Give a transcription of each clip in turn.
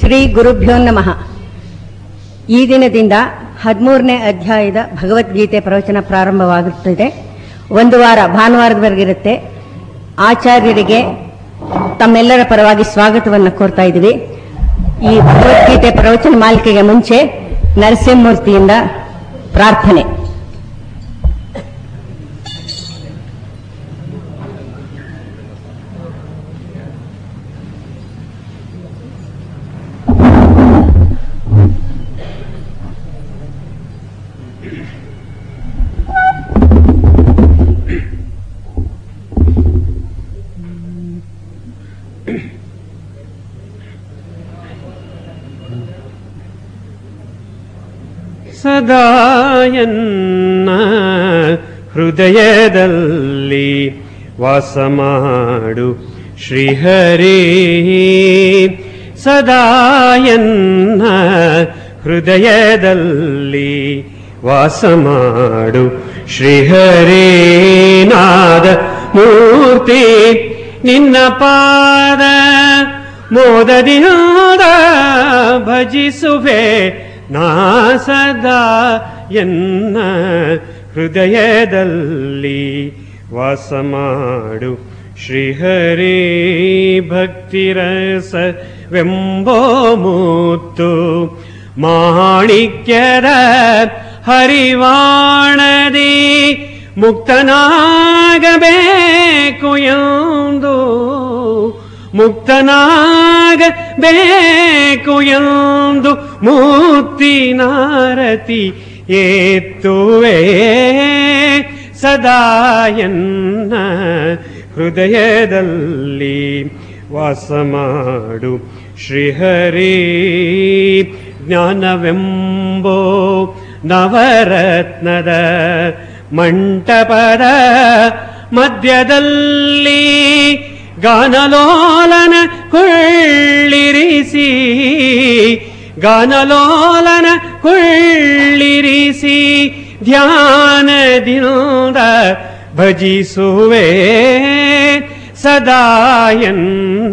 ಶ್ರೀ ಗುರುಭ್ಯೋ ನಮಃ ಈ ದಿನದಿಂದ ಹದಿಮೂರನೇ ಅಧ್ಯಾಯದ ಭಗವದ್ಗೀತೆ ಪ್ರವಚನ ಪ್ರಾರಂಭವಾಗುತ್ತಿದೆ ಒಂದು ವಾರ ಭಾನುವಾರದವರೆಗಿರುತ್ತೆ ಆಚಾರ್ಯರಿಗೆ ತಮ್ಮೆಲ್ಲರ ಪರವಾಗಿ ಸ್ವಾಗತವನ್ನು ಕೋರ್ತಾ ಇದ್ದೀವಿ ಈ ಭಗವದ್ಗೀತೆ ಪ್ರವಚನ ಮಾಲಿಕೆಗೆ ಮುಂಚೆ ನರಸಿಂಹಮೂರ್ತಿಯಿಂದ ಪ್ರಾರ್ಥನೆ ಸದಾಯನ್ನ ಹೃದಯದಲ್ಲಿ ವಾಸ ಮಾಡು ಶ್ರೀಹರಿ ಸದಾಯನ್ನ ಹೃದಯದಲ್ಲಿ ವಾಸ ಮಾಡು ಶ್ರೀಹರಿ ನಾದ ಮೂರ್ತಿ ನಿನ್ನ ಪಾದ ಮೋದದಿನಾದ ಭಜಿಸುವೆ ನಾ ಸದಾ ಎನ್ನ ಹೃದಯದಲ್ಲಿ ವಾಸ ಮಾಡು ಶ್ರೀಹರಿ ಭಕ್ತಿರಸವೆಂಬೋ ಮುತ್ತು ಮಾಣಿಕ್ಯದ ಹರಿವಾಣದಿ ಮುಕ್ತನಾಗಬೇಕು ಎಂದು ಮುಕ್ತನಾಗಬೇಕು ಎಂದು ಮುಕ್ತಿನಾರತಿ ಏತ್ತುವೆ ಸದಾಯನ್ನ ಹೃದಯದಲ್ಲಿ ವಾಸ ಮಾಡು ಶ್ರೀಹರಿ ಜ್ಞಾನವೆಂಬೋ ನವರತ್ನದ ಮಂಟಪದ ಮಧ್ಯದಲ್ಲಿ ಗಾನಲೋಲನ ಕೊಳ್ಳಿರಿಸಿ ಗಾನಲೋಲನ ಕೊಳ್ಳಿರಿಸಿ ಧ್ಯಾನದಿಂದ ಭಜಿಸುವೆ ಸದಾಯನ್ನ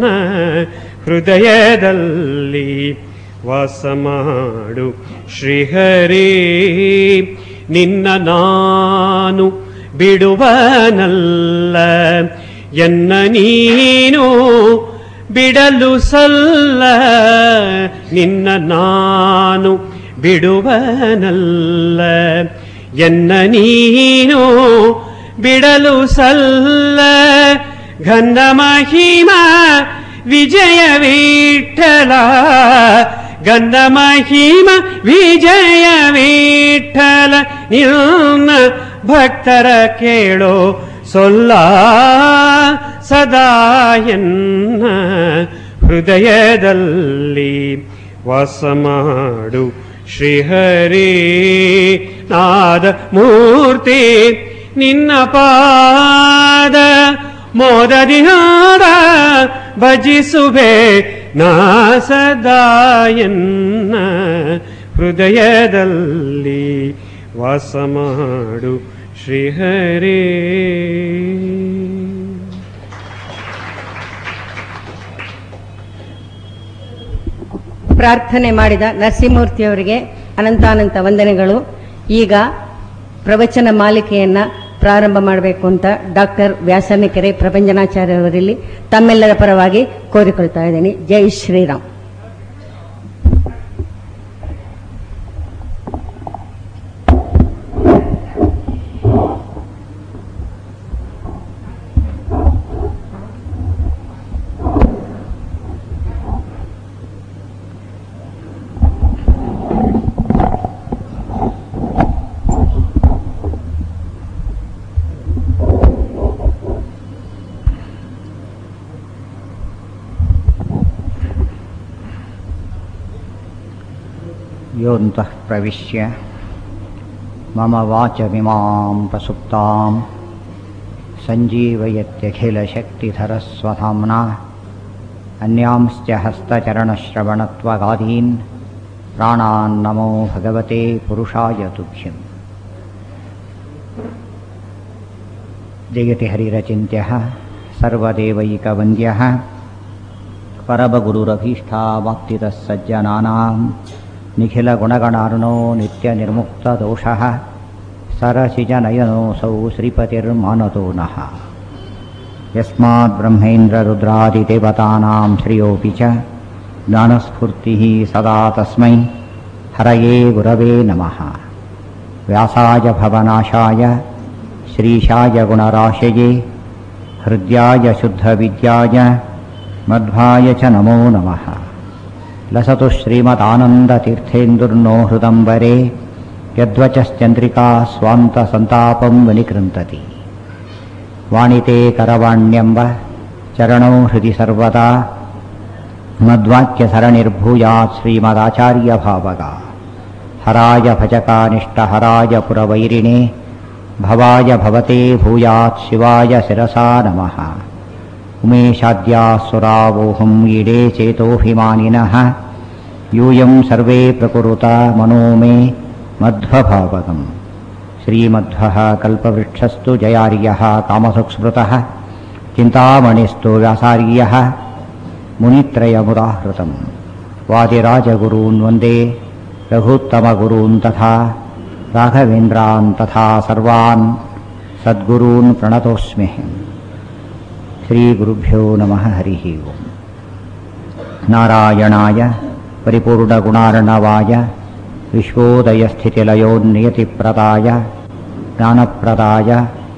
ಹೃದಯದಲ್ಲಿ ವಾಸ ಮಾಡು ಶ್ರೀಹರಿ ನಿನ್ನ ನಾನು ಬಿಡುವನಲ್ಲ ಎನ್ನ ನೀನು ಬಿಡಲು ಸಲ್ಲ ನಿನ್ನ ನಾನು ಬಿಡುವನಲ್ಲ ಎನ್ನ ನೀನು ಬಿಡಲು ಸಲ್ಲ ಗಂಧ ಮಹಿಮ ವಿಜಯ ವಿಠಲ ಗಂಧ ಮಹಿಮ ವಿಜಯ ವಿಠಲ ನಿನ್ನ ಭಕ್ತರ ಕೇಳೋ ಸೊಲ್ಲ ಸದಾಯನ್ನ ಹೃದಯದಲ್ಲಿ ವಾಸ ಮಾಡು ಶ್ರೀಹರಿ ನಾದ ಮೂರ್ತಿ ನಿನ್ನ ಪಾದ ಮೋದದಿಹಾರ ಭಜಿಸುವೆ ನಾ ಸದಾಯನ್ನ ಹೃದಯದಲ್ಲಿ ವಾಸ ಮಾಡು ಶ್ರೀಹರಿ ಪ್ರಾರ್ಥನೆ ಮಾಡಿದ ನರಸಿಂಹಮೂರ್ತಿಯವರಿಗೆ ಅನಂತಾನಂತ ವಂದನೆಗಳು ಈಗ ಪ್ರವಚನ ಮಾಲಿಕೆಯನ್ನ ಪ್ರಾರಂಭ ಮಾಡಬೇಕು ಅಂತ ಡಾಕ್ಟರ್ ವ್ಯಾಸನಕೆರೆ ಪ್ರಪಂಚನಾಚಾರ್ಯ ಅವರಲ್ಲಿ ತಮ್ಮೆಲ್ಲರ ಪರವಾಗಿ ಕೋರಿಕೊಳ್ತಾ ಇದ್ದೀನಿ ಜೈ ಶ್ರೀರಾಮ್ योऽन्तः प्रविश्य मम वाचमिमां प्रसुप्तां सञ्जीवयत्यखिलशक्तिधरस्वधाम्ना अन्यांश्च हस्तचरणश्रवणत्वगादीन् प्राणान्नमो भगवते पुरुषाय तुभ्यम् जयति हरिरचिन्त्यः सर्वदेवैकवन्द्यः परमगुरुरभीष्टावाप्तितः सज्जनानां निखिलगुणगणार्णो नित्यनिर्मुक्तदोषः सरसिजनयनोऽसौ श्रीपतिर्मानतो नः यस्माद्ब्रह्मेन्द्ररुद्रादिदेवतानां श्रियोऽपि च ज्ञानस्फूर्तिः सदा तस्मै हरये गुरवे नमः व्यासाय भवनाशाय श्रीशाय गुणराशये हृद्याय शुद्धविद्याय मध्वाय च नमो नमः लसतु श्रीमदानन्दतीर्थेन्दुर्नो हृदम्बरे यद्वचश्चन्द्रिका स्वान्तसन्तापं विनिकृन्तति वाणिते करवाण्यम्ब चरणौ हृदि सर्वदा मद्वाक्यसरणिर्भूयात् श्रीमदाचार्यभावगा हराय भजकानिष्टहराय पुरवैरिणे भवाय भवते भूयात् शिवाय शिरसा नमः उमेशाद्यासुरावोहम् ईडे चेतोऽभिमानिनः यूयं सर्वे प्रकुरुत मनो मे मध्वभावगम् श्रीमध्वः कल्पवृक्षस्तु जयार्यः कामसुस्मृतः चिन्तामणिस्तु व्यासार्यः मुनित्रयमुदाहृतम् वादिराजगुरून् वन्दे रघुत्तमगुरून् तथा राघवेन्द्रान् तथा सर्वान् सद्गुरून् प्रणतोऽस्मि श्रीगुरुभ्यो नमः हरिः ओम् नारायणाय परिपूर्णगुणार्णवाय विश्वोदयस्थितिलयोन्नियतिप्रदाय ज्ञानप्रदाय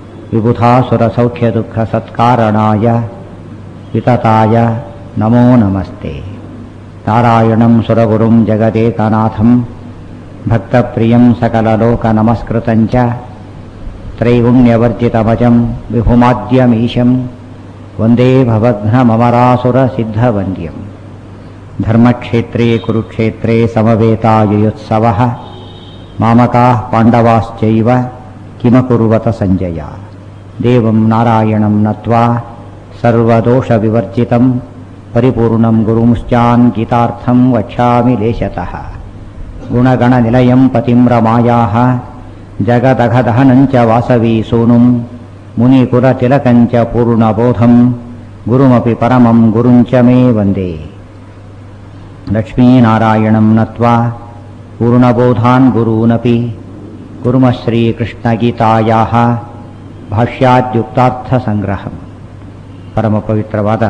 विबुधासुरसौख्यदुःखसत्कारणाय वितताय नमो नमस्ते नारायणं सुरगुरुं जगदेकनाथं भक्तप्रियं सकललोकनमस्कृतं च त्रैगुण्यवर्जितमजं विभुमाद्यमीशं वन्दे भवघ्नममरासुरसिद्धवन्द्यम् धर्मक्षेत्रे कुरुक्षेत्रे समवेतायुयुत्सवः मामकाः पाण्डवाश्चैव किमकुर्वत सञ्जय देवं नारायणं नत्वा सर्वदोषविवर्जितं परिपूर्णं गुरुंश्चान् गीतार्थं वक्ष्यामि लेशतः गुणगणनिलयं पतिं रमायाः जगदघदहनं च वासवी सूनुं मुनिकुलतिलकं च पूर्णबोधं गुरुमपि परमं गुरुं च मे वन्दे लक्ष्मीनारायणं नत्वा पूर्णबोधान् गुरूनपि कुर्मः श्रीकृष्णगीतायाः ಭಾಷ್ಯಾದ್ಯುಕ್ತಾರ್ಥಸಂಗ್ರಹಂ ಪರಮ ಪವಿತ್ರವಾದ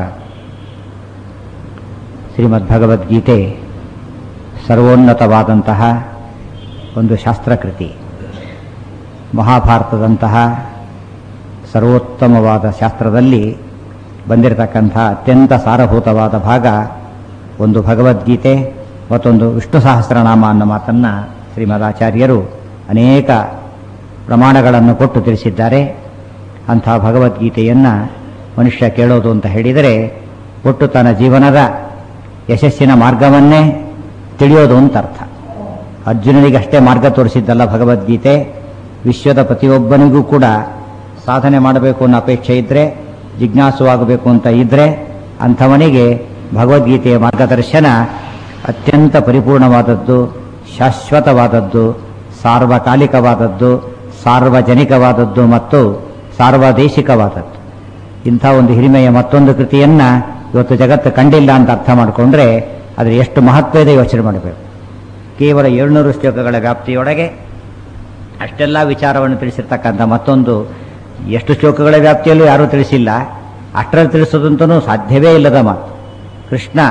ಶ್ರೀಮದ್ಭಗವದ್ಗೀತೆ ಸರ್ವೋನ್ನತವಾದಂತಹ ಒಂದು ಶಾಸ್ತ್ರಕೃತಿ ಮಹಾಭಾರತದಂತಹ ಸರ್ವೋತ್ತಮವಾದ ಶಾಸ್ತ್ರದಲ್ಲಿ ಬಂದಿರತಕ್ಕಂಥ ಅತ್ಯಂತ ಸಾರಭೂತವಾದ ಭಾಗ ಒಂದು ಭಗವದ್ಗೀತೆ ಮತ್ತೊಂದು ವಿಷ್ಣು ಸಹಸ್ರನಾಮ ಅನ್ನೋ ಮಾತನ್ನು ಶ್ರೀಮದಾಚಾರ್ಯರು ಅನೇಕ ಪ್ರಮಾಣಗಳನ್ನು ಕೊಟ್ಟು ತಿಳಿಸಿದ್ದಾರೆ ಅಂಥ ಭಗವದ್ಗೀತೆಯನ್ನು ಮನುಷ್ಯ ಕೇಳೋದು ಅಂತ ಹೇಳಿದರೆ ಒಟ್ಟು ತನ್ನ ಜೀವನದ ಯಶಸ್ಸಿನ ಮಾರ್ಗವನ್ನೇ ತಿಳಿಯೋದು ಅಂತ ಅರ್ಥ ಅರ್ಜುನನಿಗಷ್ಟೇ ಮಾರ್ಗ ತೋರಿಸಿದ್ದಲ್ಲ ಭಗವದ್ಗೀತೆ ವಿಶ್ವದ ಪ್ರತಿಯೊಬ್ಬನಿಗೂ ಕೂಡ ಸಾಧನೆ ಮಾಡಬೇಕು ಅನ್ನೋ ಅಪೇಕ್ಷೆ ಇದ್ದರೆ ಜಿಜ್ಞಾಸುವಾಗಬೇಕು ಅಂತ ಇದ್ದರೆ ಅಂಥವನಿಗೆ ಭಗವದ್ಗೀತೆಯ ಮಾರ್ಗದರ್ಶನ ಅತ್ಯಂತ ಪರಿಪೂರ್ಣವಾದದ್ದು ಶಾಶ್ವತವಾದದ್ದು ಸಾರ್ವಕಾಲಿಕವಾದದ್ದು ಸಾರ್ವಜನಿಕವಾದದ್ದು ಮತ್ತು ಸಾರ್ವದೇಶಿಕವಾದದ್ದು ಇಂಥ ಒಂದು ಹಿರಿಮೆಯ ಮತ್ತೊಂದು ಕೃತಿಯನ್ನ ಇವತ್ತು ಜಗತ್ತು ಕಂಡಿಲ್ಲ ಅಂತ ಅರ್ಥ ಮಾಡಿಕೊಂಡ್ರೆ ಅದರ ಎಷ್ಟು ಮಹತ್ವ ಇದೆ ಯೋಚನೆ ಮಾಡಬೇಕು ಕೇವಲ ಏಳ್ನೂರು ಶ್ಲೋಕಗಳ ವ್ಯಾಪ್ತಿಯೊಳಗೆ ಅಷ್ಟೆಲ್ಲ ವಿಚಾರವನ್ನು ತಿಳಿಸಿರ್ತಕ್ಕಂಥ ಮತ್ತೊಂದು ಎಷ್ಟು ಶ್ಲೋಕಗಳ ವ್ಯಾಪ್ತಿಯಲ್ಲೂ ಯಾರೂ ತಿಳಿಸಿಲ್ಲ ಅಷ್ಟರಲ್ಲಿ ತಿಳಿಸೋದಂತೂ ಸಾಧ್ಯವೇ ಇಲ್ಲದ ಮಾತು ಕೃಷ್ಣ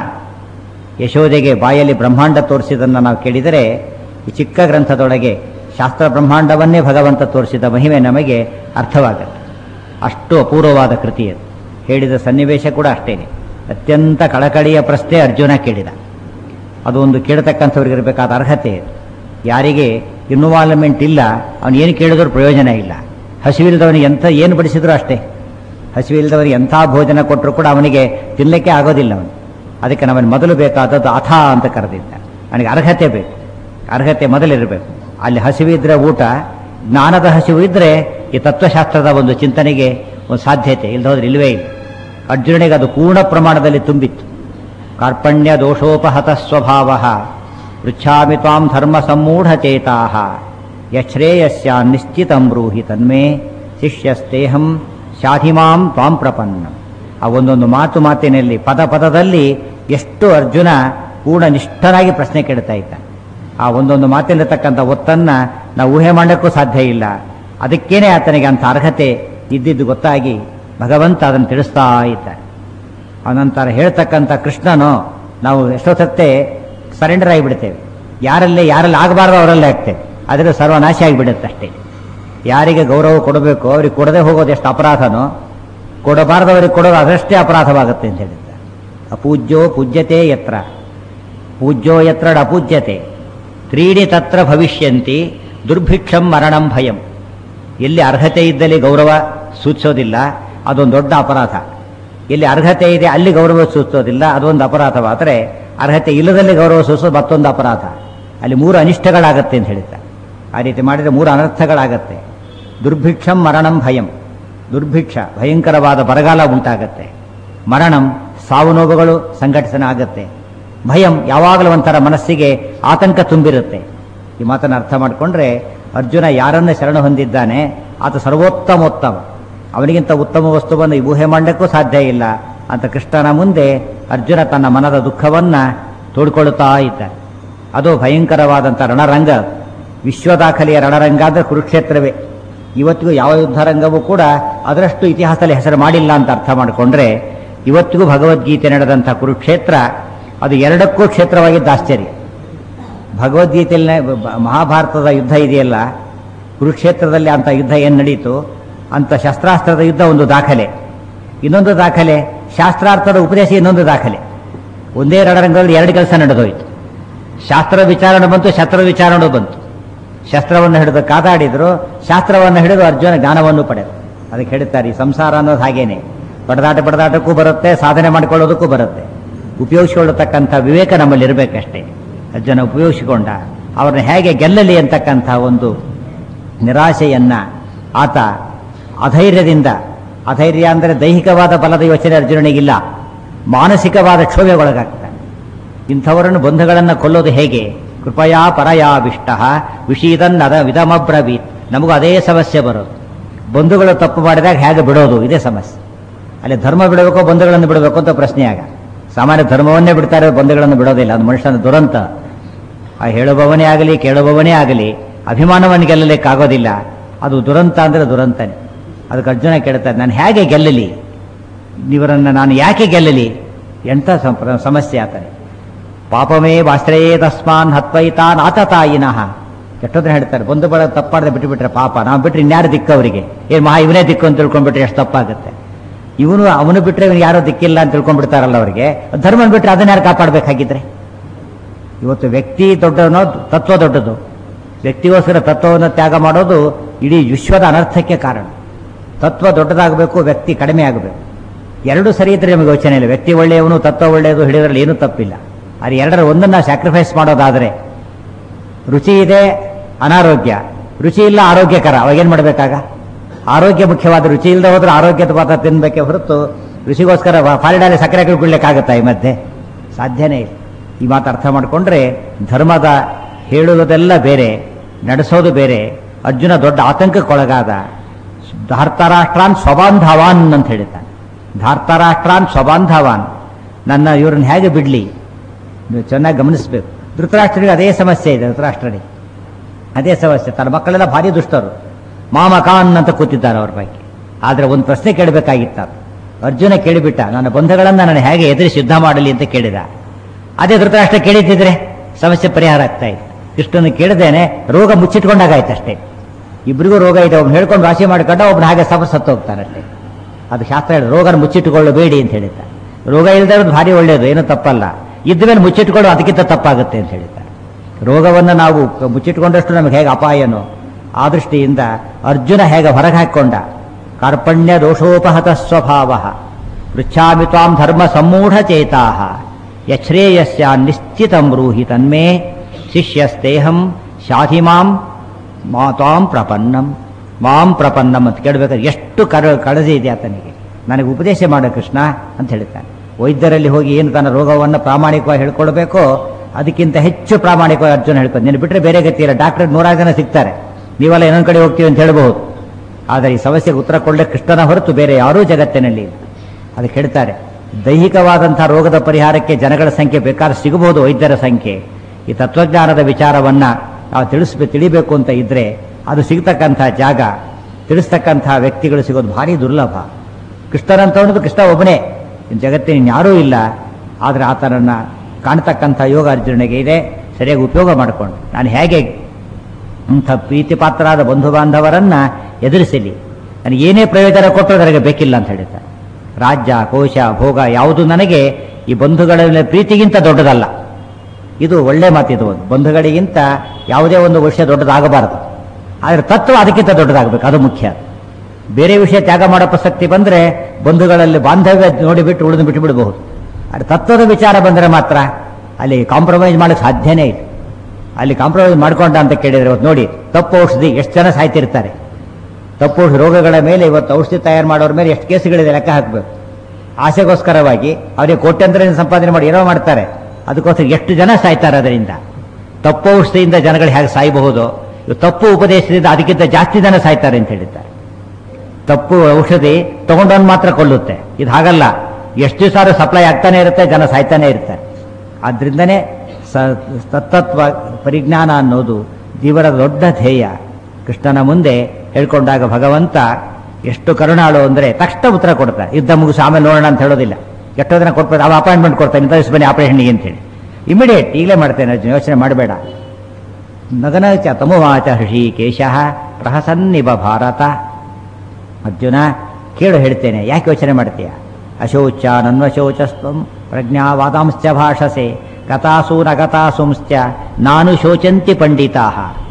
ಯಶೋದೆಗೆ ಬಾಯಲ್ಲಿ ಬ್ರಹ್ಮಾಂಡ ತೋರಿಸಿದ್ದನ್ನು ನಾವು ಕೇಳಿದರೆ ಈ ಚಿಕ್ಕ ಗ್ರಂಥದೊಳಗೆ ಶಾಸ್ತ್ರ ಬ್ರಹ್ಮಾಂಡವನ್ನೇ ಭಗವಂತ ತೋರಿಸಿದ ಮಹಿಮೆ ನಮಗೆ ಅರ್ಥವಾಗುತ್ತೆ ಅಷ್ಟು ಅಪೂರ್ವವಾದ ಕೃತಿ ಅದು ಹೇಳಿದ ಸನ್ನಿವೇಶ ಕೂಡ ಅಷ್ಟೇನೆ ಅತ್ಯಂತ ಕಳಕಳಿಯ ಪ್ರಶ್ನೆ ಅರ್ಜುನ ಕೇಳಿದ ಅದು ಒಂದು ಕೇಳತಕ್ಕಂಥವ್ರಿಗಿರಬೇಕಾದ ಅರ್ಹತೆ ಇದು ಯಾರಿಗೆ ಇನ್ವಾಲ್ವ್ಮೆಂಟ್ ಇಲ್ಲ ಅವನು ಏನು ಕೇಳಿದ್ರೂ ಪ್ರಯೋಜನ ಇಲ್ಲ ಹಸಿವಿಲ್ಲದವನಿಗೆ ಎಂಥ ಏನು ಬಡಿಸಿದ್ರು ಅಷ್ಟೇ ಹಸಿವಿಲ್ಲದವನಿಗೆ ಎಂಥ ಭೋಜನ ಕೊಟ್ಟರು ಕೂಡ ಅವನಿಗೆ ತಿನ್ನಲಿಕ್ಕೆ ಆಗೋದಿಲ್ಲ ಅವನು ಅದಕ್ಕೆ ನಮ್ಮನ್ನು ಮೊದಲು ಬೇಕಾದದ್ದು ಅಥ ಅಂತ ಕರೆದಿದ್ದ ಅವನಿಗೆ ಅರ್ಹತೆ ಬೇಕು ಅರ್ಹತೆ ಮೊದಲಿರಬೇಕು ಅಲ್ಲಿ ಹಸಿವಿದ್ರೆ ಊಟ ಜ್ಞಾನದ ಹಸಿವು ಇದ್ರೆ ಈ ತತ್ವಶಾಸ್ತ್ರದ ಒಂದು ಚಿಂತನೆಗೆ ಒಂದು ಸಾಧ್ಯತೆ ಇಲ್ಲದ ಹೋದ್ರೆ ಇಲ್ಲವೇ ಇಲ್ಲ ಅರ್ಜುನನಿಗೆ ಅದು ಪೂರ್ಣ ಪ್ರಮಾಣದಲ್ಲಿ ತುಂಬಿತ್ತು ಕಾರ್ಪಣ್ಯ ದೋಷೋಪಹತ ಸ್ವಭಾವ ಪೃಚ್ಛಾಮಿ ತ್ವಾಂ ಧರ್ಮ ಸಮ್ಮೂಢಚೇತಾ ಯಶ್ರೇಯಸ್ಯ ನಿಶ್ಚಿತಂ ಬ್ರೂಹಿ ತನ್ಮೇ ಶಿಷ್ಯಸ್ತೇಹಂ ಶಾಧಿಮಾಂ ತ್ವಾಂ ಪ್ರಪನ್ನ ಆ ಒಂದೊಂದು ಮಾತು ಮಾತಿನಲ್ಲಿ ಪದ ಪದದಲ್ಲಿ ಎಷ್ಟು ಅರ್ಜುನ ಪೂರ್ಣ ನಿಷ್ಠರಾಗಿ ಪ್ರಶ್ನೆ ಕೇಳ್ತಾ ಇದ್ದ ಆ ಒಂದೊಂದು ಮಾತಿನತಕ್ಕಂಥ ಒತ್ತನ್ನ ನಾವು ಊಹೆ ಮಾಡೋಕ್ಕೂ ಸಾಧ್ಯ ಇಲ್ಲ ಅದಕ್ಕೇನೆ ಆತನಿಗೆ ಅಂಥ ಅರ್ಹತೆ ಇದ್ದಿದ್ದು ಗೊತ್ತಾಗಿ ಭಗವಂತ ಅದನ್ನು ತಿಳಿಸ್ತಾ ಇದ್ದಾನೆ ಅನಂತರ ಹೇಳ್ತಕ್ಕಂಥ ಕೃಷ್ಣನು ನಾವು ಎಷ್ಟೊತ್ತತ್ತೆ ಸರೆಂಡರ್ ಆಗಿಬಿಡ್ತೇವೆ ಯಾರಲ್ಲೇ ಯಾರಲ್ಲಿ ಆಗಬಾರ್ದು ಅವರಲ್ಲೇ ಆಗ್ತೇವೆ ಅದರ ಸರ್ವನಾಶ ಆಗಿಬಿಡುತ್ತೆ ಅಷ್ಟೇ ಯಾರಿಗೆ ಗೌರವ ಕೊಡಬೇಕು ಅವ್ರಿಗೆ ಕೊಡದೆ ಹೋಗೋದು ಎಷ್ಟು ಅಪರಾಧನೋ ಕೊಡಬಾರದವರಿಗೆ ಕೊಡೋದು ಅದಷ್ಟೇ ಅಪರಾಧವಾಗುತ್ತೆ ಅಂತ ಹೇಳಿದ್ದ ಅಪೂಜ್ಯೋ ಪೂಜ್ಯತೆ ಯತ್ರ ಪೂಜ್ಯೋ ಯತ್ರ ಅಪೂಜ್ಯತೆ ತ್ರೀಣಿ ತತ್ರ ಭವಿಷ್ಯಂತಿ ದುರ್ಭಿಕ್ಷಂ ಮರಣಂ ಭಯಂ ಎಲ್ಲಿ ಅರ್ಹತೆ ಇದ್ದಲ್ಲಿ ಗೌರವ ಸೂಚಿಸೋದಿಲ್ಲ ಅದೊಂದು ದೊಡ್ಡ ಅಪರಾಧ ಎಲ್ಲಿ ಅರ್ಹತೆ ಇದೆ ಅಲ್ಲಿ ಗೌರವ ಸೂಚಿಸೋದಿಲ್ಲ ಅದೊಂದು ಅಪರಾಧವಾದರೆ ಅರ್ಹತೆ ಇಲ್ಲದಲ್ಲಿ ಗೌರವ ಸೂಚಿಸೋದು ಮತ್ತೊಂದು ಅಪರಾಧ ಅಲ್ಲಿ ಮೂರು ಅನಿಷ್ಟಗಳಾಗತ್ತೆ ಅಂತ ಹೇಳಿದ್ದ ಆ ರೀತಿ ಮಾಡಿದರೆ ಮೂರು ಅನರ್ಥಗಳಾಗತ್ತೆ ದುರ್ಭಿಕ್ಷಂ ಮರಣಂ ಭಯಂ ದುರ್ಭಿಕ್ಷ ಭಯಂಕರವಾದ ಬರಗಾಲ ಉಂಟಾಗತ್ತೆ ಮರಣಂ ಸಾವು ನೋವುಗಳು ಸಂಘಟಿಸನ ಆಗತ್ತೆ ಭಯಂ ಯಾವಾಗಲೂ ಒಂಥರ ಮನಸ್ಸಿಗೆ ಆತಂಕ ತುಂಬಿರುತ್ತೆ ಈ ಮಾತನ್ನು ಅರ್ಥ ಮಾಡಿಕೊಂಡ್ರೆ ಅರ್ಜುನ ಯಾರನ್ನ ಶರಣ ಹೊಂದಿದ್ದಾನೆ ಆತ ಸರ್ವೋತ್ತಮೋತ್ತಮ ಅವನಿಗಿಂತ ಉತ್ತಮ ವಸ್ತುವನ್ನು ಊಹೆ ಮಾಡಲಿಕ್ಕೂ ಸಾಧ್ಯ ಇಲ್ಲ ಅಂತ ಕೃಷ್ಣನ ಮುಂದೆ ಅರ್ಜುನ ತನ್ನ ಮನದ ದುಃಖವನ್ನ ತೋಡ್ಕೊಳ್ಳುತ್ತಾ ಇದ್ದಾನೆ ಅದು ಭಯಂಕರವಾದಂಥ ರಣರಂಗ ವಿಶ್ವ ದಾಖಲೆಯ ರಣರಂಗ ಅಂದರೆ ಕುರುಕ್ಷೇತ್ರವೇ ಇವತ್ತಿಗೂ ಯಾವ ಯುದ್ಧರಂಗವೂ ಕೂಡ ಅದರಷ್ಟು ಇತಿಹಾಸದಲ್ಲಿ ಹೆಸರು ಮಾಡಿಲ್ಲ ಅಂತ ಅರ್ಥ ಮಾಡಿಕೊಂಡ್ರೆ ಇವತ್ತಿಗೂ ಭಗವದ್ಗೀತೆ ನಡೆದಂಥ ಕುರುಕ್ಷೇತ್ರ ಅದು ಎರಡಕ್ಕೂ ಕ್ಷೇತ್ರವಾಗಿದ್ದ ಆಶ್ಚರ್ಯ ಭಗವದ್ಗೀತೆಯಲ್ಲಿ ಮಹಾಭಾರತದ ಯುದ್ಧ ಇದೆಯಲ್ಲ ಕುರುಕ್ಷೇತ್ರದಲ್ಲಿ ಅಂತ ಯುದ್ಧ ಏನು ನಡೀತು ಅಂತ ಶಸ್ತ್ರಾಸ್ತ್ರದ ಯುದ್ಧ ಒಂದು ದಾಖಲೆ ಇನ್ನೊಂದು ದಾಖಲೆ ಶಾಸ್ತ್ರಾರ್ಥದ ಉಪದೇಶ ಇನ್ನೊಂದು ದಾಖಲೆ ಒಂದೇ ರಣರಂಗದಲ್ಲಿ ಎರಡು ಕೆಲಸ ನಡೆದೋಯ್ತು ಶಾಸ್ತ್ರ ವಿಚಾರಣೆ ಬಂತು ಶಸ್ತ್ರ ವಿಚಾರಣೆ ಬಂತು ಶಸ್ತ್ರವನ್ನು ಹಿಡಿದು ಕಾದಾಡಿದ್ರು ಶಾಸ್ತ್ರವನ್ನು ಹಿಡಿದು ಅರ್ಜುನ ಜ್ಞಾನವನ್ನು ಪಡೆದು ಅದಕ್ಕೆ ಹೇಳ್ತಾರೆ ಈ ಸಂಸಾರ ಅನ್ನೋದು ಹಾಗೇನೆ ಪಡೆದಾಟ ಪಡೆದಾಟಕ್ಕೂ ಬರುತ್ತೆ ಸಾಧನೆ ಮಾಡಿಕೊಳ್ಳೋದಕ್ಕೂ ಬರುತ್ತೆ ಉಪಯೋಗಿಸಿಕೊಳ್ಳತಕ್ಕಂಥ ವಿವೇಕ ನಮ್ಮಲ್ಲಿ ಇರಬೇಕಷ್ಟೇ ಅರ್ಜುನ ಉಪಯೋಗಿಸಿಕೊಂಡ ಅವ್ರನ್ನ ಹೇಗೆ ಗೆಲ್ಲಲಿ ಅಂತಕ್ಕಂಥ ಒಂದು ನಿರಾಶೆಯನ್ನ ಆತ ಅಧೈರ್ಯದಿಂದ ಅಧೈರ್ಯ ಅಂದರೆ ದೈಹಿಕವಾದ ಬಲದ ಯೋಚನೆ ಅರ್ಜುನನಿಗಿಲ್ಲ ಮಾನಸಿಕವಾದ ಕ್ಷೋಭೆಗೊಳಗಾಗ್ತಾನೆ ಇಂಥವರನ್ನು ಬಂಧುಗಳನ್ನು ಕೊಲ್ಲೋದು ಹೇಗೆ ಕೃಪಯಾ ಪರಯಾವಿಷ್ಟ ವಿಷೀದನ್ನದ ವಿಧಮಬ್ರವೀತ್ ನಮಗೂ ಅದೇ ಸಮಸ್ಯೆ ಬರೋದು ಬಂಧುಗಳು ತಪ್ಪು ಮಾಡಿದಾಗ ಹೇಗೆ ಬಿಡೋದು ಇದೇ ಸಮಸ್ಯೆ ಅಲ್ಲಿ ಧರ್ಮ ಬಿಡಬೇಕೋ ಬಂಧುಗಳನ್ನು ಬಿಡಬೇಕು ಅಂತ ಪ್ರಶ್ನೆ ಆಗ ಸಾಮಾನ್ಯ ಧರ್ಮವನ್ನೇ ಬಿಡ್ತಾರೆ ಬಂಧುಗಳನ್ನು ಬಿಡೋದಿಲ್ಲ ಅದು ಮನುಷ್ಯನ ದುರಂತ ಆ ಹೇಳುವವನೇ ಆಗಲಿ ಕೇಳುವವನೇ ಆಗಲಿ ಅಭಿಮಾನವನ್ನು ಗೆಲ್ಲಲಿಕ್ಕಾಗೋದಿಲ್ಲ ಅದು ದುರಂತ ಅಂದರೆ ದುರಂತನೇ ಅದಕ್ಕೆ ಅರ್ಜುನ ಕೇಳ್ತಾರೆ ನಾನು ಹೇಗೆ ಗೆಲ್ಲಲಿ ಇವರನ್ನು ನಾನು ಯಾಕೆ ಗೆಲ್ಲಲಿ ಎಂಥ ಸಂ- ಸಮಸ್ಯೆ ಆತನೆ ಪಾಪಮೇ ವಾಶ್ರಯೇ ತಸ್ಮಾನ್ ಹತ್ವೈತಾನ್ ಆತತಾಯಿನಃ ಎಷ್ಟೊತ್ತಿನ ಹೇಳ್ತಾರೆ ಬಂಧು ಬಳ ತಪ್ಪಾಡದೆ ಬಿಟ್ಟು ಬಿಟ್ರೆ ಪಾಪ ನಾವು ಬಿಟ್ರೆ ಇನ್ಯಾರು ದಿಕ್ಕು ಅವರಿಗೆ ಏನ್ ಮಹಾ ಇವನೇ ದಿಕ್ಕು ಅಂತ ತಿಳ್ಕೊಂಡ್ಬಿಟ್ರೆ ಎಷ್ಟು ತಪ್ಪಾಗುತ್ತೆ ಇವನು ಅವನು ಬಿಟ್ರೆ ಇವನು ಯಾರೋ ದಿಕ್ಕಿಲ್ಲ ಅಂತ ತಿಳ್ಕೊಂಡ್ಬಿಡ್ತಾರಲ್ಲ ಅವರಿಗೆ ಧರ್ಮನ್ ಬಿಟ್ರೆ ಅದನ್ನ ಯಾರು ಕಾಪಾಡಬೇಕಾಗಿದ್ರೆ ಇವತ್ತು ವ್ಯಕ್ತಿ ದೊಡ್ಡನೋ ತತ್ವ ದೊಡ್ಡದು ವ್ಯಕ್ತಿಗೋಸ್ಕರ ತತ್ವವನ್ನು ತ್ಯಾಗ ಮಾಡೋದು ಇಡೀ ವಿಶ್ವದ ಅನರ್ಥಕ್ಕೆ ಕಾರಣ ತತ್ವ ದೊಡ್ಡದಾಗಬೇಕು ವ್ಯಕ್ತಿ ಕಡಿಮೆ ಆಗಬೇಕು ಎರಡು ಸರಿ ಇದ್ರೆ ನಮಗೆ ಯೋಚನೆ ಇಲ್ಲ ವ್ಯಕ್ತಿ ಒಳ್ಳೆಯವನು ತತ್ವ ಒಳ್ಳೆಯದು ಹಿಡಿದ್ರಲ್ಲಿ ಏನೂ ತಪ್ಪಿಲ್ಲ ಆದರೆ ಎರಡರ ಒಂದನ್ನ ಸ್ಯಾಕ್ರಿಫೈಸ್ ಮಾಡೋದಾದರೆ ರುಚಿ ಇದೆ ಅನಾರೋಗ್ಯ ರುಚಿ ಇಲ್ಲ ಆರೋಗ್ಯಕರ ಅವಾಗೇನು ಮಾಡಬೇಕಾಗ ಆರೋಗ್ಯ ಮುಖ್ಯವಾದ ರುಚಿ ಇಲ್ಲದೆ ಹೋದ್ರೆ ಆರೋಗ್ಯದ ಪದಾರ್ಥ ತಿನ್ಬೇಕೆ ಹೊರತು ರುಚಿಗೋಸ್ಕರ ಫಾಲಿಡಾಲಿ ಸಕ್ಕರೆ ಹಾಕಿಕೊಳ್ಳಿಕ್ಕಾಗತ್ತಾ ಈ ಮಧ್ಯೆ ಸಾಧ್ಯನೇ ಇಲ್ಲ ಈ ಮಾತು ಅರ್ಥ ಮಾಡಿಕೊಂಡ್ರೆ ಧರ್ಮದ ಹೇಳುವುದೆಲ್ಲ ಬೇರೆ ನಡೆಸೋದು ಬೇರೆ ಅರ್ಜುನ ದೊಡ್ಡ ಆತಂಕಕ್ಕೊಳಗಾದ ಧಾರ್ತರಾಷ್ಟ್ರಾನ್ ಸ್ವಬಾಂಧವಾನ್ ಅಂತ ಹೇಳಿದ್ದಾನೆ ಧಾರ್ತರಾಷ್ಟ್ರಾನ್ ಸ್ವಬಾಂಧವಾನ್ ನನ್ನ ಇವ್ರನ್ನ ಹೇಗೆ ಬಿಡ್ಲಿ ನೀವು ಚೆನ್ನಾಗಿ ಗಮನಿಸಬೇಕು ಧೃತರಾಷ್ಟ್ರನಿಗೆ ಅದೇ ಸಮಸ್ಯೆ ಇದೆ ಧೃತರಾಷ್ಟ್ರನಿಗೆ ಅದೇ ಸಮಸ್ಯೆ ತನ್ನ ಮಕ್ಕಳೆಲ್ಲ ಭಾರಿ ದುಷ್ಟರು ಮಾಮಕಾನ್ ಅಂತ ಕೂತಿದ್ದಾರೆ ಅವ್ರ ಬಗ್ಗೆ ಆದರೆ ಒಂದು ಪ್ರಶ್ನೆ ಕೇಳಬೇಕಾಗಿತ್ತ ಅರ್ಜುನ ಕೇಳಿಬಿಟ್ಟ ನನ್ನ ಬಂಧುಗಳನ್ನು ನಾನು ಹೇಗೆ ಎದುರಿಸಿ ಯುದ್ಧ ಮಾಡಲಿ ಅಂತ ಕೇಳಿದ ಅದೇ ಧೃತರಾಷ್ಟ್ರ ಕೇಳಿದ್ದಿದ್ರೆ ಸಮಸ್ಯೆ ಪರಿಹಾರ ಆಗ್ತಾ ಇತ್ತು ಕೃಷ್ಣನ ಕೇಳಿದೇನೆ ರೋಗ ಮುಚ್ಚಿಟ್ಕೊಂಡಾಗಾಯ್ತು ಅಷ್ಟೇ ಇಬ್ಬರಿಗೂ ರೋಗ ಇದೆ ಒಬ್ಬನು ಹೇಳ್ಕೊಂಡು ರಾಶಿ ಮಾಡ್ಕೊಂಡ ಒಬ್ಬನ ಹಾಗೆ ಸಮ ಸತ್ತು ಹೋಗ್ತಾನಷ್ಟೇ ಅದು ಶಾಸ್ತ್ರ ಹೇಳಿ ರೋಗನ ಮುಚ್ಚಿಟ್ಟುಕೊಳ್ಳಬೇಡಿ ಅಂತ ಹೇಳಿದ್ದ ರೋಗ ಇಲ್ಲದೆ ಇರೋದು ಭಾರಿ ಒಳ್ಳೆಯದು ಏನು ತಪ್ಪಲ್ಲ ಇದ್ದ ಮೇಲೆ ಮುಚ್ಚಿಟ್ಕೊಳ್ಳೋ ಅದಕ್ಕಿಂತ ತಪ್ಪಾಗುತ್ತೆ ಅಂತ ಹೇಳಿದ್ದಾರೆ ರೋಗವನ್ನು ನಾವು ಮುಚ್ಚಿಟ್ಕೊಂಡಷ್ಟು ನಮಗೆ ಹೇಗೆ ಅಪಾಯನೋ ಆ ದೃಷ್ಟಿಯಿಂದ ಅರ್ಜುನ ಹೇಗೆ ಹೊರಗೆ ಹಾಕಿಕೊಂಡ ಕಾರ್ಪಣ್ಯ ದೋಷೋಪಹತ ಸ್ವಭಾವ ಪೃಚ್ಛಾಮಿ ತ್ವಾಂ ಧರ್ಮ ಸಮ್ಮೂಢ ಚೇತಾ ಯಶ್ರೇಯಸ್ಯ ನಿಶ್ಚಿತಂ ಬ್ರೂಹಿ ತನ್ಮೇ ಶಿಷ್ಯಸ್ತೇಹಂ ಶಾಧಿ ಮಾಂ ಮಾ ತ್ವಾಂ ಪ್ರಪನ್ನಂ ಮಾಂ ಪ್ರಪನ್ನಂ ಅಂತ ಕೇಳಬೇಕಾದ್ರೆ ಎಷ್ಟು ಕರ ಕಳಜಿ ಇದೆ ಆತನಿಗೆ ನನಗೆ ಉಪದೇಶ ಮಾಡು ಕೃಷ್ಣ ಅಂತ ಹೇಳ್ತಾನೆ ವೈದ್ಯರಲ್ಲಿ ಹೋಗಿ ಏನು ತನ್ನ ರೋಗವನ್ನು ಪ್ರಾಮಾಣಿಕವಾಗಿ ಹೇಳ್ಕೊಳ್ಬೇಕೋ ಅದಕ್ಕಿಂತ ಹೆಚ್ಚು ಪ್ರಾಮಾಣಿಕವಾಗಿ ಅರ್ಜುನ ಹೇಳ್ಕೊಂಡು ನೀನು ಬಿಟ್ಟರೆ ಬೇರೆ ಗತಿ ಇಲ್ಲ ಡಾಕ್ಟರ್ ನೂರಾರು ಜನ ಸಿಗ್ತಾರೆ ನೀವೆಲ್ಲ ಇನ್ನೊಂದು ಕಡೆ ಹೋಗ್ತೀವಿ ಅಂತ ಹೇಳಬಹುದು ಆದರೆ ಈ ಸಮಸ್ಯೆಗೆ ಉತ್ತರ ಕೊಡಲಿಕ್ಕೆ ಕೃಷ್ಣನ ಹೊರತು ಬೇರೆ ಯಾರೂ ಜಗತ್ತಿನಲ್ಲಿ ಇಲ್ಲ ಅದಕ್ಕೆ ಹೇಳ್ತಾರೆ ದೈಹಿಕವಾದಂತಹ ರೋಗದ ಪರಿಹಾರಕ್ಕೆ ಜನಗಳ ಸಂಖ್ಯೆ ಬೇಕಾದ್ರೆ ಸಿಗಬಹುದು ವೈದ್ಯರ ಸಂಖ್ಯೆ ಈ ತತ್ವಜ್ಞಾನದ ವಿಚಾರವನ್ನ ನಾವು ತಿಳಿಸ್ಬೇ ತಿಳಿಬೇಕು ಅಂತ ಇದ್ರೆ ಅದು ಸಿಗ್ತಕ್ಕಂಥ ಜಾಗ ತಿಳಿಸ್ತಕ್ಕಂಥ ವ್ಯಕ್ತಿಗಳು ಸಿಗೋದು ಭಾರಿ ದುರ್ಲಭ ಕೃಷ್ಣನಂತವನದು ಕೃಷ್ಣ ಒಬ್ಬನೇ ಇನ್ನು ಜಗತ್ತಿನ ಯಾರೂ ಇಲ್ಲ ಆದರೆ ಆತನನ್ನ ಕಾಣ್ತಕ್ಕಂಥ ಯೋಗ ಅರ್ಜುನನಿಗೆ ಇದೆ ಸರಿಯಾಗಿ ಉಪಯೋಗ ಮಾಡಿಕೊಂಡು ನಾನು ಹೇಗೆ ಇಂಥ ಪ್ರೀತಿ ಪಾತ್ರರಾದ ಬಂಧು ಬಾಂಧವರನ್ನ ಎದುರಿಸಲಿ ನನಗೆ ಏನೇ ಪ್ರಯೋಜನ ಕೊಟ್ಟರು ನನಗೆ ಬೇಕಿಲ್ಲ ಅಂತ ಹೇಳಿದ್ದಾರೆ ರಾಜ್ಯ ಕೋಶ ಭೋಗ ಯಾವುದು ನನಗೆ ಈ ಬಂಧುಗಳ ಮೇಲೆ ಪ್ರೀತಿಗಿಂತ ದೊಡ್ಡದಲ್ಲ ಇದು ಒಳ್ಳೆ ಮಾತಿದು ಒಂದು ಬಂಧುಗಳಿಗಿಂತ ಯಾವುದೇ ಒಂದು ವಿಷಯ ದೊಡ್ಡದಾಗಬಾರದು ಆದರೆ ತತ್ವ ಅದಕ್ಕಿಂತ ದೊಡ್ಡದಾಗಬೇಕು ಅದು ಮುಖ್ಯ ಬೇರೆ ವಿಷಯ ತ್ಯಾಗ ಮಾಡೋ ಪ್ರಸಕ್ತಿ ಬಂದರೆ ಬಂಧುಗಳಲ್ಲಿ ಬಾಂಧವ್ಯ ನೋಡಿಬಿಟ್ಟು ಉಳಿದು ಬಿಟ್ಟು ಬಿಡಬಹುದು ಆದರೆ ತತ್ವದ ವಿಚಾರ ಬಂದರೆ ಮಾತ್ರ ಅಲ್ಲಿ ಕಾಂಪ್ರಮೈಸ್ ಮಾಡೋಕ್ಕೆ ಸಾಧ್ಯನೇ ಇಲ್ಲ ಅಲ್ಲಿ ಕಾಂಪ್ರಮೈಸ್ ಮಾಡ್ಕೊಂಡ ಅಂತ ಕೇಳಿದ್ರೆ ಇವತ್ತು ನೋಡಿ ತಪ್ಪು ಔಷಧಿ ಎಷ್ಟು ಜನ ಸಾಯ್ತಿರ್ತಾರೆ ತಪ್ಪು ಔಷಧಿ ರೋಗಗಳ ಮೇಲೆ ಇವತ್ತು ಔಷಧಿ ತಯಾರು ಮಾಡೋರ ಮೇಲೆ ಎಷ್ಟು ಕೇಸುಗಳಿದೆ ಲೆಕ್ಕ ಹಾಕಬೇಕು ಆಸೆಗೋಸ್ಕರವಾಗಿ ಅವರಿಗೆ ಕೋಟ್ಯಂತರ ಸಂಪಾದನೆ ಮಾಡಿ ಏನೋ ಮಾಡ್ತಾರೆ ಅದಕ್ಕೋಸ್ಕರ ಎಷ್ಟು ಜನ ಸಾಯ್ತಾರೆ ಅದರಿಂದ ತಪ್ಪು ಔಷಧಿಯಿಂದ ಜನಗಳು ಹೇಗೆ ಸಾಯಬಹುದು ಇವು ತಪ್ಪು ಉಪದೇಶದಿಂದ ಅದಕ್ಕಿಂತ ಜಾಸ್ತಿ ಜನ ಸಾಯ್ತಾರೆ ಅಂತ ಹೇಳಿದ್ದಾರೆ ತಪ್ಪು ಔಷಧಿ ತಗೊಂಡವನು ಮಾತ್ರ ಕೊಲ್ಲುತ್ತೆ ಇದು ಹಾಗಲ್ಲ ಎಷ್ಟು ದಿವಸ ಸಪ್ಲೈ ಆಗ್ತಾನೆ ಇರುತ್ತೆ ಜನ ಸಾಯ್ತಾನೆ ಇರ್ತಾರೆ ಆದ್ರಿಂದನೇ ಸ ತತ್ತತ್ವ ಪರಿಜ್ಞಾನ ಅನ್ನೋದು ಜೀವನದ ದೊಡ್ಡ ಧ್ಯೇಯ ಕೃಷ್ಣನ ಮುಂದೆ ಹೇಳ್ಕೊಂಡಾಗ ಭಗವಂತ ಎಷ್ಟು ಕರುಣಾಳು ಅಂದರೆ ತಕ್ಷಣ ಉತ್ತರ ಕೊಡ್ತಾರೆ ಯುದ್ಧ ಮುಗಿಸಿ ಆಮೇಲೆ ನೋಡೋಣ ಅಂತ ಹೇಳೋದಿಲ್ಲ ಎಷ್ಟೋ ದಿನ ಕೊಟ್ಬಿಟ್ಟು ಅವ ಅಪಾಯಿಂಟ್ಮೆಂಟ್ ಕೊಡ್ತಾನೆ ಇಂಥ ದಿವಸ ಬನ್ನಿ ಆಪರೇಷನ್ಗೆ ಅಂತೇಳಿ ಇಮಿಡಿಯೇಟ್ ಈಗಲೇ ಮಾಡ್ತೇನೆ ಅರ್ಜುನ ಯೋಚನೆ ಮಾಡಬೇಡ ನಗನ ಚ ತಮುವಾಚ ಹೃಷಿಕೇಶ ಪ್ರಹಸನ್ನಿಬ ಭಾರತ ಅರ್ಜುನ ಕೇಳು ಹೇಳ್ತೇನೆ ಯಾಕೆ ಯೋಚನೆ ಮಾಡ್ತೀಯ ಅಶೌಚ ನನ್ವಶೋಚಸ್ತ್ವಂ ಪ್ರಜ್ಞಾವಾದಾಂಶ್ಚ ಭಾಷಸೆ ಕಥಾಸು ನಗತಾಸುಂಶ್ಚ ನಾನು ಶೋಚಂತಿ ಪಂಡಿತಾ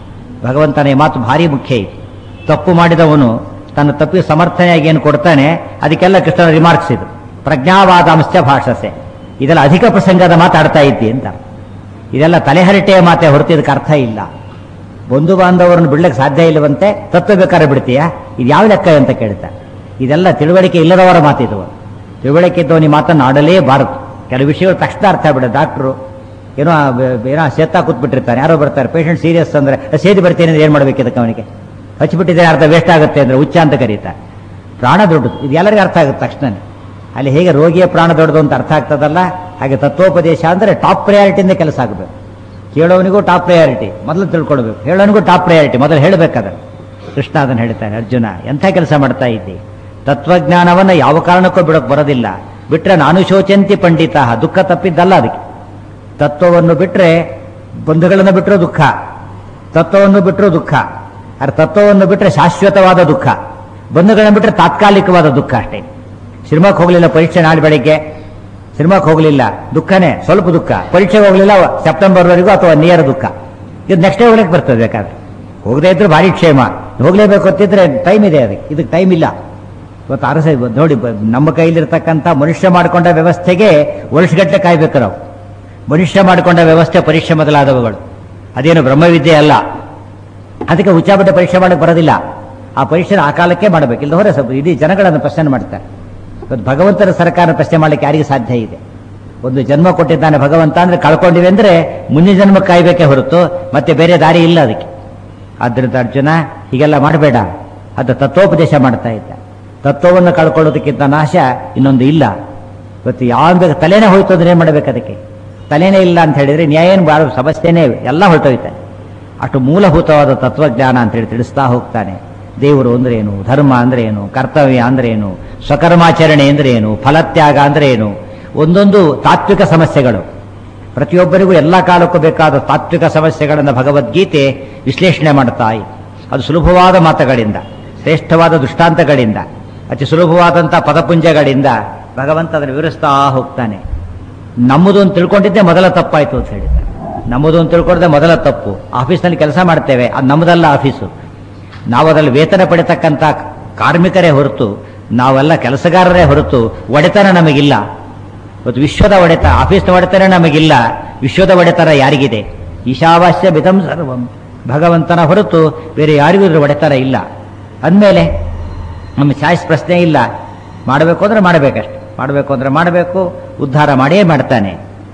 ಭಗವಂತನ ಈ ಮಾತು ಭಾರಿ ಮುಖ್ಯ ಇದೆ ತಪ್ಪು ಮಾಡಿದವನು ತನ್ನ ತಪ್ಪಿಗೆ ಸಮರ್ಥನೆಯಾಗಿ ಏನು ಕೊಡ್ತಾನೆ ಅದಕ್ಕೆಲ್ಲ ಕೃಷ್ಣನ ರಿಮಾರ್ಕ್ಸ್ ಇದು ಪ್ರಜ್ಞಾವಾದಾಂಶ್ಚ ಭಾಷಸೆ ಇದೆಲ್ಲ ಅಧಿಕ ಪ್ರಸಂಗದ ಮಾತಾಡ್ತಾ ಇದ್ದಿ ಅಂತ ಇದೆಲ್ಲ ತಲೆಹರಟೆಯ ಮಾತೆ ಹೊರತು ಇದಕ್ಕೆ ಅರ್ಥ ಇಲ್ಲ ಬಂಧು ಬಾಂಧವರನ್ನು ಬಿಡ್ಲಿಕ್ಕೆ ಸಾಧ್ಯ ಇಲ್ಲವಂತೆ ತತ್ವ ಬೇಕಾದ್ರೆ ಬಿಡ್ತೀಯಾ ಇದು ಯಾವ ಲೆಕ್ಕ ಅಂತ ಕೇಳ್ತಾ ಇದೆಲ್ಲ ತಿಳುವಳಿಕೆ ಇಲ್ಲದವರ ಮಾತಿದು ತಿಳುವಳಿಕೆ ಇದ್ದವನು ಈ ಮಾತನ್ನು ಆಡಲೇಬಾರದು ಕೆಲವು ವಿಷಯಗಳು ತಕ್ಷಣ ಅರ್ಥ ಬಿಡ ಡಾಕ್ಟ್ರು ಏನೋ ಆ ಬ- ಏನೋ ಸೇತಾ ಕೂತ್ಬಿಟ್ಟಿರ್ತಾನೆ ಯಾರೋ ಬರ್ತಾರೆ ಪೇಷಂಟ್ ಸೀರಿಯಸ್ ಅಂದ್ರೆ ಸೇದಿ ಬರ್ತೀನಿ ಅಂದ್ರೆ ಏನು ಮಾಡ್ಬೇಕು ಇದಕ್ಕೆ ಅವನಿಗೆ ಹಚ್ಚಿಬಿಟ್ಟಿದ್ರೆ ಅರ್ಧ ವೇಸ್ಟ್ ಆಗುತ್ತೆ ಅಂದ್ರೆ ಉಚ್ಚ ಅಂತ ಕರೀತಾರೆ ಪ್ರಾಣ ದೊಡ್ಡದು ಇದು ಎಲ್ಲರಿಗೂ ಅರ್ಥ ಆಗುತ್ತೆ ತಕ್ಷಣನೇ ಅಲ್ಲಿ ಹೇಗೆ ರೋಗಿಯ ಪ್ರಾಣ ದೊಡ್ಡದು ಅಂತ ಅರ್ಥ ಆಗ್ತದಲ್ಲ ಹಾಗೆ ತತ್ವೋಪದೇಶ ಅಂದ್ರೆ ಟಾಪ್ ಪ್ರಯಾರಿಟಿಯಿಂದ ಕೆಲಸ ಆಗಬೇಕು ಕೇಳೋನಿಗೂ ಟಾಪ್ ಪ್ರಯಾರಿಟಿ ಮೊದಲು ತಿಳ್ಕೊಳ್ಬೇಕು ಹೇಳೋನಿಗೂ ಟಾಪ್ ಪ್ರಯಾರಿಟಿ ಮೊದಲು ಹೇಳಬೇಕಾದ್ರೆ ಕೃಷ್ಣ ಅದನ್ನು ಹೇಳ್ತಾನೆ ಅರ್ಜುನ ಎಂಥ ಕೆಲಸ ಮಾಡ್ತಾ ಇದ್ದಿ ತತ್ವಜ್ಞಾನವನ್ನ ಯಾವ ಕಾರಣಕ್ಕೂ ಬಿಡೋಕೆ ಬರೋದಿಲ್ಲ ಬಿಟ್ರೆ ನಾನು ಶೋಚಂತಿ ಪಂಡಿತ ದುಃಖ ತಪ್ಪಿದ್ದಲ್ಲ ಅದಕ್ಕೆ ತತ್ವವನ್ನು ಬಿಟ್ರೆ ಬಂಧುಗಳನ್ನು ಬಿಟ್ಟರು ದುಃಖ ತತ್ವವನ್ನು ಬಿಟ್ಟರು ದುಃಖ ಅರೆ ತತ್ವವನ್ನು ಬಿಟ್ರೆ ಶಾಶ್ವತವಾದ ದುಃಖ ಬಂಧುಗಳನ್ನು ಬಿಟ್ರೆ ತಾತ್ಕಾಲಿಕವಾದ ದುಃಖ ಅಷ್ಟೇ ಸಿನಿಮಾಕ್ಕೆ ಹೋಗಲಿಲ್ಲ ಪರೀಕ್ಷೆ ನಾಳೆ ಬೆಳಿಗ್ಗೆ ಸಿನಿಮಾಕ್ಕೆ ಹೋಗಲಿಲ್ಲ ದುಃಖನೇ ಸ್ವಲ್ಪ ದುಃಖ ಪರೀಕ್ಷೆಗೆ ಹೋಗಲಿಲ್ಲ ಸೆಪ್ಟೆಂಬರ್ವರೆಗೂ ಅಥವಾ ನಿಯರ್ ದುಃಖ ಇದು ನೆಕ್ಸ್ಟ್ ಡೇ ಹೋಗ್ಲಿಕ್ಕೆ ಬರ್ತದೆ ಬೇಕಾದ್ರೆ ಹೋಗದೇ ಇದ್ರೆ ಭಾರಿ ಕ್ಷೇಮ ಹೋಗ್ಲೇಬೇಕು ಅಂತಿದ್ರೆ ಟೈಮ್ ಇದೆ ಅದಕ್ಕೆ ಇದಕ್ಕೆ ಟೈಮ್ ಇಲ್ಲ ಇವತ್ತು ಅರಸ ನೋಡಿ ಬ- ನಮ್ಮ ಕೈಲಿರ್ತಕ್ಕಂಥ ಮನುಷ್ಯ ಮಾಡಿಕೊಂಡ ವ್ಯವಸ್ಥೆಗೆ ವರ್ಷಗಟ್ಟಲೆ ಕಾಯ್ಬೇಕು ನಾವು ಮನುಷ್ಯ ಮಾಡಿಕೊಂಡ ವ್ಯವಸ್ಥೆ ಪರೀಕ್ಷೆ ಮೊದಲಾದವುಗಳು ಅದೇನು ಬ್ರಹ್ಮವಿದ್ಯೆ ಅಲ್ಲ ಅದಕ್ಕೆ ಉಚ್ಚಾಬಟ್ಟೆ ಪರೀಕ್ಷೆ ಮಾಡಕ್ಕೆ ಬರೋದಿಲ್ಲ ಆ ಪರೀಕ್ಷೆ ಆ ಕಾಲಕ್ಕೆ ಮಾಡಬೇಕು ಇಲ್ಲ ಹೊರ ಸ್ವಲ್ಪ ಇಡೀ ಜನಗಳನ್ನು ಪ್ರಶ್ನೆ ಮಾಡ್ತಾರೆ ಇವತ್ತು ಭಗವಂತನ ಸರ್ಕಾರ ಪ್ರಶ್ನೆ ಮಾಡಲಿಕ್ಕೆ ಯಾರಿಗೆ ಸಾಧ್ಯ ಇದೆ ಒಂದು ಜನ್ಮ ಕೊಟ್ಟಿದ್ದಾನೆ ಭಗವಂತ ಅಂದ್ರೆ ಕಳ್ಕೊಂಡಿವೆ ಅಂದ್ರೆ ಮುಂದಿನ ಜನ್ಮ ಕಾಯ್ಬೇಕೇ ಹೊರತು ಮತ್ತೆ ಬೇರೆ ದಾರಿ ಇಲ್ಲ ಅದಕ್ಕೆ ಆದ್ದರಿಂದ ಅರ್ಜುನ ಹೀಗೆಲ್ಲ ಮಾಡಬೇಡ ಅದು ತತ್ವೋಪದೇಶ ಮಾಡ್ತಾ ಇದ್ದ ತತ್ವವನ್ನು ಕಳ್ಕೊಳ್ಳೋದಕ್ಕಿಂತ ನಾಶ ಇನ್ನೊಂದು ಇಲ್ಲ ಇವತ್ತು ಯಾವ ಬೇಕು ತಲೆನೇ ಹೋಯ್ತು ಅಂದ್ರೆ ಏನ್ ಮಾಡ್ಬೇಕು ಅದಕ್ಕೆ ತಲೆನೇ ಇಲ್ಲ ಅಂತ ಹೇಳಿದ್ರೆ ನ್ಯಾಯ ಏನು ಬಾರೋ ಸಮಸ್ಯೆನೇ ಎಲ್ಲ ಹೊರಟೋಯ್ತಾನೆ ಅಷ್ಟು ಮೂಲಭೂತವಾದ ತತ್ವಜ್ಞಾನ ಅಂತ ಹೇಳಿ ತಿಳಿಸ್ತಾ ಹೋಗ್ತಾನೆ ದೇವರು ಅಂದ್ರೆ ಏನು ಧರ್ಮ ಅಂದ್ರೆ ಏನು ಕರ್ತವ್ಯ ಅಂದ್ರೆ ಏನು ಸ್ವಕರ್ಮಾಚರಣೆ ಅಂದ್ರೆ ಏನು ಫಲತ್ಯಾಗ ಅಂದ್ರೆ ಏನು ಒಂದೊಂದು ತಾತ್ವಿಕ ಸಮಸ್ಯೆಗಳು ಪ್ರತಿಯೊಬ್ಬರಿಗೂ ಎಲ್ಲ ಕಾಲಕ್ಕೂ ಬೇಕಾದ ತಾತ್ವಿಕ ಸಮಸ್ಯೆಗಳನ್ನು ಭಗವದ್ಗೀತೆ ವಿಶ್ಲೇಷಣೆ ಮಾಡ್ತಾ ಇದೆ ಅದು ಸುಲಭವಾದ ಮಾತುಗಳಿಂದ ಶ್ರೇಷ್ಠವಾದ ದೃಷ್ಟಾಂತಗಳಿಂದ ಅತಿ ಸುಲಭವಾದಂಥ ಪದಪುಂಜಗಳಿಂದ ಭಗವಂತ ಅದನ್ನು ವಿವರಿಸ್ತಾ ಹೋಗ್ತಾನೆ ನಮ್ಮದು ಅಂತ ತಿಳ್ಕೊಂಡಿದ್ದೆ ಮೊದಲ ತಪ್ಪಾಯ್ತು ಅಂತ ಹೇಳಿದ್ದಾರೆ ನಮ್ಮದು ಅಂತ ತಿಳ್ಕೊಂಡ್ರೆ ಮೊದಲ ತಪ್ಪು ಆಫೀಸ್ನಲ್ಲಿ ಕೆಲಸ ಮಾಡ್ತೇವೆ ಅದು ನಮ್ಮದಲ್ಲ ಆಫೀಸು ನಾವು ಅದರಲ್ಲಿ ವೇತನ ಪಡಿತಕ್ಕಂಥ ಕಾರ್ಮಿಕರೇ ಹೊರತು ನಾವೆಲ್ಲ ಕೆಲಸಗಾರರೇ ಹೊರತು ಒಡೆತನ ನಮಗಿಲ್ಲ ಇವತ್ತು ವಿಶ್ವದ ಒಡೆತ ಆಫೀಸ್ನ ಒಡೆತನ ನಮಗಿಲ್ಲ ವಿಶ್ವದ ಒಡೆತನ ಯಾರಿಗಿದೆ ಈಶಾವಾಸ್ಯ ಬಿದಂ ಸರ್ವಂ ಭಗವಂತನ ಹೊರತು ಬೇರೆ ಯಾರಿಗೂ ಇದ್ರ ಒಡೆತನ ಇಲ್ಲ ಅಂದಮೇಲೆ ನಮ್ಮ ಚಾಯ್ಸ್ ಪ್ರಶ್ನೆ ಇಲ್ಲ ಮಾಡಬೇಕು ಅಂದ್ರೆ ಮಾಡಬೇಕಷ್ಟೆ ಮಾಡಬೇಕು ಅಂದ್ರೆ ಮಾಡಬೇಕು ಉದ್ಧಾರ ಮಾಡೇ ಮಾಡ್ತಾನೆ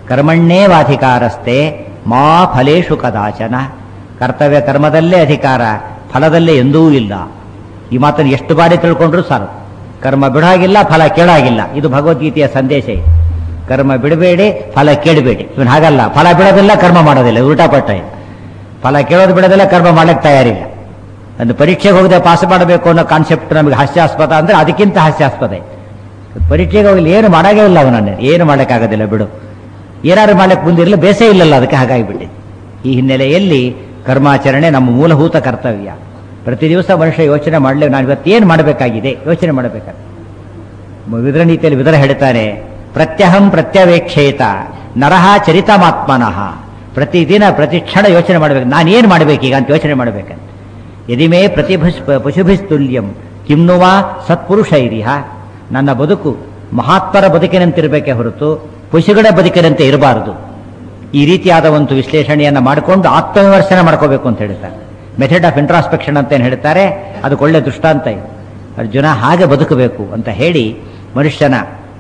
ಕರ್ಮಣ್ಣೇವಾಧಿಕಾರಸ್ತೆ ಮಾ ಫಲೇಶು ಕದಾಚನ ಕರ್ತವ್ಯ ಕರ್ಮದಲ್ಲೇ ಅಧಿಕಾರ ಫಲದಲ್ಲೇ ಎಂದೂ ಇಲ್ಲ ಈ ಮಾತನ್ನು ಎಷ್ಟು ಬಾರಿ ತಿಳ್ಕೊಂಡ್ರು ಸಾರು ಕರ್ಮ ಬಿಡಾಗಿಲ್ಲ ಫಲ ಕೇಳಾಗಿಲ್ಲ ಇದು ಭಗವದ್ಗೀತೆಯ ಸಂದೇಶ ಇದೆ ಕರ್ಮ ಬಿಡಬೇಡಿ ಫಲ ಕೇಳಬೇಡಿ ಇವನು ಹಾಗಲ್ಲ ಫಲ ಬಿಡೋದಿಲ್ಲ ಕರ್ಮ ಮಾಡೋದಿಲ್ಲ ಉಲ್ಟಾ ಪಟ್ಟ ಇದೆ ಫಲ ಕೇಳೋದು ಬಿಡೋದಿಲ್ಲ ಕರ್ಮ ಮಾಡಕ್ಕೆ ತಯಾರಿಲ್ಲ ಒಂದು ಪರೀಕ್ಷೆಗೆ ಹೋಗದೆ ಪಾಸ್ ಮಾಡಬೇಕು ಅನ್ನೋ ಕಾನ್ಸೆಪ್ಟ್ ನಮಗೆ ಹಾಸ್ಯಾಸ್ಪದ ಅಂದ್ರೆ ಅದಕ್ಕಿಂತ ಹಾಸ್ಯಾಸ್ಪದ ಇದೆ ಪರೀಕ್ಷೆಗೆ ಹೋಗಲಿ ಏನು ಮಾಡಾಗೇ ಇಲ್ಲ ಅವನನ್ನು ಏನು ಮಾಡೋಕ್ಕಾಗೋದಿಲ್ಲ ಬಿಡು ಏನಾದ್ರು ಮಾಡಕ್ಕೆ ಮುಂದಿರಲಿ ಬೇಸೇ ಇಲ್ಲಲ್ಲ ಅದಕ್ಕೆ ಹಾಗಾಗಿಬಿಟ್ಟಿದೆ ಈ ಹಿನ್ನೆಲೆಯಲ್ಲಿ ಕರ್ಮಾಚರಣೆ ನಮ್ಮ ಮೂಲಭೂತ ಕರ್ತವ್ಯ ಪ್ರತಿ ದಿವಸ ಮನುಷ್ಯ ಯೋಚನೆ ಮಾಡಲಿ ನಾನು ಇವತ್ತೇನು ಮಾಡಬೇಕಾಗಿದೆ ಯೋಚನೆ ಮಾಡಬೇಕಾಗಿದೆ ವಿದ್ರ ನೀತಿಯಲ್ಲಿ ವಿದ್ರ ಹೇಳ್ತಾನೆ ಪ್ರತ್ಯಹಂ ಪ್ರತ್ಯವೇಕ್ಷೇತ ನರಹ ಚರಿತಮಾತ್ಮನಃ ಪ್ರತಿದಿನ ಪ್ರತಿ ಕ್ಷಣ ಯೋಚನೆ ಮಾಡಬೇಕು ನಾನು ಏನು ಮಾಡಬೇಕೀಗ ಅಂತ ಯೋಚನೆ ಮಾಡಬೇಕಂತ ಯದಿಮೇ ಪ್ರತಿಭುಷ್ ಪಶುಭಿಸ್ತುಲ್ಯಂ ಕಿಮ್ನುವ ಸತ್ಪುರುಷೈರಿಹ ನನ್ನ ಬದುಕು ಮಹಾತ್ಮರ ಬದುಕಿನಂತಿರಬೇಕೇ ಹೊರತು ಪಶುಗಳ ಬದುಕಿನಂತೆ ಇರಬಾರದು ಈ ರೀತಿಯಾದ ಒಂದು ವಿಶ್ಲೇಷಣೆಯನ್ನು ಮಾಡಿಕೊಂಡು ಆತ್ಮವಿಮರ್ಶನ ಮಾಡ್ಕೋಬೇಕು ಅಂತ ಹೇಳ್ತಾರೆ ಮೆಥಡ್ ಆಫ್ ಇಂಟ್ರಾಸ್ಪೆಕ್ಷನ್ ಅಂತ ಏನು ಹೇಳ್ತಾರೆ ಅದಕ್ಕೆ ಒಳ್ಳೆ ದೃಷ್ಟಾಂತ ಇದೆ ಅರ್ಜುನ ಹಾಗೆ ಬದುಕಬೇಕು ಅಂತ ಹೇಳಿ ಮನುಷ್ಯನ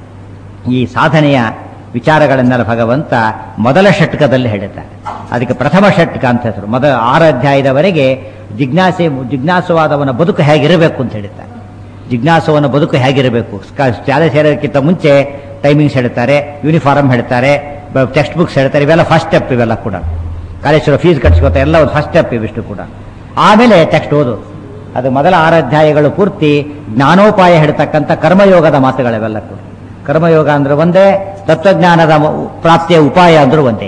ಈ ಸಾಧನೆಯ ವಿಚಾರಗಳನ್ನೆಲ್ಲ ಭಗವಂತ ಮೊದಲ ಷಟ್ಕದಲ್ಲಿ ಹೇಳುತ್ತಾರೆ ಅದಕ್ಕೆ ಪ್ರಥಮ ಷಟ್ಕ ಅಂತ ಹೆಸರು ಮೊದಲ ಆರು ಅಧ್ಯಾಯದವರೆಗೆ ಜಿಜ್ಞಾಸೆ ಜಿಜ್ಞಾಸುವಾದವನ ಬದುಕು ಹೇಗಿರಬೇಕು ಅಂತ ಹೇಳ್ತಾರೆ ಜಿಜ್ಞಾಸುವನ ಬದುಕು ಹೇಗಿರಬೇಕು ಶಾಲೆ ಸೇರೋದಕ್ಕಿಂತ ಮುಂಚೆ ಟೈಮಿಂಗ್ಸ್ ಹೇಳ್ತಾರೆ ಯೂನಿಫಾರ್ಮ್ ಹೇಳ್ತಾರೆ ಟೆಕ್ಸ್ಟ್ ಬುಕ್ಸ್ ಹೇಳ್ತಾರೆ ಇವೆಲ್ಲ ಫಸ್ಟ್ ಸ್ಟೆಪ್ ಇವೆಲ್ಲ ಕೂಡ ಕಾಲೇಜ್ ಫೀಸ್ ಕಟ್ಸ್ಕೊತಾರೆ ಎಲ್ಲ ಒಂದು ಫಸ್ಟ್ ಸ್ಟೆಪ್ ಇವಿಷ್ಟು ಕೂಡ ಆಮೇಲೆ ಟೆಕ್ಸ್ಟ್ ಓದು ಅದು ಮೊದಲ ಆರು ಅಧ್ಯಾಯಗಳು ಪೂರ್ತಿ ಜ್ಞಾನೋಪಾಯ ಹೇಳ್ತಕ್ಕಂಥ ಕರ್ಮಯೋಗದ ಮಾತುಗಳಿವೆಲ್ಲ ಕೂಡ ಕರ್ಮಯೋಗ ಅಂದ್ರೆ ಒಂದೇ ತತ್ವಜ್ಞಾನದ ಮ- ಪ್ರಾಪ್ತಿಯ ಉಪಾಯ ಅಂದ್ರೂ ಒಂದೇ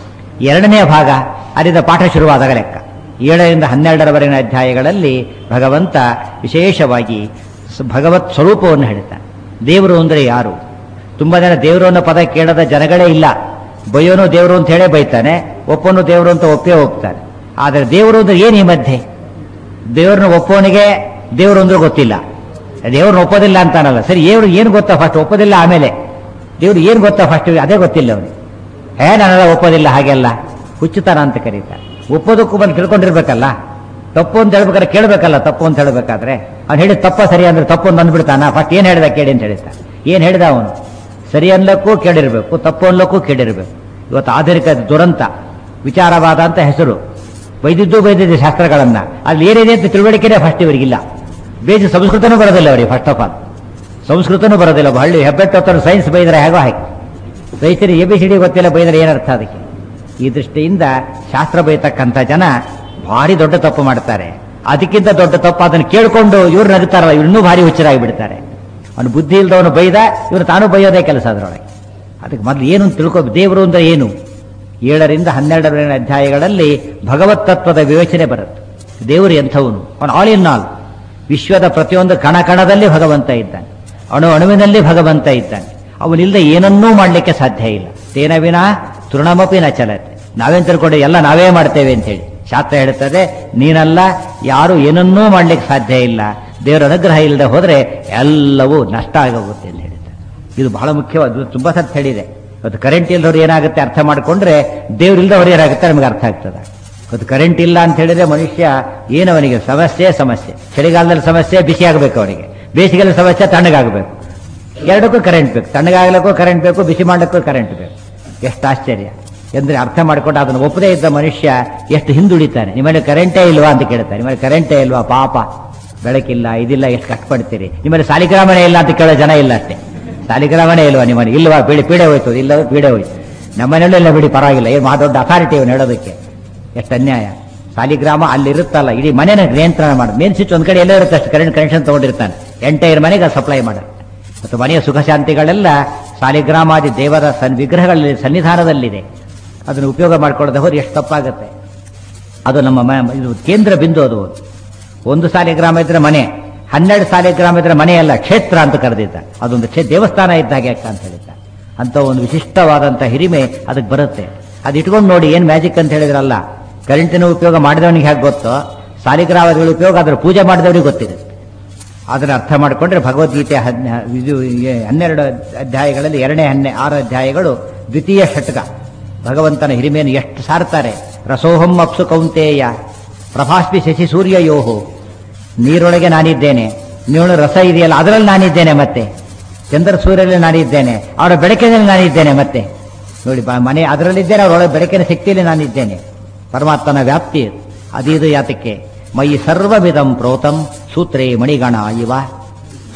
ಎರಡನೇ ಭಾಗ ಅಲ್ಲಿಂದ ಪಾಠ ಶುರುವಾದಾಗ ಲೆಕ್ಕ ಏಳರಿಂದ ಹನ್ನೆರಡರವರೆಗಿನ ಅಧ್ಯಾಯಗಳಲ್ಲಿ ಭಗವಂತ ವಿಶೇಷವಾಗಿ ಸ- ಭಗವತ್ ಸ್ವರೂಪವನ್ನು ಹೇಳ್ತಾನೆ ದೇವರು ಅಂದರೆ ಯಾರು ತುಂಬ ಜನ ದೇವರು ಅನ್ನೋ ಪದ ಕೇಳದ ಜನಗಳೇ ಇಲ್ಲ ಬೈಯೋನು ದೇವರು ಅಂತ ಹೇಳೇ ಬೈತಾನೆ ಒಪ್ಪನು ದೇವರು ಅಂತ ಒಪ್ಪೇ ಒಪ್ತಾನೆ ಆದರೆ ದೇವರು ಅಂದ್ರೆ ಏನು ಈ ಮಧ್ಯೆ ದೇವ್ರನ್ನ ಒಪ್ಪೋನಿಗೆ ದೇವರು ಅಂದ್ರೆ ಗೊತ್ತಿಲ್ಲ ದೇವ್ರನ್ನ ಒಪ್ಪೋದಿಲ್ಲ ಅಂತಾನಲ್ಲ ಸರಿ ದೇವ್ರು ಏನು ಗೊತ್ತಾ ಫಸ್ಟ್ ಒಪ್ಪೋದಿಲ್ಲ ಆಮೇಲೆ ದೇವ್ರು ಏನು ಗೊತ್ತಾ ಫಸ್ಟ್ ಅದೇ ಗೊತ್ತಿಲ್ಲ ಅವನಿಗೆ ಹೇ ನಾನೆಲ್ಲ ಒಪ್ಪೋದಿಲ್ಲ ಹಾಗೆಲ್ಲ ಹುಚ್ಚುತನ ಅಂತ ಕರೀತಾರೆ ಒಪ್ಪೋದಕ್ಕೂ ಬಂದು ತಿಳ್ಕೊಂಡಿರ್ಬೇಕಲ್ಲ ತಪ್ಪು ಅಂತ ಹೇಳ್ಬೇಕಾದ್ರೆ ಕೇಳಬೇಕಲ್ಲ ತಪ್ಪು ಅಂತ ಹೇಳ್ಬೇಕಾದ್ರೆ ಅವ್ನು ಹೇಳಿದ ತಪ್ಪ ಸರಿ ಅಂದ್ರೆ ತಪ್ಪು ಅಂತ ಅಂದ್ಬಿಡ್ತಾನ ಫಸ್ಟ್ ಏನು ಹೇಳಿದ ಕೇಳಿ ಅಂತ ಹೇಳಿದ ಏನು ಹೇಳಿದ ಅವನು ಸರಿ ಅನ್ಲಕ್ಕೂ ಕೇಳಿರ್ಬೇಕು ತಪ್ಪು ಅನ್ಲಕ್ಕೂ ಕೇಳಿರ್ಬೇಕು ಇವತ್ತು ಆಧುನಿಕ ದುರಂತ ವಿಚಾರವಾದ ಅಂತ ಹೆಸರು ಬೈದಿದ್ದು ಬೈದಿದ್ದೆ ಶಾಸ್ತ್ರಗಳನ್ನ ಅಲ್ಲಿ ಏನಿದೆ ಅಂತ ತಿಳುವಳಿಕೆನೇ ಫಸ್ಟ್ ಇವರಿಗಿಲ್ಲ ಬೇಜ ಸಂಸ್ಕೃತನೂ ಬರೋದಿಲ್ಲ ಅವರಿಗೆ ಫಸ್ಟ್ ಆಫ್ ಆಲ್ ಸಂಸ್ಕೃತನೂ ಬರೋದಿಲ್ಲ ಹಳ್ಳಿ ಹೆಬ್ಬೆಟ್ಟು ಸೈನ್ಸ್ ಬೈದರೆ ಹೇಗೋ ಹಾಕಿ ರೈತರಿಗೆ ಎ ಬಿ ಸಿ ಡಿ ಗೊತ್ತಿಲ್ಲ ಬೈದರೆ ಏನರ್ಥ ಅದಕ್ಕೆ ಈ ದೃಷ್ಟಿಯಿಂದ ಶಾಸ್ತ್ರ ಬೈತಕ್ಕಂಥ ಜನ ಭಾರಿ ದೊಡ್ಡ ತಪ್ಪು ಮಾಡ್ತಾರೆ ಅದಕ್ಕಿಂತ ದೊಡ್ಡ ತಪ್ಪು ಅದನ್ನು ಕೇಳಿಕೊಂಡು ಇವ್ರು ನಗುತ್ತಾರಲ್ಲ ಇವ್ರು ಇನ್ನೂ ಭಾರಿ ಹುಚ್ಚರಾಗಿ ಬಿಡ್ತಾರೆ ಅವನು ಬುದ್ಧಿ ಇಲ್ದವನು ಬೈದ ಇವನು ತಾನು ಬೈಯೋದೇ ಕೆಲಸ ಅದರೊಳಗೆ ಅದಕ್ಕೆ ಮೊದಲು ಏನು ಅಂತ ತಿಳ್ಕೊ ದೇವರು ಅಂದ್ರೆ ಏನು ಏಳರಿಂದ ಹನ್ನೆರಡರ ಅಧ್ಯಾಯಗಳಲ್ಲಿ ಭಗವತ್ ತತ್ವದ ವಿವೇಚನೆ ಬರುತ್ತೆ ದೇವರು ಎಂಥವನು ಅವನು ಆಲ್ ಇನ್ ಆಲ್ ವಿಶ್ವದ ಪ್ರತಿಯೊಂದು ಕಣ ಕಣದಲ್ಲಿ ಭಗವಂತ ಇದ್ದಾನೆ ಅಣು ಅಣುವಿನಲ್ಲಿ ಭಗವಂತ ಇದ್ದಾನೆ ಅವನಿಲ್ಲದೆ ಏನನ್ನೂ ಮಾಡಲಿಕ್ಕೆ ಸಾಧ್ಯ ಇಲ್ಲ ತೇನ ವಿನ ತೃಣಮಪಿ ನ ಚಲತೆ ನಾವೇನ್ ತಿಳ್ಕೊಂಡು ಎಲ್ಲ ನಾವೇ ಮಾಡ್ತೇವೆ ಅಂತ ಹೇಳಿ ಶಾಸ್ತ್ರ ಹೇಳ್ತದೆ ನೀನಲ್ಲ ಯಾರು ಏನನ್ನೂ ಮಾಡ್ಲಿಕ್ಕೆ ಸಾಧ್ಯ ಇಲ್ಲ ದೇವರ ಅನುಗ್ರಹ ಇಲ್ಲದೆ ಹೋದ್ರೆ ಎಲ್ಲವೂ ನಷ್ಟ ಆಗೋಗುತ್ತೆ ಅಂತ ಹೇಳ್ತಾರೆ ಇದು ಬಹಳ ಮುಖ್ಯವಾದ ಇದು ತುಂಬಾ ಸತ್ ಹೇಳಿದೆ ಇವತ್ತು ಕರೆಂಟ್ ಇಲ್ಲದವ್ರು ಏನಾಗುತ್ತೆ ಅರ್ಥ ಮಾಡ್ಕೊಂಡ್ರೆ ದೇವ್ರು ಇಲ್ದವ್ರು ಏನಾಗುತ್ತೆ ನಮಗೆ ಅರ್ಥ ಆಗ್ತದೆ ಇವತ್ತು ಕರೆಂಟ್ ಇಲ್ಲ ಅಂತ ಹೇಳಿದ್ರೆ ಮನುಷ್ಯ ಏನು ಅವನಿಗೆ ಸಮಸ್ಯೆ ಸಮಸ್ಯೆ ಚಳಿಗಾಲದಲ್ಲಿ ಸಮಸ್ಯೆ ಬಿಸಿ ಆಗಬೇಕು ಅವನಿಗೆ ಬೇಸಿಗೆಯಲ್ಲಿ ಸಮಸ್ಯೆ ತಣ್ಣಗಾಗಬೇಕು ಎರಡಕ್ಕೂ ಕರೆಂಟ್ ಬೇಕು ತಣ್ಣಗಾಗಲಿಕ್ಕೂ ಕರೆಂಟ್ ಬೇಕು ಬಿಸಿ ಮಾಡಲಿಕ್ಕೂ ಕರೆಂಟ್ ಬೇಕು ಎಷ್ಟು ಆಶ್ಚರ್ಯ ಎಂದ್ರೆ ಅರ್ಥ ಮಾಡ್ಕೊಂಡು ಅದನ್ನು ಒಪ್ಪದೇ ಇದ್ದ ಮನುಷ್ಯ ಎಷ್ಟು ಹಿಂದುಳಿತಾನೆ ನಿಮ್ಮಲ್ಲಿ ಕರೆಂಟೇ ಇಲ್ವಾ ಅಂತ ಕೇಳ್ತಾನೆ ನಿಮ್ಮಲ್ಲಿ ಕರೆಂಟೇ ಇಲ್ವಾ ಪಾಪ ಬೆಳಕಿಲ್ಲ ಇದಿಲ್ಲ ಎಷ್ಟು ಕಷ್ಟಪಡ್ತೀರಿ ನಿಮ್ಮಲ್ಲಿ ಸಾಲಿಗ್ರಾಮನೇ ಇಲ್ಲ ಅಂತ ಕೇಳೋ ಜನ ಇಲ್ಲ ಅಷ್ಟೇ ಸಾಲಿಗ್ರಾಮನೇ ಇಲ್ವಾ ನಿಮ್ಮಲ್ಲಿ ಇಲ್ವಾ ಪೀಡೆ ಪೀಡೆ ಹೋಯ್ತು ಇಲ್ಲ ಪೀಡೆ ಹೋಯ್ತು ನಮ್ಮನೆಯಲ್ಲೂ ಇಲ್ಲ ಬಿಡಿ ಪರವಾಗಿಲ್ಲ ಏನು ಮಾ ದೊಡ್ಡ ಅಥಾರಿಟಿ ಅವನು ಹೇಳೋದಕ್ಕೆ ಎಷ್ಟು ಅನ್ಯಾಯ ಸಾಲಿಗ್ರಾಮ ಅಲ್ಲಿ ಇರುತ್ತಲ್ಲ ಇಡೀ ಮನೆನ ನಿಯಂತ್ರಣ ಮಾಡೋದು ಮೇನ್ ಸ್ವಿಚ್ ಒಂದ್ ಕಡೆ ಎಲ್ಲೋ ಇರುತ್ತೆ ಅಷ್ಟು ಕರೆಂಟ್ ಕನೆಕ್ಷನ್ ತಗೊಂಡಿರ್ತಾನೆ ಎಂಟೈರ್ ಮನೆಗೆ ಸಪ್ಲೈ ಮಾಡೋದು ಮತ್ತು ಮನೆಯ ಸುಖ ಶಾಂತಿಗಳೆಲ್ಲ ಸಾಲಿಗ್ರಾಮಾದಿ ದೇವರ ಸನ್ ವಿಗ್ರಹಗಳಲ್ಲಿ ಸನ್ನಿಧಾನದಲ್ಲಿದೆ ಅದನ್ನು ಉಪಯೋಗ ಮಾಡ್ಕೊಳ್ಳದೆ ಹೋದ್ರೆ ಎಷ್ಟು ತಪ್ಪಾಗುತ್ತೆ ಅದು ನಮ್ಮ ಮ- ಇದು ಕೇಂದ್ರ ಬಿಂದು ಅದು ಒಂದು ಸಾಲಿಗ್ರಾಮ ಇದ್ರೆ ಮನೆ ಹನ್ನೆರಡು ಸಾಲಿಗ್ರಾಮ ಇದ್ರೆ ಮನೆಯಲ್ಲ ಕ್ಷೇತ್ರ ಅಂತ ಕರೆದಿದ್ದ ಅದೊಂದು ಕ್ಷೇ ದೇವಸ್ಥಾನ ಇದ್ದ ಹಾಗೆ ಅಂತ ಹೇಳಿದ್ದ ಅಂತ ಒಂದು ವಿಶಿಷ್ಟವಾದಂಥ ಹಿರಿಮೆ ಅದಕ್ಕೆ ಬರುತ್ತೆ ಅದು ಇಟ್ಕೊಂಡು ನೋಡಿ ಏನ್ ಮ್ಯಾಜಿಕ್ ಅಂತ ಹೇಳಿದ್ರಲ್ಲ ಕರೆಂಟಿನ ಉಪಯೋಗ ಮಾಡಿದವನಿಗೆ ಹೇಗೆ ಗೊತ್ತೋ ಸಾಲಿಗ್ರಾಮಗಳ ಉಪಯೋಗ ಅದರ ಪೂಜೆ ಮಾಡಿದವನಿಗೆ ಗೊತ್ತಿದೆ ಅದನ್ನು ಅರ್ಥ ಮಾಡಿಕೊಂಡ್ರೆ ಭಗವದ್ಗೀತೆ ಹದ್ನ- ಇದು ಏ- ಹನ್ನೆರಡು ಅಧ್ಯಾಯಗಳಲ್ಲಿ ಎರಡನೇ ಹನ್ನೆ ಆರು ಅಧ್ಯಾಯಗಳು ದ್ವಿತೀಯ ಷಟ್ಕ ಭಗವಂತನ ಹಿರಿಮೆಯನ್ನು ಎಷ್ಟು ಸಾರ್ತಾರೆ ರಸೋಹಂ ಅಪ್ಸು ಕೌಂತೇಯ ಪ್ರಭಾಸ್ಪಿ ಶಶಿ ಸೂರ್ಯಯೋಹು ನೀರೊಳಗೆ ನಾನಿದ್ದೇನೆ ನೀರು ರಸ ಇದೆಯಲ್ಲ ಅದರಲ್ಲಿ ನಾನಿದ್ದೇನೆ ಮತ್ತೆ ಚಂದ್ರ ಸೂರ್ಯರಲ್ಲಿ ನಾನಿದ್ದೇನೆ ಅವರ ಬೆಳಕಿನಲ್ಲಿ ನಾನಿದ್ದೇನೆ ಮತ್ತೆ ನೋಡಿ ಬ- ಮನೆ ಅದರಲ್ಲಿದ್ದೇನೆ ಅವರೊಳಗೆ ಬೆಳಕಿನ ಶಕ್ತಿಯಲ್ಲಿ ನಾನಿದ್ದೇನೆ ಪರಮಾತ್ಮನ ವ್ಯಾಪ್ತಿ ಅದು ಇದು ಯಾತಕ್ಕೆ ಮೈ ಸರ್ವವಿಧಂ ಪ್ರೋತಂ ಸೂತ್ರೇ ಮಣಿಗಣ ಇವ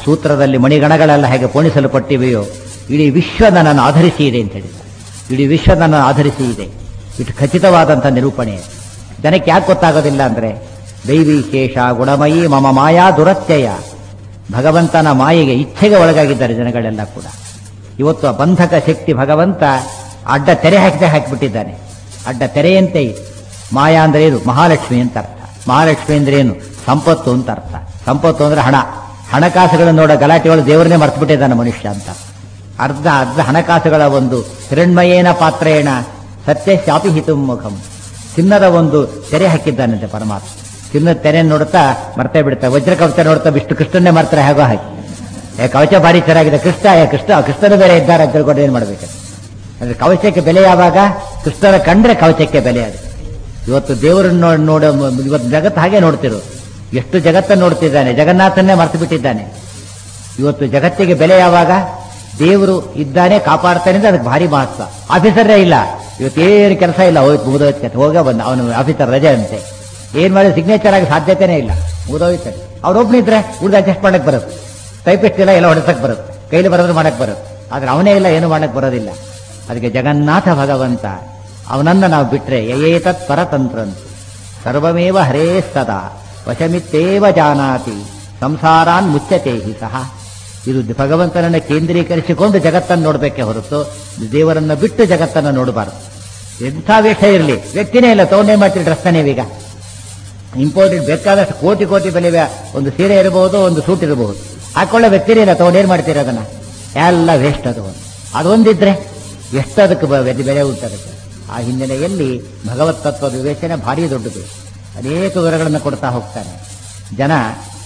ಸೂತ್ರದಲ್ಲಿ ಮಣಿಗಣಗಳೆಲ್ಲ ಹೇಗೆ ಪೋಣಿಸಲ್ಪಟ್ಟಿವೆಯೋ ಇಡೀ ವಿಶ್ವ ನನ್ನನ್ನು ಆಧರಿಸಿ ಇದೆ ಅಂತ ಹೇಳಿದ ಇಡೀ ವಿಶ್ವ ನನ್ನನ್ನು ಆಧರಿಸಿ ಇದೆ ಇಷ್ಟು ಖಚಿತವಾದಂಥ ನಿರೂಪಣೆ ಜನಕ್ಕೆ ಯಾಕೆ ಗೊತ್ತಾಗೋದಿಲ್ಲ ಅಂದ್ರೆ ದೈವಿ ಶೇಷ ಗುಣಮಯಿ ಮಮ ಮಾಯಾ ದುರತ್ಯಯ ಭಗವಂತನ ಮಾಯೆಗೆ ಇಚ್ಛೆಗೆ ಒಳಗಾಗಿದ್ದಾರೆ ಜನಗಳೆಲ್ಲ ಕೂಡ ಇವತ್ತು ಆ ಬಂಧಕ ಶಕ್ತಿ ಭಗವಂತ ಅಡ್ಡ ತೆರೆ ಹಾಕಿದೆ ಹಾಕಿಬಿಟ್ಟಿದ್ದಾನೆ ಅಡ್ಡ ತೆರೆಯಂತೆ ಇದೆ ಮಾಯಾ ಅಂದ್ರೆ ಏನು ಮಹಾಲಕ್ಷ್ಮಿ ಅಂತ ಅರ್ಥ ಮಹಾಲಕ್ಷ್ಮಿ ಅಂದ್ರೆ ಏನು ಸಂಪತ್ತು ಅಂತ ಅರ್ಥ ಸಂಪತ್ತು ಅಂದ್ರೆ ಹಣ ಹಣಕಾಸುಗಳನ್ನು ನೋಡೋ ಗಲಾಟೆಗಳು ದೇವರನ್ನೇ ಮರ್ತ್ಬಿಟ್ಟಿದ್ದಾನೆ ಮನುಷ್ಯ ಅಂತ ಅರ್ಧ ಅರ್ಧ ಹಣಕಾಸುಗಳ ಒಂದು ಹಿರಣ್ಮಯೇನ ಪಾತ್ರೇಣ ಸತ್ಯ ಶಾಪಿ ಹಿತು ಮುಖಂ ಚಿನ್ನದ ಒಂದು ತೆರೆ ಹಾಕಿದ್ದಾನಂತೆ ಪರಮಾತ್ಮ ಚಿನ್ನದ ತೆರೆ ನೋಡುತ್ತಾ ಮರ್ತೇ ಬಿಡ್ತಾ ವಜ್ರ ಕವಚ ನೋಡ್ತಾ ವಿಷ್ಣು ಕೃಷ್ಣನ್ನೇ ಮರ್ತಾರೆ ಹೇಗೋ ಹಾಕಿ ಏ ಕವಚ ಭಾರಿ ಚೆನ್ನಾಗಿದೆ ಕೃಷ್ಣ ಏ ಕೃಷ್ಣ ಕೃಷ್ಣನ ಬೇರೆ ಇದ್ದಾರೆ ಅಂತ ತಿಳ್ಕೊಂಡು ಏನ್ ಮಾಡ್ಬೇಕು ಅಂದ್ರೆ ಕವಚಕ್ಕೆ ಬೆಲೆ ಯಾವಾಗ ಕೃಷ್ಣನ ಕಂಡ್ರೆ ಕವಚಕ್ಕೆ ಬೆಲೆ ಅದು ಇವತ್ತು ದೇವರನ್ನು ನೋಡ ಇವತ್ತು ಜಗತ್ತು ಹಾಗೆ ನೋಡ್ತಿರು ಎಷ್ಟು ಜಗತ್ತನ್ನು ನೋಡ್ತಿದ್ದಾನೆ ಜಗನ್ನಾಥನ್ನೇ ಮರ್ತು ಬಿಟ್ಟಿದ್ದಾನೆ ಇವತ್ತು ಜಗತ್ತಿಗೆ ಬೆಲೆ ಯಾವಾಗ ದೇವರು ಇದ್ದಾನೆ ಕಾಪಾಡ್ತಾನೆ ಅಂದ್ರೆ ಅದಕ್ಕೆ ಭಾರಿ ಮಹತ್ವ ಆಫೀಸರೇ ಇಲ್ಲ ಇವತ್ತೇನು ಕೆಲಸ ಇಲ್ಲ ಹೋಯ್ತು ಮುಗಿದೋಯ್ತು ಕತೆ ಹೋಗ ಬಂದ ಅವನು ಆಫೀಸರ್ ರಜೆ ಅಂತೆ ಏನ್ ಮಾಡಿ ಸಿಗ್ನೇಚರ್ ಆಗಿ ಸಾಧ್ಯತೆನೇ ಇಲ್ಲ ಮುಗಿದೋಯ್ತಾನೆ ಅವ್ರೊಬ್ನ ಇದ್ರೆ ಉಳಿದ ಅಡ್ಜಸ್ಟ್ ಮಾಡಕ್ ಬರುತ್ತೆ ಟೈಪಿಸ್ಟ್ ಇಲ್ಲ ಎಲ್ಲ ಹೊಡೆಸಕ್ ಬರುತ್ತೆ ಕೈಲಿ ಬರೋದ್ರೆ ಮಾಡಕ್ ಬರುತ್ತೆ ಆದ್ರೆ ಅವನೇ ಇಲ್ಲ ಏನು ಮಾಡಕ್ ಬರೋದಿಲ್ಲ ಅದಕ್ಕೆ ಜಗನ್ನಾಥ ಭಗವಂತ ಅವನನ್ನ ನಾವು ಬಿಟ್ರೆ ಯಯೇತತ್ ಪರತಂತ್ರಂತು ಸರ್ವಮೇವ ಹರೇ ಸದಾ ವಶಮಿತ್ತೇವ ಜಾನಾತಿ ಸಂಸಾರಾನ್ ಮುಚ್ಚತೆ ಹಿ ಸಹ ಇದು ಭಗವಂತನನ್ನ ಕೇಂದ್ರೀಕರಿಸಿಕೊಂಡು ಜಗತ್ತನ್ನು ನೋಡಬೇಕೆ ಹೊರತು ದೇವರನ್ನ ಬಿಟ್ಟು ಜಗತ್ತನ್ನು ನೋಡಬಾರದು ಎಂಥ ವೇಷ ಇರಲಿ ವ್ಯಕ್ತಿನೇ ಇಲ್ಲ ತಗೊಂಡೇ ಮಾಡ್ತೀರಿ ಡ್ರೆಸ್ನೇ ಈಗ ಇಂಪೋರ್ಟೆಡ್ ಬೇಕಾದಷ್ಟು ಕೋಟಿ ಕೋಟಿ ಬೆಲೆಯ ಒಂದು ಸೀರೆ ಇರಬಹುದು ಒಂದು ಸೂಟ್ ಇರಬಹುದು ಹಾಕೊಳ್ಳೋ ವ್ಯಕ್ತಿನೇ ಇಲ್ಲ ತಗೊಂಡೇನ್ ಮಾಡ್ತೀರಿ ಅದನ್ನ ಎಲ್ಲ ವೇಸ್ಟ್ ಅದು ಅದೊಂದಿದ್ರೆ ಎಷ್ಟು ಅದಕ್ಕೆ ಬ- ಬೆಲೆ ಬೆಲೆ ಉಂಟದಕ್ಕೆ ಆ ಹಿನ್ನೆಲೆಯಲ್ಲಿ ಭಗವತ್ ತತ್ವದ ವಿವೇಚನೆ ಭಾರಿ ದೊಡ್ಡದು ಅನೇಕ ವಿವರಗಳನ್ನು ಕೊಡ್ತಾ ಹೋಗ್ತಾನೆ ಜನ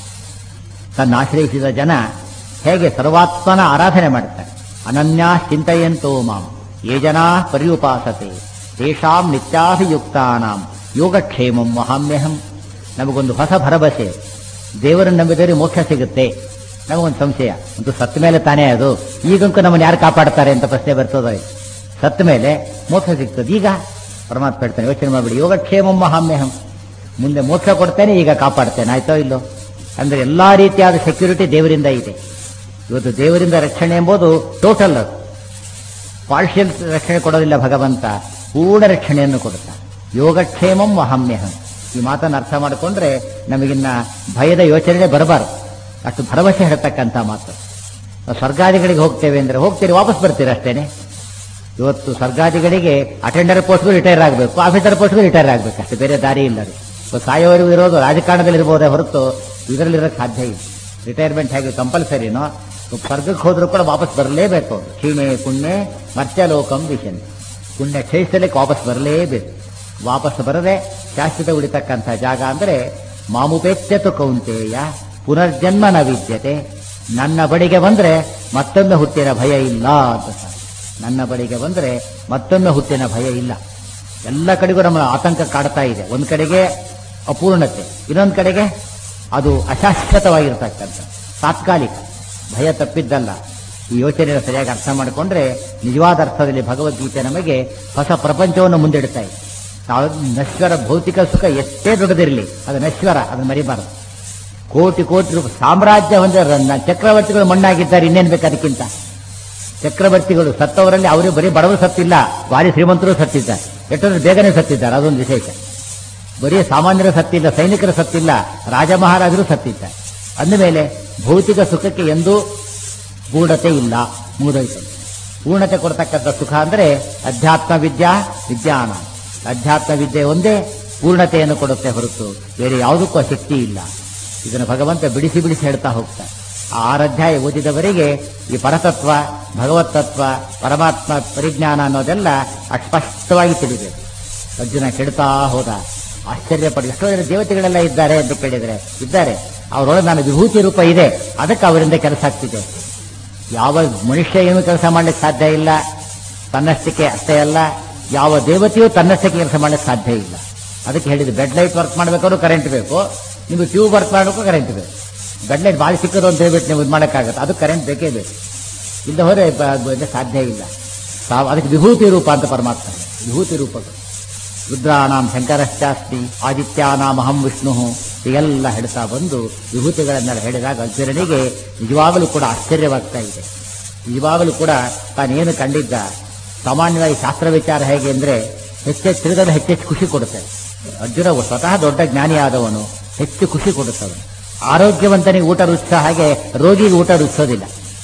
ತನ್ನ ಆಶ್ರಯಿಸಿದ ಜನ ಹೇಗೆ ಸರ್ವಾತ್ಮನ ಆರಾಧನೆ ಮಾಡುತ್ತಾರೆ ಅನನ್ಯಾ ಚಿಂತೆಯಂತೋ ಮಾಂ ಯೇ ಜನಾ ಪರ್ಯುಪಾಸತೆ ತೇಷಾಂ ನಿತ್ಯಾಭಿಯುಕ್ತಾನಾಂ ಯೋಗಕ್ಷೇಮಂ ಮಹಾಮ್ಯಹಂ ನಮಗೊಂದು ಹೊಸ ಭರವಸೆ ದೇವರನ್ನು ನಂಬಿದರೆ ಮೋಕ್ಷ ಸಿಗುತ್ತೆ ನಮಗೊಂದು ಸಂಶಯ ಒಂದು ಸತ್ತ ಮೇಲೆ ತಾನೇ ಅದು ಈಗಂಕೂ ನಮ್ಮನ್ನು ಯಾರು ಕಾಪಾಡ್ತಾರೆ ಅಂತ ಪ್ರಶ್ನೆ ಬರ್ತದೆ ಸತ್ತ ಮೇಲೆ ಮೋಕ್ಷ ಸಿಗ್ತದೆ ಈಗ ಪರಮಾತ್ಮ ಹೇಳ್ತಾನೆ ಯೋಚನೆ ಮಾಡಿಬಿಡಿ ಯೋಗಕ್ಷೇಮಂ ಮಹಾಮ್ಯಹಂ ಮುಂದೆ ಮೋಕ್ಷ ಕೊಡ್ತೇನೆ ಈಗ ಕಾಪಾಡ್ತೇನೆ ಆಯ್ತೋ ಇಲ್ಲೋ ಅಂದ್ರೆ ಎಲ್ಲಾ ರೀತಿಯಾದ ಸೆಕ್ಯೂರಿಟಿ ದೇವರಿಂದ ಇದೆ ಇವತ್ತು ದೇವರಿಂದ ರಕ್ಷಣೆ ಎಂಬುದು ಟೋಟಲ್ ಅದು ಪಾರ್ಷಿಯಲ್ ರಕ್ಷಣೆ ಕೊಡೋದಿಲ್ಲ ಭಗವಂತ ಪೂರ್ಣ ರಕ್ಷಣೆಯನ್ನು ಕೊಡುತ್ತ ಯೋಗಕ್ಷೇಮಂ ಅಹಮ್ಯಹಂ ಈ ಮಾತನ್ನು ಅರ್ಥ ಮಾಡಿಕೊಂಡ್ರೆ ನಮಗಿನ್ನ ಭಯದ ಯೋಚನೆ ಬರಬಾರದು ಅಷ್ಟು ಭರವಸೆ ಹೇಳ್ತಕ್ಕಂಥ ಮಾತು ನಾವು ಸ್ವರ್ಗಾದಿಗಳಿಗೆ ಹೋಗ್ತೇವೆ ಅಂದ್ರೆ ಹೋಗ್ತೀರಿ ವಾಪಸ್ ಬರ್ತೀರಿ ಅಷ್ಟೇನೆ ಇವತ್ತು ಸರ್ಗಾದಿಗಳಿಗೆ ಅಟೆಂಡರ್ ಪೋಸ್ಟ್ಗೂ ರಿಟೈರ್ ಆಗಬೇಕು ಆಫೀಸರ್ ಪೋಸ್ಟ್ಗೂ ರಿಟೈರ್ ಆಗಬೇಕು ಅಷ್ಟು ಬೇರೆ ದಾರಿ ಇಲ್ಲ ರೀ ಇವತ್ತು ಸಾಯೋವರೆಗೂ ಇರೋದು ರಾಜಕಾರಣದಲ್ಲಿ ಇರ್ಬೋದೇ ಹೊರತು ಇದರಲ್ಲಿರೋಕ್ಕೆ ಸಾಧ್ಯ ಇಲ್ಲ ರಿಟೈರ್ಮೆಂಟ್ ಹೇಗೆ ಕಂಪಲ್ಸರಿನೋ ಸ್ವರ್ಗಕ್ಕೆ ಹೋದ್ರೂ ಕೂಡ ವಾಪಸ್ ಬರಲೇಬೇಕು ಅವ್ರು. ಕ್ಷೀಣೆ ಪುಣ್ಯ ಮರ್ತ್ಯಲೋಕಂ ವಿಷನ್ ಪುಣ್ಯ ಕ್ಷಯಿಸಲಿಕ್ಕೆ ವಾಪಸ್ ಬರಲೇಬೇಕು ವಾಪಸ್ ಬರದೆ ಶಾಶ್ವತ ಉಳಿತಕ್ಕಂಥ ಜಾಗ ಅಂದ್ರೆ ಮಾಮುಪೇತ್ಯತು ಕೌಂತೆಯ ಪುನರ್ಜನ್ಮ ನ ವಿದ್ಯತೆ ನನ್ನ ಬಳಿಗೆ ಬಂದ್ರೆ ಮತ್ತೊಮ್ಮೆ ಹುಟ್ಟಿನ ಭಯ ಇಲ್ಲ ಅಂತ ಸಾಕು. ನನ್ನ ಬಳಿಗೆ ಬಂದ್ರೆ ಮತ್ತೊಮ್ಮೆ ಹುಟ್ಟಿನ ಭಯ ಇಲ್ಲ ಎಲ್ಲ ಕಡೆಗೂ ನಮ್ಮ ಆತಂಕ ಕಾಡ್ತಾ ಇದೆ ಒಂದ್ ಕಡೆಗೆ ಅಪೂರ್ಣತೆ ಇನ್ನೊಂದ್ ಕಡೆಗೆ ಅದು ಅಶಾಶ್ವತವಾಗಿರ್ತಕ್ಕಂಥ ತಾತ್ಕಾಲಿಕ ಭಯ ತಪ್ಪಿದ್ದಲ್ಲ ಈ ಯೋಚನೆಯನ್ನು ಸರಿಯಾಗಿ ಅರ್ಥ ಮಾಡಿಕೊಂಡ್ರೆ ನಿಜವಾದ ಅರ್ಥದಲ್ಲಿ ಭಗವದ್ಗೀತೆ ನಮಗೆ ಹೊಸ ಪ್ರಪಂಚವನ್ನು ಮುಂದಿಡ್ತಾ ಇದೆ ನಾವು ನಶ್ವರ ಭೌತಿಕ ಸುಖ ಎಷ್ಟೇ ದೊಡ್ಡದಿರಲಿ ಅದು ನಶ್ವರ ಅದನ್ನು ಮರಿಬಾರದು ಕೋಟಿ ಕೋಟಿ ರೂಪಾಯಿ ಸಾಮ್ರಾಜ್ಯ ಹೊಂದಿರ ಚಕ್ರವರ್ತಿಗಳು ಮಣ್ಣಾಗಿದ್ದಾರೆ ಇನ್ನೇನ್ ಬೇಕು ಅದಕ್ಕಿಂತ ಚಕ್ರವರ್ತಿಗಳು ಸತ್ತವರಲ್ಲಿ ಅವರೇ ಬರೀ ಬಡವರು ಸತ್ತಿಲ್ಲ ಭಾರಿ ಶ್ರೀಮಂತರು ಸತ್ತಿದ್ದಾರೆ ಎಷ್ಟೊಂದು ಬೇಗನೆ ಸತ್ತಿದ್ದಾರೆ ಅದೊಂದು ವಿಶೇಷ ಬರೀ ಸಾಮಾನ್ಯರು ಸತ್ತಿಲ್ಲ ಸೈನಿಕರು ಸತ್ತಿಲ್ಲ ರಾಜ ಮಹಾರಾಜರು ಸತ್ತಿದ್ದಾರೆ ಅಂದಮೇಲೆ ಭೌತಿಕ ಸುಖಕ್ಕೆ ಎಂದೂ ಪೂರ್ಣತೆ ಇಲ್ಲ ಮುಗಿದೋಯ್ತು ಪೂರ್ಣತೆ ಕೊಡ್ತಕ್ಕಂಥ ಸುಖ ಅಂದ್ರೆ ಅಧ್ಯಾತ್ಮ ವಿದ್ಯಾ ವಿಜ್ಞಾನ ಅಧ್ಯಾತ್ಮ ವಿದ್ಯೆ ಒಂದೇ ಪೂರ್ಣತೆಯನ್ನು ಕೊಡುತ್ತೆ ಹೊರತು ಬೇರೆ ಯಾವುದಕ್ಕೂ ಆ ಶಕ್ತಿ ಇಲ್ಲ ಇದನ್ನು ಭಗವಂತ ಬಿಡಿಸಿ ಬಿಡಿಸಿ ಹೇಳ್ತಾ ಹೋಗ್ತಾರೆ ಆ ಆರಾಧ್ಯಾಯ ಓದಿದವರಿಗೆ ಈ ಪರತತ್ವ ಭಗವತ್ ತತ್ವ ಪರಮಾತ್ಮ ಪರಿಜ್ಞಾನ ಅನ್ನೋದೆಲ್ಲ ಅಸ್ಪಷ್ಟವಾಗಿ ತಿಳಿಬೇಕು ಅರ್ಜುನ ಕೆಡ್ತಾ ಹೋದ ಆಶ್ಚರ್ಯಪಡಿ ಎಷ್ಟೋ ಜನ ದೇವತೆಗಳೆಲ್ಲ ಇದ್ದಾರೆ ಅಂತ ಕೇಳಿದ್ರೆ ಇದ್ದಾರೆ ಅವರೊಳಗೆ ನಾನು ವಿಭೂತಿ ರೂಪ ಇದೆ ಅದಕ್ಕೆ ಅವರಿಂದ ಕೆಲಸ ಆಗ್ತಿದೆ ಯಾವ ಮನುಷ್ಯ ಏನು ಕೆಲಸ ಮಾಡ್ಲಿಕ್ಕೆ ಸಾಧ್ಯ ಇಲ್ಲ ತನ್ನಷ್ಟಕ್ಕೆ ಅಷ್ಟೇ ಅಲ್ಲ ಯಾವ ದೇವತೆಯೂ ತನ್ನಷ್ಟಕ್ಕೆ ಕೆಲಸ ಮಾಡ್ಲಿಕ್ಕೆ ಸಾಧ್ಯ ಇಲ್ಲ ಅದಕ್ಕೆ ಹೇಳಿದ್ದು ಬೆಡ್ ಲೈಟ್ ವರ್ಕ್ ಮಾಡ್ಬೇಕಾದ್ರೂ ಕರೆಂಟ್ ಬೇಕು ನಿಮಗೆ ಟ್ಯೂಬ್ ವರ್ಕ್ ಮಾಡಬೇಕು ಕರೆಂಟ್ ಬೇಕು ಬೆಡ್ ಲೈಟ್ ಭಾಳ ಸಿಕ್ಕದು ಅಂತ ಹೇಳ್ಬಿಟ್ಟು ನೀವು ಇದು ಮಾಡೋಕ್ಕಾಗತ್ತೆ ಅದು ಕರೆಂಟ್ ಬೇಕೇ ಬೇಕು ಇಲ್ಲದೆ ಹೋದ್ರೆ ಬ- ಬ- ಸಾಧ್ಯ ಇಲ್ಲ ತಾವು ಅದಕ್ಕೆ ವಿಭೂತಿ ರೂಪ ಅಂತ ಪರಮಾತ್ಮ ವಿಭೂತಿ ರೂಪಗಳು ರುದ್ರಾಣಾಂ ಶಂಕರಶ್ಚಾಸ್ತಿ ಆದಿತ್ಯಾನಾಂ ಅಹಂ ವಿಷ್ಣು ಹೀಗೆಲ್ಲ ಹೇಳ್ತಾ ಬಂದು ವಿಭೂತಿಗಳನ್ನೆಲ್ಲ ಹೇಳಿದಾಗ ಅರ್ಜುನನಿಗೆ ನಿಜವಾಗಲೂ ಕೂಡ ಆಶ್ಚರ್ಯವಾಗ್ತಾ ಇದೆ ನಿಜವಾಗಲೂ ಕೂಡ ತಾನೇನು ಕಂಡಿದ್ದ ಸಾಮಾನ್ಯವಾಗಿ ಶಾಸ್ತ್ರ ವಿಚಾರ ಹೇಗೆ ಅಂದ್ರೆ ಹೆಚ್ಚೆಚ್ಚು ತಿಳಿದರೆ ಹೆಚ್ಚೆಚ್ಚು ಖುಷಿ ಕೊಡುತ್ತೆ ಅರ್ಜುನ ಸ್ವತಃ ದೊಡ್ಡ ಜ್ಞಾನಿ ಆದವನು ಹೆಚ್ಚು ಖುಷಿ ಕೊಡುತ್ತವನು ಆರೋಗ್ಯವಂತನಿಗೆ ಊಟ ರುಚಿಸೋ ಹಾಗೆ ರೋಗಿಗೆ ಊಟ ರುಚಿಸೋದಿಲ್ಲ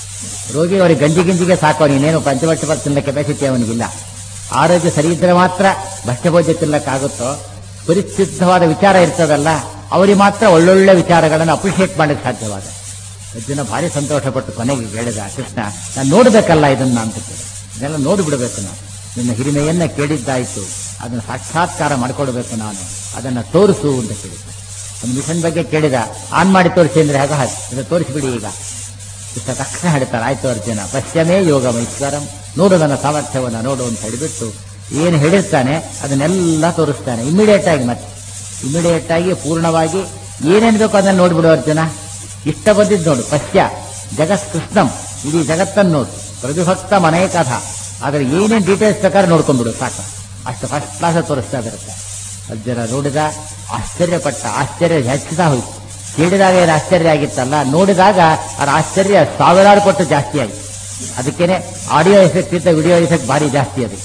ರೋಗಿ ಅವರಿಗೆ ಗಂಜಿ ಗಿಂಜಿಗೆ ಸಾಕು ಅವನಿಗೇನು ಪಂಚವರ್ಷ ತಿನ್ನ ಕೆಪಾಸಿಟಿ ಅವನಿಗಿಲ್ಲ ಆರೋಗ್ಯ ಸರಿ ಇದ್ರೆ ಮಾತ್ರ ಭಕ್ಷ್ಯಭೋಜ್ಯ ತಿನ್ನಕ್ಕಾಗುತ್ತೋ ಪರಿಶುದ್ಧವಾದ ವಿಚಾರ ಇರ್ತದಲ್ಲ ಅವರಿಗೆ ಮಾತ್ರ ಒಳ್ಳೊಳ್ಳೆ ವಿಚಾರಗಳನ್ನು ಅಪ್ರಿಷಿಯೇಟ್ ಮಾಡಕ್ಕೆ ಸಾಧ್ಯವಾದ ಅರ್ಜುನ ಭಾರಿ ಸಂತೋಷಪಟ್ಟು ಕೊನೆಗೆ ಹೇಳಿದ ಕೃಷ್ಣ ನಾನು ನೋಡ್ಬೇಕಲ್ಲ ಇದನ್ನ ಅಂತ ಕೇಳಿ ಇದೆಲ್ಲ ನೋಡಿಬಿಡ್ಬೇಕು ನಾನು ನಿನ್ನ ಹಿರಿಮೆಯನ್ನ ಕೇಳಿದ್ದಾಯ್ತು ಅದನ್ನು ಸಾಕ್ಷಾತ್ಕಾರ ಮಾಡ್ಕೊಡ್ಬೇಕು ನಾನು ಅದನ್ನ ತೋರಿಸು ಅಂತ ಕೇಳಿದ ಒಂದು ಮಿಷನ್ ಬಗ್ಗೆ ಕೇಳಿದ ಆನ್ ಮಾಡಿ ತೋರಿಸಿ ಅಂದ್ರೆ ಹಾಗೆ ಹಾಗೆ ಇದನ್ನ ತೋರಿಸಿಬಿಡಿ ಈಗ ಇಷ್ಟ ತಕ್ಷಣ ಹೇಳ್ತಾರೆ ಆಯ್ತು ಅರ್ಜುನ ಪಶ್ಯಮೇ ಯೋಗ ಮೈಶ್ವರಂ ನೋಡು ನನ್ನ ಸಾಮರ್ಥ್ಯವನ್ನ ನೋಡು ಅಂತ ಹೇಳಿಬಿಟ್ಟು ಏನು ಹೇಳಿರ್ತಾನೆ ಅದನ್ನೆಲ್ಲ ತೋರಿಸ್ತಾನೆ ಇಮಿಡಿಯೇಟ್ ಆಗಿ ಮತ್ತೆ ಇಮಿಡಿಯೇಟ್ ಆಗಿ ಪೂರ್ಣವಾಗಿ ಏನೇನ್ ಬೇಕೋ ಅದನ್ನ ನೋಡ್ಬಿಡು ಅರ್ಜುನ ಇಷ್ಟ ಬಂದಿದ್ದು ನೋಡು ಪಶ್ಯ ಜಗತ್ ಕೃಷ್ಣಂ ಇಡೀ ಜಗತ್ತನ್ನು ನೋಡು ಪ್ರತಿಭಕ್ತ ಮನೆ ಕಥ ಆದ್ರೆ ಏನೇನ್ ಡೀಟೇಲ್ಸ್ ಪ್ರಕಾರ ನೋಡ್ಕೊಂಡ್ಬಿಡು ಸಾಕು ಅಷ್ಟು ಫಸ್ಟ್ ಕ್ಲಾಸ್ ತೋರಿಸ್ತಾ ಬರುತ್ತೆ ಅರ್ಜುನ ನೋಡಿದ ಆಶ್ಚರ್ಯಪಟ್ಟ ಆಶ್ಚರ್ಯ ಹೆಚ್ಚುತ್ತಾ ಹೋಯ್ತು ಕೇಳಿದಾಗ ಏನು ಆಶ್ಚರ್ಯ ಆಗಿತ್ತಲ್ಲ ನೋಡಿದಾಗ ಅದರ ಆಶ್ಚರ್ಯ ಸಾವಿರಾರು ಪಟ್ಟು ಜಾಸ್ತಿ ಆಯಿತು ಅದಕ್ಕೇನೆ ಆಡಿಯೋ ಎಫೆಕ್ಟ್ ಇಂತ ವಿಡಿಯೋ ಎಫೆಕ್ಟ್ ಭಾರಿ ಜಾಸ್ತಿ ಅದು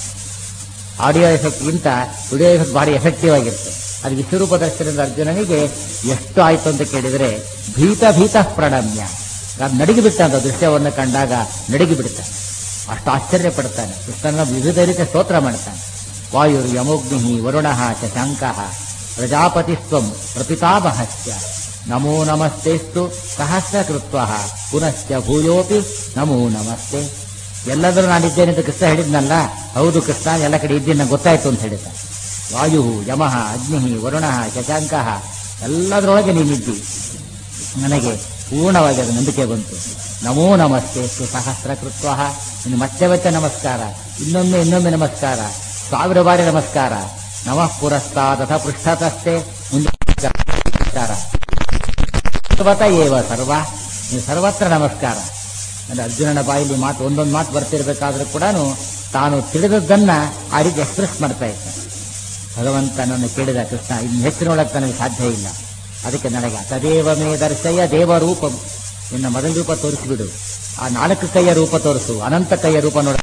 ಆಡಿಯೋ ಎಫೆಕ್ಟ್ ಗಿಂತ ವಿಡಿಯೋ ಎಫೆಕ್ಟ್ ಭಾರಿ ಎಫೆಕ್ಟಿವ್ ಆಗಿರುತ್ತೆ ಅದು ವಿಶ್ವರೂಪ ದರ್ಶನದ ಅರ್ಜುನನಿಗೆ ಎಷ್ಟು ಆಯ್ತು ಅಂತ ಕೇಳಿದರೆ ಭೀತ ಭೀತ ಪ್ರಣಮ್ಯ ಅದು ನಡಿಗೆ ಬಿಟ್ಟ ಅಂತ ದೃಶ್ಯವನ್ನು ಕಂಡಾಗ ನಡಿಗೆ ಬಿಡ್ತಾನೆ ಅಷ್ಟು ಆಶ್ಚರ್ಯ ಪಡ್ತಾನೆ ಕೃಷ್ಣನ ವಿವಿಧ ರೀತಿಯ ಸ್ತೋತ್ರ ಮಾಡ್ತಾನೆ ವಾಯುರ್ ಯಮೋಗ್ನಿ ವರುಣ ಶಶಾಂಕ ಪ್ರಜಾಪತಿಸ್ವಂ ಪ್ರಪಿತಾಮಹಸ್ಯ ನಮೋ ನಮಸ್ತೆಸ್ತು ಸಹಸ್ರ ಕೃತ್ವ ಪುನಶ್ಚ ಭೂಯೋಪಿ ನಮೋ ನಮಸ್ತೆ ಎಲ್ಲದರೂ ನಾನಿದ್ದೇನೆ ಅಂತ ಕೃಷ್ಣ ಹೇಳಿದ್ನಲ್ಲ ಹೌದು ಕೃಷ್ಣ ಎಲ್ಲ ಕಡೆ ಇದ್ದೀನಿ ನಂಗೆ ಗೊತ್ತಾಯ್ತು ಅಂತ ಹೇಳಿದ ವಾಯು ಯಮಃ ಅಗ್ನಿ ವರುಣ ಶಶಾಂಕ ಎಲ್ಲದರೊಳಗೆ ನೀನಿದ್ದಿ ನನಗೆ ಪೂರ್ಣವಾಗಿ ಅದು ನಂಬಿಕೆ ಬಂತು ನಮೋ ನಮಸ್ತೆ ಸು ಸಹಸ್ರ ಕೃತ್ವ ಇನ್ನು ಮತ್ತೆ ಮತ್ತೆ ನಮಸ್ಕಾರ ಇನ್ನೊಮ್ಮೆ ಇನ್ನೊಮ್ಮೆ ನಮಸ್ಕಾರ ಸಾವಿರ ಬಾರಿ ನಮಸ್ಕಾರ ನಮಃ ಪುರಸ್ತಾದ ಪೃಷ್ಠತಸ್ತೆ ಮುಂದೆ ನಮಸ್ಕಾರ ಸರ್ವತ ಏವ ಸರ್ವ ನೀವು ಸರ್ವತ್ರ ನಮಸ್ಕಾರ ಅಂದ್ರೆ ಅರ್ಜುನನ ಬಾಯಲ್ಲಿ ಮಾತು ಒಂದೊಂದು ಮಾತು ಬರ್ತಿರ್ಬೇಕಾದ್ರೂ ಕೂಡ ತಾನು ತಿಳಿದದ್ದನ್ನ ಆ ರೀತಿ ಎಕ್ಸ್ಪ್ರೆಸ್ ಮಾಡ್ತಾ ಇದ್ದಾನೆ ಭಗವಂತನನ್ನು ಕೇಳಿದ ಕೃಷ್ಣ ಇನ್ನು ಹೆಚ್ಚಿನೊಳಗೆ ತನಗೆ ಸಾಧ್ಯ ಇಲ್ಲ ಅದಕ್ಕೆ ನನಗೆ ತದೇವ ಮೇ ದರ್ಶಯ ದೇವರೂಪಂ ನಿನ್ನ ಮೊದಲ ರೂಪ ತೋರಿಸಿಬಿಡು ಆ ನಾಲ್ಕು ಕೈಯ ರೂಪ ತೋರಿಸು ಅನಂತ ಕೈಯ ರೂಪ ನೋಡ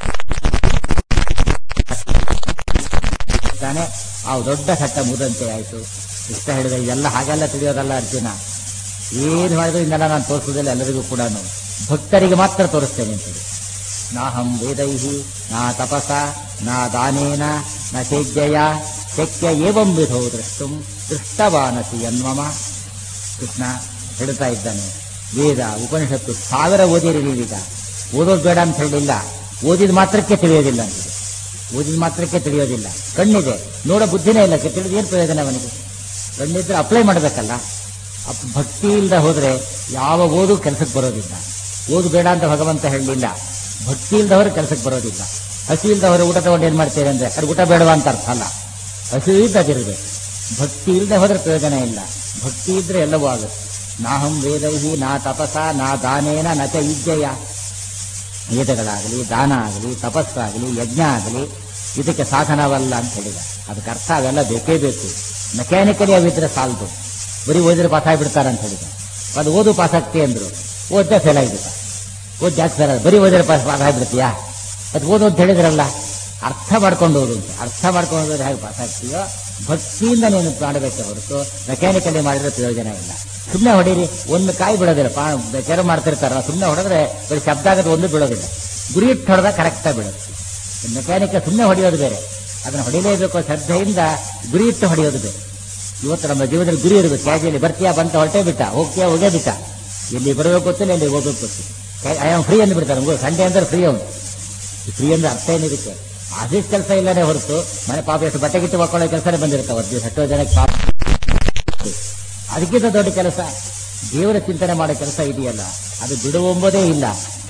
ತಾನೆ ಆ ದೊಡ್ಡ ಸಟ್ಟ ಮುದಂತೆ ಆಯ್ತು ಇಷ್ಟ ಹೇಳಿದ ಇದೆಲ್ಲ ಹಾಗೆಲ್ಲ ತಿಳಿಯೋದಲ್ಲ ಅರ್ಜುನ ಏನು ಮಾಡಿದ್ರು ಇನ್ನೆಲ್ಲ ನಾನು ತೋರಿಸೋದಿಲ್ಲ ಎಲ್ಲರಿಗೂ ಕೂಡ ಭಕ್ತರಿಗೆ ಮಾತ್ರ ತೋರಿಸ್ತೇನೆ ಅಂತೇಳಿ ನಾಹಂ ವೇದೈಹಿ ನಾ ತಪಸ ನಾ ದಾನೇನ ನ ಚೇಜ್ಜಯ ಶಕ್ಯ ಏವಂ ವಿಧೋ ದೃಷ್ಟುಂ ದೃಷ್ಟವಾನಸಿ ಯನ್ಮಮ ಕೃಷ್ಣ ಹೇಳ್ತಾ ಇದ್ದಾನೆ ವೇದ ಉಪನಿಷತ್ತು ಸಾವಿರ ಓದಿರಿ ನೀವೀಗ ಓದೋದು ಬೇಡ ಅಂತ ಹೇಳಿಲ್ಲ ಓದಿದ ಮಾತ್ರಕ್ಕೆ ತಿಳಿಯೋದಿಲ್ಲ ಅಂತಿದೆ ಓದಿದ ಮಾತ್ರಕ್ಕೆ ತಿಳಿಯೋದಿಲ್ಲ ಕಣ್ಣಿದೆ ನೋಡೋ ಬುದ್ಧಿನೇ ಇಲ್ಲ ತಿಳಿದು ಏನು ಪ್ರಯೋಜನ ಅವನಿಗೆ ಕಣ್ಣಿದ್ರೆ ಅಪ್ಲೈ ಮಾಡಬೇಕಲ್ಲ ಅಪ್ ಭಕ್ತಿ ಇಲ್ಲದೆ ಹೋದ್ರೆ ಯಾವ ಓದು ಕೆಲಸಕ್ಕೆ ಬರೋದಿಲ್ಲ ಓದು ಬೇಡ ಅಂತ ಭಗವಂತ ಹೇಳಲಿಲ್ಲ ಭಕ್ತಿ ಇಲ್ದವರು ಕೆಲಸಕ್ಕೆ ಬರೋದಿಲ್ಲ ಹಸಿ ಇಲ್ದವರು ಊಟ ತಗೊಂಡು ಏನ್ ಮಾಡ್ತೇವೆ ಅಂದ್ರೆ ಅದು ಊಟ ಬೇಡವಾ ಅಂತ ಅರ್ಥ ಅಲ್ಲ ಹಸಿ ಇದ್ದದಿರಬೇಕು ಭಕ್ತಿ ಇಲ್ಲದೆ ಹೋದ್ರೆ ಪ್ರಯೋಜನ ಇಲ್ಲ ಭಕ್ತಿ ಇದ್ರೆ ಎಲ್ಲವೂ ಆಗುತ್ತೆ ನಾಹಂ ವೇದೈಹಿ ನಾ ತಪಸ ನಾ ದಾನೇನ ನ ಚ ಇಜ್ಜಯ ವೇದಗಳಾಗಲಿ ದಾನ ಆಗಲಿ ತಪಸ್ಸಾಗಲಿ ಯಜ್ಞ ಆಗಲಿ ಇದಕ್ಕೆ ಸಾಧನವಲ್ಲ ಅಂತ ಹೇಳಿದ ಅದಕ್ಕೆ ಅರ್ಥ ಅವೆಲ್ಲ ಬೇಕೇ ಬೇಕು ಮೆಕ್ಯಾನಿಕಲಿ ಅವಿದ್ರೆ ಸಾಲದು ಬರೀ ಓದಿದ್ರೆ ಪಾಸ್ ಆಗಿಬಿಡ್ತಾರೆ ಅಂತ ಹೇಳಿದ ಅದು ಓದು ಪಾಸ್ ಆಗ್ತಿ ಅಂದ್ರು ಓದ್ದೆ ಫೇಲ್ ಆಗಿಬಿಟ್ಟ ಓದ್ ಜಾಸ್ತಿ ಫೇಲ್ ಆಗ ಬರೀ ಓದಿದ್ರೆ ಪಾಸ್ ಪಾಸ್ ಆಗಿಬಿಡ್ತೀಯಾ ಅದು ಓದು ಅಂತ ಹೇಳಿದ್ರಲ್ಲ ಅರ್ಥ ಮಾಡ್ಕೊಂಡು ಓದು ಅಂತ ಅರ್ಥ ಮಾಡ್ಕೊಂಡು ಹೋದ್ರೆ ಹೇಗೆ ಪಾಸ್ ಆಗ್ತೀಯೋ ಭಕ್ತಿಯಿಂದ ನೀನು ಮಾಡಬೇಕೆ ಹೊರತು ಮೆಕ್ಯಾನಿಕಲಿ ಮಾಡಿದ್ರೆ ಪ್ರಯೋಜನ ಇಲ್ಲ ಸುಮ್ಮನೆ ಹೊಡೀರಿ ಒಂದು ಕಾಯಿ ಬಿಡೋದಿಲ್ಲ ಪಾ ಕೆರೆ ಮಾಡ್ತಿರ್ತಾರ ಸುಮ್ಮನೆ ಹೊಡೆದ್ರೆ ಬರೀ ಶಬ್ದ ಆಗೋದು ಒಂದು ಬೀಳೋದಿಲ್ಲ ಗುರಿ ಇಟ್ಟು ಹೊಡೆದ ಕರೆಕ್ಟಾಗಿ ಬೀಳುತ್ತೆ ಮೆಕ್ಯಾನಿಕ್ ಸುಮ್ಮನೆ ಹೊಡೆಯೋದು ಬೇರೆ ಅದನ್ನು ಹೊಡಿಲೇಬೇಕು ಶ್ರದ್ಧೆಯಿಂದ ಗುರಿ ಇಟ್ಟು ಹೊಡೆಯೋದು ಬೇರೆ ಇವತ್ತು ನಮ್ಮ ಜೀವನದಲ್ಲಿ ಗುರಿ ಇರಬೇಕು ಕ್ಯಾಜುವಲಿ ಬರ್ತೀಯಾ ಬಂತ ಹೊರಟೇ ಬಿಟ್ಟ ಹೋಗ್ತೀಯಾ ಹೋಗೇ ಬಿಟ್ಟ ಎಲ್ಲಿ ಬರಬೇಕು ಗೊತ್ತಿಲ್ಲ ಎಲ್ಲಿ ಹೋಗ್ಬೇಕು ಗೊತ್ತಿಲ್ಲ ಐ ಆಮ್ ಫ್ರೀ ಅಂದ್ಬಿಡ್ತಾರೆ ನಮಗೂ ಸಂಡೇ ಅಂದ್ರೆ ಫ್ರೀ ಅವನು ಫ್ರೀ ಅಂದ್ರೆ ಅರ್ಥ ಏನಿದಕ್ಕೆ ಆಫೀಸ್ ಕೆಲಸ ಇಲ್ಲನೇ ಹೊರತು ಮನೆ ಪಾಪ ಎಷ್ಟು ಬಟ್ಟೆ ಗಿಟ್ಟು ಹಾಕೊಳ್ಳೋ ಕೆಲಸನೇ ಬಂದಿರ್ತಾವೆ ಒಂದು ಎಷ್ಟೋ ಜನಕ್ಕೆ ಪಾಪ ಅದಕ್ಕಿಂತ ದೊಡ್ಡ ಕೆಲಸ ದೇವರ ಚಿಂತನೆ ಮಾಡೋ ಕೆಲಸ ಇದೆಯಲ್ಲ ಅದು ಬಿಡುವಂಬುದೇ ಇಲ್ಲ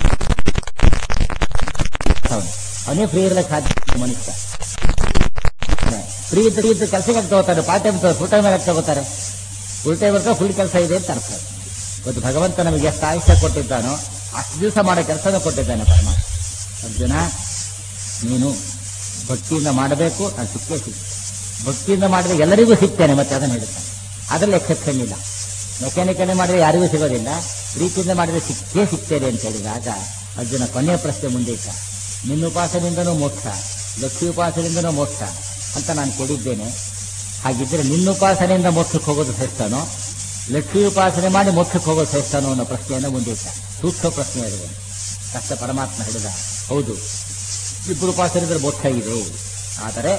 ಹೌದು ಅವನೇ ಫ್ರೀ ಇರಲಿಕ್ಕೆ ಸಾಧ್ಯ ಇಲ್ಲ ಮನುಷ್ಯ ಫ್ರೀ ಇದ್ದು ಇದ್ದು ಕೆಲಸಕ್ಕೆ ತಗೋತಾರೆ ಪಾರ್ಟ್ ಟೈಮ್ ಫುಲ್ ಟೈಮ್ ಆಗಿ ತಗೋತಾರೆ ಫುಲ್ ಟೈಮ್ ಇರ್ತಾರೆ ಫುಲ್ ಕೆಲಸ ಇದೆ ಅಂತ ಅರ್ಥ ಇವತ್ತು ಭಗವಂತ ನಮಗೆ ಎಷ್ಟು ಆಯುಷ್ಯ ಕೊಟ್ಟಿದ್ದಾನೋ ಅಷ್ಟು ದಿವಸ ಮಾಡೋ ಕೆಲಸನ ಕೊಟ್ಟಿದ್ದಾನೆ ಪರಮಾತ್ಮ ಅರ್ಜುನ ನೀನು ಭಕ್ತಿಯಿಂದ ಮಾಡಬೇಕು ನಾನು ಸಿಕ್ಕೇ ಸಿಕ್ಕ ಭಕ್ತಿಯಿಂದ ಮಾಡಿದ್ರೆ ಎಲ್ಲರಿಗೂ ಸಿಗ್ತೇನೆ ಮತ್ತೆ ಅದನ್ನು ಹೇಳ್ತಾನೆ ಅದರಲ್ಲಿ ಎಕ್ಸೆಪ್ಷನ್ ಇಲ್ಲ ಮೆಕ್ಯಾನಿಕಲ್ ಮಾಡಿದ್ರೆ ಯಾರಿಗೂ ಸಿಗೋದಿಲ್ಲ ಪ್ರೀತಿಯಿಂದ ಮಾಡಿದ್ರೆ ಸಿಕ್ಕೇ ಸಿಗ್ತೇನೆ ಅಂತ ಹೇಳಿದಾಗ ಅರ್ಜುನ ಕೊನೆಯ ಪ್ರಶ್ನೆ ಮುಂದೆ ಇಟ್ಟ ನಿನ್ನ ಉಪಾಸನೆಯಿಂದನೂ ಮೋಕ್ಷ ಲಕ್ಷ್ಮಿ ಉಪಾಸನೆಯಿಂದನೂ ಮೋಕ್ಷ ಅಂತ ನಾನು ಕೇಳಿದ್ದೇನೆ ಹಾಗಿದ್ರೆ ನಿನ್ನ ಉಪಾಸನೆಯಿಂದ ಮೋಕ್ಷಕ್ಕೆ ಹೋಗೋದು ಶ್ರೇಷ್ಠನೋ ಲಕ್ಷ್ಮಿ ಉಪಾಸನೆ ಮಾಡಿ ಮೋಕ್ಷಕ್ಕೆ ಹೋಗೋದು ಶ್ರೇಷ್ಠನೋ ಅನ್ನೋ ಪ್ರಶ್ನೆಯನ್ನು ಮುಂದೆ ಇಟ್ಟ ಸೂಕ್ಷ್ಮ ಪ್ರಶ್ನೆ ಅದು ಕಷ್ಟ ಪರಮಾತ್ಮ ಹೇಳಿದ ಹೌದು ಇಬ್ಬರು ಉಪಾಸನೆಯಿಂದ ಮೋಕ್ಷ ಇದೆ ಆದರೆ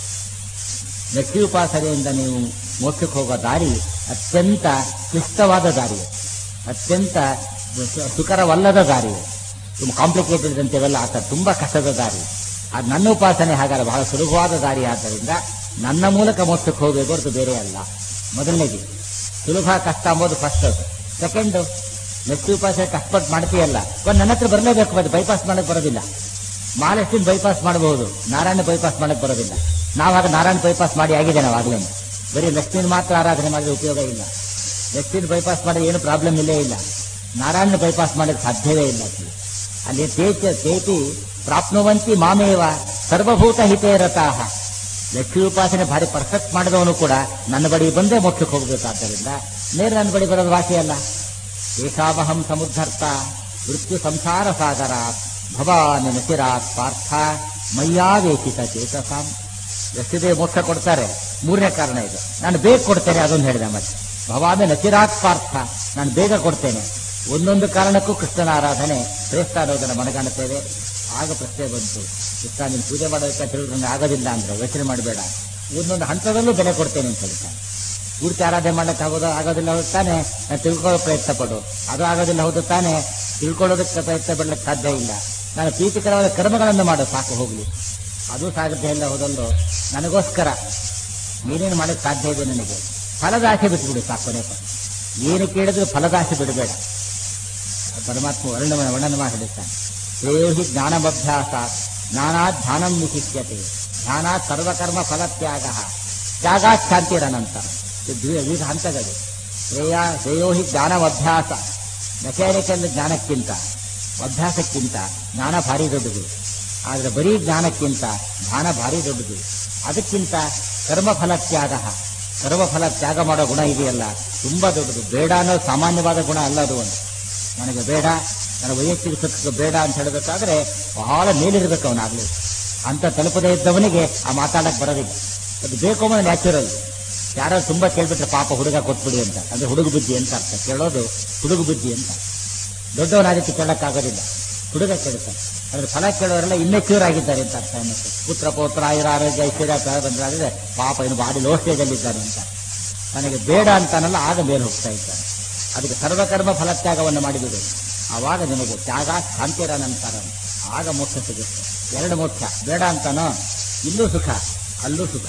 ಲಕ್ಷ್ಮಿ ಉಪಾಸನೆಯಿಂದ ನೀವು ಮೋಕ್ಷಕ್ಕೆ ಹೋಗೋ ದಾರಿ ಅತ್ಯಂತ ಕ್ಲಿಷ್ಟವಾದ ದಾರಿ ಅತ್ಯಂತ ಸುಕರವಲ್ಲದ ದಾರಿ ತುಂಬ ಕಾಂಪ್ಲಿಕೇಟೆಡ್ ಅಂತೇವೆಲ್ಲ ಆತ ತುಂಬಾ ಕಷ್ಟದ ದಾರಿ ಅದು ನನ್ನ ಉಪಾಸನೆ ಹಾಗಲ್ಲ ಬಹಳ ಸುಲಭವಾದ ದಾರಿ ಆದ್ದರಿಂದ ನನ್ನ ಮೂಲಕ ಮೋಕ್ಷಕ್ಕೆ ಹೋಗಬೇಕು ಹೊರತು ಬೇರೆ ಅಲ್ಲ ಮೊದಲನೇದು ಸುಲಭ ಕಷ್ಟ ಅಂಬೋದು ಫಸ್ಟ್ ಸೆಕೆಂಡ್ ಲಕ್ಷ್ಮಿ ಉಪಾಸನೆ ಕಷ್ಟಪಟ್ಟು ಮಾಡ್ತೀಯಲ್ಲ ಒಂದು ನನ್ನ ಹತ್ರ ಬರಲೇಬೇಕು ಮತ್ತೆ ಬೈಪಾಸ್ ಮಾಡಕ್ ಬರೋದಿಲ್ಲ ಮಹಾಲಕ್ಷ್ಮಿ ಬೈಪಾಸ್ ಮಾಡಬಹುದು ನಾರಾಯಣ ಬೈಪಾಸ್ ಮಾಡಕ್ ಬರೋದಿಲ್ಲ ನಾವಾಗ ನಾರಾಯಣ ಬೈಪಾಸ್ ಮಾಡಿ ಆಗಿದೆ ನಾವು ಆಗ್ಲೇ ಬರೀ ಲಕ್ಷ್ಮೀನ ಮಾತ್ರ ಆರಾಧನೆ ಮಾಡಿದ್ರೆ ಉಪಯೋಗ ಇಲ್ಲ ಲಕ್ಷ್ಮೀನ ಬೈಪಾಸ್ ಮಾಡಿದ್ರೆ ಏನು ಪ್ರಾಬ್ಲಮ್ ಇಲ್ಲೇ ಇಲ್ಲ ನಾರಾಯಣ ಬೈಪಾಸ್ ಮಾಡಕ್ಕೆ ಸಾಧ್ಯವೇ ಇಲ್ಲ ಅಲ್ಲಿ. ಅಲ್ಲಿ ತೇಚ ತೇತಿ ಪ್ರಾಪ್ನುವಂತಿ ಮಾಮೇವ ಸರ್ವಭೂತ ಹಿತೇ ರತಾಹ ಲಕ್ಷ್ಮೀ ಉಪಾಸನೆ ಭಾರಿ ಪರ್ಫೆಕ್ಟ್ ಮಾಡಿದವನು ಕೂಡ ನನ್ನ ಬಳಿ ಬಂದೇ ಮೋಕ್ಷಕ್ಕೆ ಹೋಗಬೇಕಾದ್ದರಿಂದ ನೇರ ನನ್ನ ಬಳಿ ಬರೋದು ವಾಸಿ ಅಲ್ಲ ಏಷಾವಹಂ ಸಮುದ್ಧರ್ತ ಮೃತ್ಯು ಸಂಸಾರ ಸಾಗರಾತ್ ಭವಾನಿ ನಚಿರಾತ್ ಪಾರ್ಥ ಮಯ್ಯಾವೇಶಿತ ಚೇತಸಾಂ ಎಷ್ಟಿದೆ ಮೋಕ್ಷ ಕೊಡ್ತಾರೆ ಮೂರನೇ ಕಾರಣ ಇದು ನಾನು ಬೇಗ ಕೊಡ್ತೇನೆ ಅದೊಂದು ಹೇಳಿದೆ ಮತ್ತೆ ಭವಾಮಿ ನಚಿರಾತ್ ಪಾರ್ಥ ನಾನು ಬೇಗ ಕೊಡ್ತೇನೆ ಒಂದೊಂದು ಕಾರಣಕ್ಕೂ ಕೃಷ್ಣನ ಆರಾಧನೆ ಶ್ರೇಷ್ಠ ಅನ್ನೋದನ್ನು ಮನಗಾಣುತ್ತೇವೆ ಆಗ ಪ್ರಶ್ನೆ ಬಂತು ಕೃಷ್ಣ ನೀನು ಪೂಜೆ ಮಾಡೋದಕ್ಕೆ ತಿಳಿದ್ರೆ ನನಗೆ ಆಗೋದಿಲ್ಲ ಅಂದ್ರೆ ಯೋಚನೆ ಮಾಡಬೇಡ ಒಂದೊಂದು ಹಂತದಲ್ಲೂ ಬೆಲೆ ಕೊಡ್ತೇನೆ ಅಂತ ಹೇಳ್ತಾನೆ ಪೂರ್ತಿ ಆರಾಧನೆ ಮಾಡಕ್ಕೆ ಆಗೋದು ಆಗೋದಿಲ್ಲ ಹೌದು ತಾನೆ ನಾನು ತಿಳ್ಕೊಳ್ಳೋ ಪ್ರಯತ್ನ ಪಡು ಅದು ಆಗೋದಿಲ್ಲ ಹೌದು ತಾನೆ ತಿಳ್ಕೊಳ್ಳೋದಕ್ಕೆ ಪ್ರಯತ್ನ ಪಡ್ಲಿಕ್ಕೆ ಸಾಧ್ಯ ಇಲ್ಲ ನಾನು ಪ್ರೀತಿಕರವಾದ ಕರ್ಮಗಳನ್ನು ಮಾಡು ಸಾಕು ಹೋಗ್ಲಿ ಅದು ಸಾಧ್ಯ ಇಲ್ಲ ಹೋದಲ್ಲೋ ನನಗೋಸ್ಕರ ಏನೇನು ಮಾಡಕ್ಕೆ ಸಾಧ್ಯ ಇದೆ ನನಗೆ ಫಲದಾಸೆ ಬಿಟ್ಬಿಡು ಸಾಕು ಕೊನೆ ಪದ. ಏನು ಕೇಳಿದ್ರು ಫಲದಾಸೆ ಬಿಡಬೇಡ ಪರಮಾತ್ಮ ವರ್ಣ ವರ್ಣನ ಮಾಡಿ ಹೇಳ್ತಾನೆ ದೇಹಿ ಜ್ಞಾನಮಭ್ಯಾಸ ಜ್ಞಾನಾತ್ ಧ್ಯಾನಂ ವಿಶಿಷ್ಯತೆ ಧ್ಯಾನಾತ್ ಸರ್ವಕರ್ಮ ಫಲತ್ಯಾಗ ತ್ಯಾಗಾತ್ ಶಾಂತಿರನಂತ ಇದು ವಿವಿಧ ಹಂತಗಳು ಶ್ರೇಯ ಶ್ರೇಯೋ ಹಿ ಜ್ಞಾನಮಭ್ಯಾಸ ಮೆಕ್ಯಾನಿಕಲ್ ಜ್ಞಾನಕ್ಕಿಂತ ಅಭ್ಯಾಸಕ್ಕಿಂತ ಜ್ಞಾನ ಭಾರಿ ದೊಡ್ಡದು ಆದರೆ ಬರೀ ಜ್ಞಾನಕ್ಕಿಂತ ಧ್ಯಾನ ಭಾರಿ ದೊಡ್ಡದು ಅದಕ್ಕಿಂತ ಕರ್ಮಫಲ ತ್ಯಾಗ ಕರ್ಮಫಲ ತ್ಯಾಗ ಮಾಡೋ ಗುಣ ಇದೆಯಲ್ಲ ತುಂಬಾ ದೊಡ್ಡದು ಬೇಡ ಅನ್ನೋ ಸಾಮಾನ್ಯವಾದ ಗುಣ ಅಲ್ಲ ಅದು ಒಂದು ನನಗೆ ಬೇಡ ನನ್ನ ವೈಯಕ್ತಿಕ ಸುಖಕ್ಕೆ ಬೇಡ ಅಂತ ಹೇಳಬೇಕಾದ್ರೆ ಬಹಳ ಮೇಲಿರ್ಬೇಕು ಅವನಾಗ್ಲಿ ಅಂತ ತಲುಪದೇ ಇದ್ದವನಿಗೆ ಆ ಮಾತಾಡಕ್ ಬರೋದಿಲ್ಲ ಅದು ಬೇಕು ಅನ್ನೋದು ನ್ಯಾಚುರಲ್ ಯಾರೋ ತುಂಬಾ ಕೇಳ್ಬಿಟ್ರೆ ಪಾಪ ಹುಡುಗ ಕೊಟ್ಬಿಡಿ ಅಂತ ಅಂದ್ರೆ ಹುಡುಗ ಬುದ್ಧಿ ಅಂತ ಅರ್ಥ ಕೇಳೋದು ಹುಡುಗ ಬುದ್ಧಿ ಅಂತ ದೊಡ್ಡವನಾದಿತ್ತು ಕೇಳಕ್ಕಾಗೋದಿಲ್ಲ ಹುಡುಗ ಕೇಳ್ತಾನೆ ಅಂದ್ರೆ ಫಲ ಕೇಳೋರೆಲ್ಲ ಇಮ್ಮೆಚ್ಯೂರ್ ಆಗಿದ್ದಾರೆ ಅಂತ ಅರ್ಥ ಅನ್ನಿಸ್ತದೆ ಪುತ್ರ ಪೌತ್ರ ಆಯುರ ಆರೋಗ್ಯ ಐಶ್ವರ್ಯ ಬಂದ್ರೆ ಪಾಪ ಇನ್ನು ಬಾಡಿ ಲೋ ಸ್ಟೇಜಲ್ಲಿದ್ದಾರೆ ಅಂತ ನನಗೆ ಬೇಡ ಅಂತಾನಲ್ಲ ಆಗ ಮೇಲೆ ಹೋಗ್ತಾ ಇದ್ದಾನೆ ಅದಕ್ಕೆ ಸರ್ವಕರ್ಮ ಫಲತ್ಯಾಗವನ್ನು ಮಾಡಿಬಿಡು ಆವಾಗ ನಿಮಗೆ ತ್ಯಾಗ ಶಾಂತಿರ ನಂತರ ಆಗ ಮೋಕ್ಷ ಸಿಗುತ್ತೆ ಎರಡು ಮೋಕ್ಷ ಬೇಡ ಅಂತಾನೋ ಇಲ್ಲೂ ಸುಖ ಅಲ್ಲೂ ಸುಖ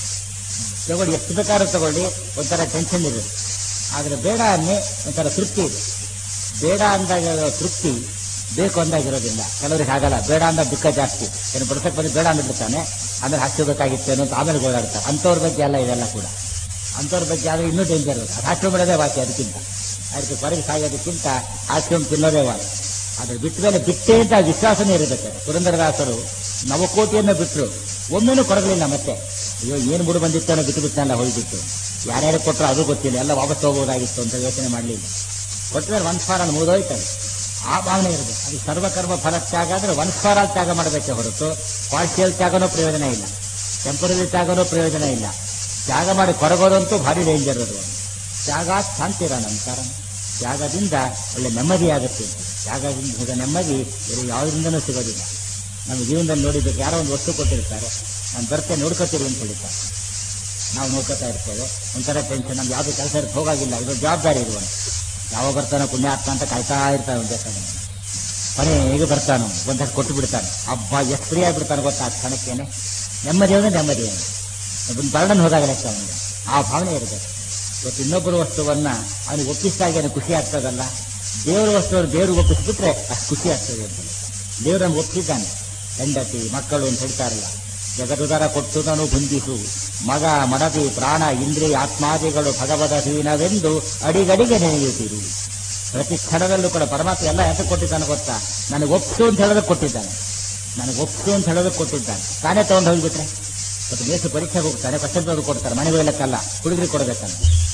ತಗೊಳ್ಳಿ ಎಷ್ಟು ಬೇಕಾದ್ರೂ ತಗೊಳ್ಳಿ ಒಂಥರ ಟೆನ್ಷನ್ ಇದೆ ಆದರೆ ಬೇಡ ಅನ್ನಿ ಒಂಥರ ತೃಪ್ತಿ ಇದೆ ಬೇಡ ಅಂದಾಗ ಇರೋ ತೃಪ್ತಿ ಬೇಕು ಅಂದಾಗಿರೋದಿಲ್ಲ ಕೆಲವರಿಗೆ ಆಗಲ್ಲ ಬೇಡ ಅಂದಾಗ ದುಃಖ ಜಾಸ್ತಿ ಏನು ಬಡ್ಸಕ್ ಬಂದು ಬೇಡ ಅಂದ್ಬಿಡ್ತಾನೆ ಆಮೇಲೆ ಹಾಕ್ಕೋಬೇಕಾಗಿತ್ತೇನೋ ಅಂತ ಆಮೇಲೆ ಗೋಳಾಡ್ತಾರೆ ಅಂಥವ್ರ ಬಗ್ಗೆ ಅಲ್ಲ ಇದೆಲ್ಲ ಕೂಡ ಅಂಥವ್ರ ಬಗ್ಗೆ ಆದ್ರೆ ಇನ್ನೂ ಡೇಂಜರ್ ಅದು ಹಾಸ್ಯ ಬಿಡೋದೇ ವಾಸಿ ಅದಕ್ಕಿಂತ ಅದಕ್ಕೆ ಹೊರಗೆ ಸಾಯೋದಕ್ಕಿಂತ ಹಾಸ್ಯ ತಿನ್ನೋದೇ ವಾಸಿ ಅದ್ರ ಬಿಟ್ಟ ಮೇಲೆ ಬಿಟ್ಟೆ ಅಂತ ವಿಶ್ವಾಸನೇ ಇರಬೇಕು ಪುರಂದರದಾಸರು ನವಕೋಟಿಯನ್ನು ಬಿಟ್ಟರು ಒಮ್ಮೆನೂ ಕೊಡಲಿಲ್ಲ ಮತ್ತೆ ಅಯ್ಯೋ ಏನು ಬಿಡು ಬಂದಿತ್ತು ಬಿಟ್ಟು ಬಿಟ್ಟನಲ್ಲ ಹೋಗಿತ್ತು ಯಾರ್ಯಾರು ಕೊಟ್ಟರು ಅದು ಗೊತ್ತಿಲ್ಲ ಎಲ್ಲ ವಾಪಸ್ ಹೋಗ್ಬೋದಾಗಿತ್ತು ಅಂತ ಯೋಚನೆ ಮಾಡಲಿಲ್ಲ ಕೊಟ್ಟರೆ ಒನ್ ಫಾರ್ ಅಲ್ಲಿ ಮುಗಿದೋಯ್ತಾರೆ ಆ ಭಾವನೆ ಇರಬೇಕು ಅದು ಸರ್ವಕರ್ಮ ಫಲ ತ್ಯಾಗ ಅಂದ್ರೆ ಒನ್ ಫಾರ್ ಅಲ್ಲಿ ತ್ಯಾಗ ಮಾಡಬೇಕೆ ಹೊರತು ಪಾರ್ಷಿಯಲ್ ತ್ಯಾಗನೂ ಪ್ರಯೋಜನ ಇಲ್ಲ ಟೆಂಪರರಿ ತ್ಯಾಗನೂ ಪ್ರಯೋಜನ ಇಲ್ಲ ತ್ಯಾಗ ಮಾಡಿ ಕೊರಗೋದಂತೂ ಭಾರಿ ಡೇಂಜರ್ ಅದು ತ್ಯಾಗ ಶಾಂತಿರ ನಂತರ ತ್ಯಾಗದಿಂದ ಒಳ್ಳೆ ನೆಮ್ಮದಿ ಆಗುತ್ತೆ ತ್ಯಾಗದಿಂದ ಸಿಗೋ ನೆಮ್ಮದಿ ಬೇರೆ ಯಾವುದರಿಂದನೂ ಸಿಗೋದಿಲ್ಲ ನಮ್ಮ ಜೀವನದಲ್ಲಿ ನೋಡಿದ್ದಕ್ಕೆ ಯಾರೋ ಒಂದು ವಸ್ತು ಕೊಟ್ಟಿರ್ತಾರೆ ನಾನು ಬರ್ತೇನೆ ನೋಡ್ಕೋತೀರಿ ಅಂತ ಹೇಳ್ತಾರೆ ನಾವು ನೋಡ್ಕೋತಾ ಇರ್ತೇವೆ ಒಂಥರ ಟೆನ್ಷನ್ ನಮ್ಗೆ ಯಾವ್ದು ಕೆಲಸ ಇರುತ್ತೆ ಹೋಗಾಗಿಲ್ಲ ಇದು ಜವಾಬ್ದಾರಿ ಇದು ಒಂದು ಯಾವ ಬರ್ತಾನೋ ಪುಣ್ಯಾತ್ಮ ಅಂತ ಕಾಯ್ತಾ ಇರ್ತಾನೆ ಒಂದು ಬೇಕಾದ್ರೆ ಕೊನೆ ಹೇಗೆ ಬರ್ತಾನೋ ಒಂದಷ್ಟು ಕೊಟ್ಟು ಬಿಡ್ತಾನೆ ಹಬ್ಬ ಎಷ್ಟು ಫ್ರೀ ಆಗಿಬಿಡ್ತಾನೆ ಗೊತ್ತಾ ಆ ಕ್ಷಣಕ್ಕೇನೆ ನೆಮ್ಮದಿ ಅಂದ್ರೆ ನೆಮ್ಮದಿ ಒಂದು ಬರ್ಡನ್ ಹೋದಾಗ ಲೆಕ್ಕ ಅವನಿಗೆ ಆ ಭಾವನೆ ಇರಬೇಕು ಇವತ್ತು ಇನ್ನೊಬ್ಬರ ವಸ್ತುವನ್ನ ಅವನಿಗೆ ಒಪ್ಪಿಸಿದಾಗ ಏನು ಖುಷಿ ಆಗ್ತದಲ್ಲ ದೇವರ ವಸ್ತುವನ್ನು ದೇವ್ರಿಗೆ ಒಪ್ಪಿಸ್ಬಿಟ್ರೆ ಅಷ್ಟು ಖುಷಿ ಆಗ್ತದೆ ಅಂತ ದೇವ್ರು ನಮ್ಗೆ ಒಪ್ಪಿದ್ದಾನೆ ಹೆಂಡತಿ ಮಕ್ಕಳು ಅಂತ ಹೇಳ್ತಾರಲ್ಲ ಜಗದುದರ ಕೊಟ್ಟು ನಾನು ಬಂಧಿಸು ಮಗ ಮಡದಿ ಪ್ರಾಣ ಇಂದ್ರಿಯ ಆತ್ಮಾದಿಗಳು ಭಗವದಧೀನವೆಂದು ಅಡಿಗಡಿಗೆ ನೆನೆಯುತ್ತೀರಿ ಪ್ರತಿ ಕ್ಷಣದಲ್ಲೂ ಕೂಡ ಪರಮಾತ್ಮ ಎಲ್ಲ ಎಂತ ಕೊಟ್ಟಿದ್ದಾನೆ ಗೊತ್ತಾ ನನಗೆ ಒಪ್ಸು ಅಂತ ಹೇಳೋದಕ್ಕೆ ಕೊಟ್ಟಿದ್ದಾನೆ ನನಗೆ ಒಪ್ಸು ಅಂತ ಹೇಳೋದಕ್ಕೆ ಕೊಟ್ಟಿದ್ದಾನೆ ತಾನೇ ತಗೊಂಡು ಹೋಗ್ಬಿಟ್ರೆ ಮತ್ತು ಮೇಸು ಪರೀಕ್ಷೆಗೆ ಹೋಗ್ತಾನೆ ಪಶ್ಚಿಮ ಕೊಡ್ತಾರೆ ಮನೆಗೆ ಹೋಗ್ಲಿಕ್ಕಲ್ಲ ಹುಡುಗರಿಗೆ ಕೊಡಬೇಕಂತ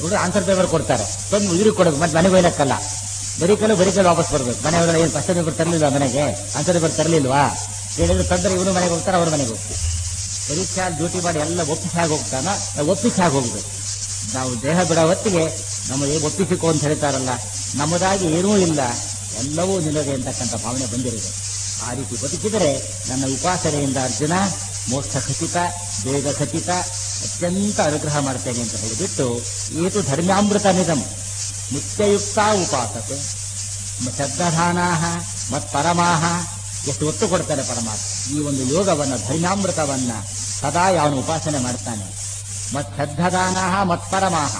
ಹುಡುಗ ಆನ್ಸರ್ ಪೇಪರ್ ಕೊಡ್ತಾರೆ ತಂದು ಇವ್ರಿಗೆ ಕೊಡೋದು ಮತ್ತೆ ಮನೆಗೆ ಹೋಗ್ಲಕ್ಕಲ್ಲ ಬರೀ ಕಲ್ಲು ಬರೀ ಕಲ್ಲು ವಾಪಸ್ ಬರ್ಬೇಕು ಮನೆ ಒಳಗಡೆ ಏನು ಫಸ್ಟ್ ಪೇಪರ್ ತರಲಿಲ್ಲ ಮನೆಗೆ ಆನ್ಸರ್ ಪೇಪರ್ ತರಲಿಲ್ವಾ ಹೇಳಿದ್ರೆ ತಂದ್ರೆ ಇವನು ಮನೆಗೆ ಹೋಗ್ತಾರೆ ಅವ್ರ ಮನೆಗೆ ಹೋಗ್ತೀವಿ ಪರೀಕ್ಷಾ ಡ್ಯೂಟಿ ಮಾಡಿ ಎಲ್ಲ ಒಪ್ಪಿಸಾಗಿ ಹೋಗ್ತಾನ ನಾವು ಒಪ್ಪಿಸಾಗಿ ಹೋಗ್ಬೇಕು ನಾವು ದೇಹ ಬಿಡೋ ಹೊತ್ತಿಗೆ ನಮಗೆ ಒಪ್ಪಿಸಿಕೋ ಅಂತ ಹೇಳ್ತಾರಲ್ಲ ನಮ್ಮದಾಗಿ ಏನೂ ಇಲ್ಲ ಎಲ್ಲವೂ ನಿಲ್ಲದೆ ಅಂತಕ್ಕಂಥ ಭಾವನೆ ಬಂದಿರುತ್ತೆ ಆ ರೀತಿ ಬದುಕಿದರೆ ನನ್ನ ಉಪಾಸನೆಯಿಂದ ಅರ್ಜುನ ಮೋಕ್ಷ ಖಚಿತ ಬೇಗ ಖಚಿತ ಅತ್ಯಂತ ಅನುಗ್ರಹ ಮಾಡ್ತೇನೆ ಅಂತ ಹೇಳಿಬಿಟ್ಟು ಏತು ಧರ್ಮ್ಯಾಮೃತ ನಿಧಂ ನಿತ್ಯಯುಕ್ತ ಉಪಾಸತೆ ಶ್ರದ್ಧಾನಾ ಮತ್ ಪರಮಾಹ ಎಷ್ಟು ಒತ್ತು ಕೊಡ್ತಾರೆ ಪರಮಾತ್ಮ ಈ ಒಂದು ಯೋಗವನ್ನ ಧರ್ಮ್ಯಾಮೃತವನ್ನ ಸದಾ ಯಾವನು ಉಪಾಸನೆ ಮಾಡ್ತಾನೆ ಮತ್ ಶ್ರದ್ಧದಾನ ಮತ್ ಪರಮಾಹ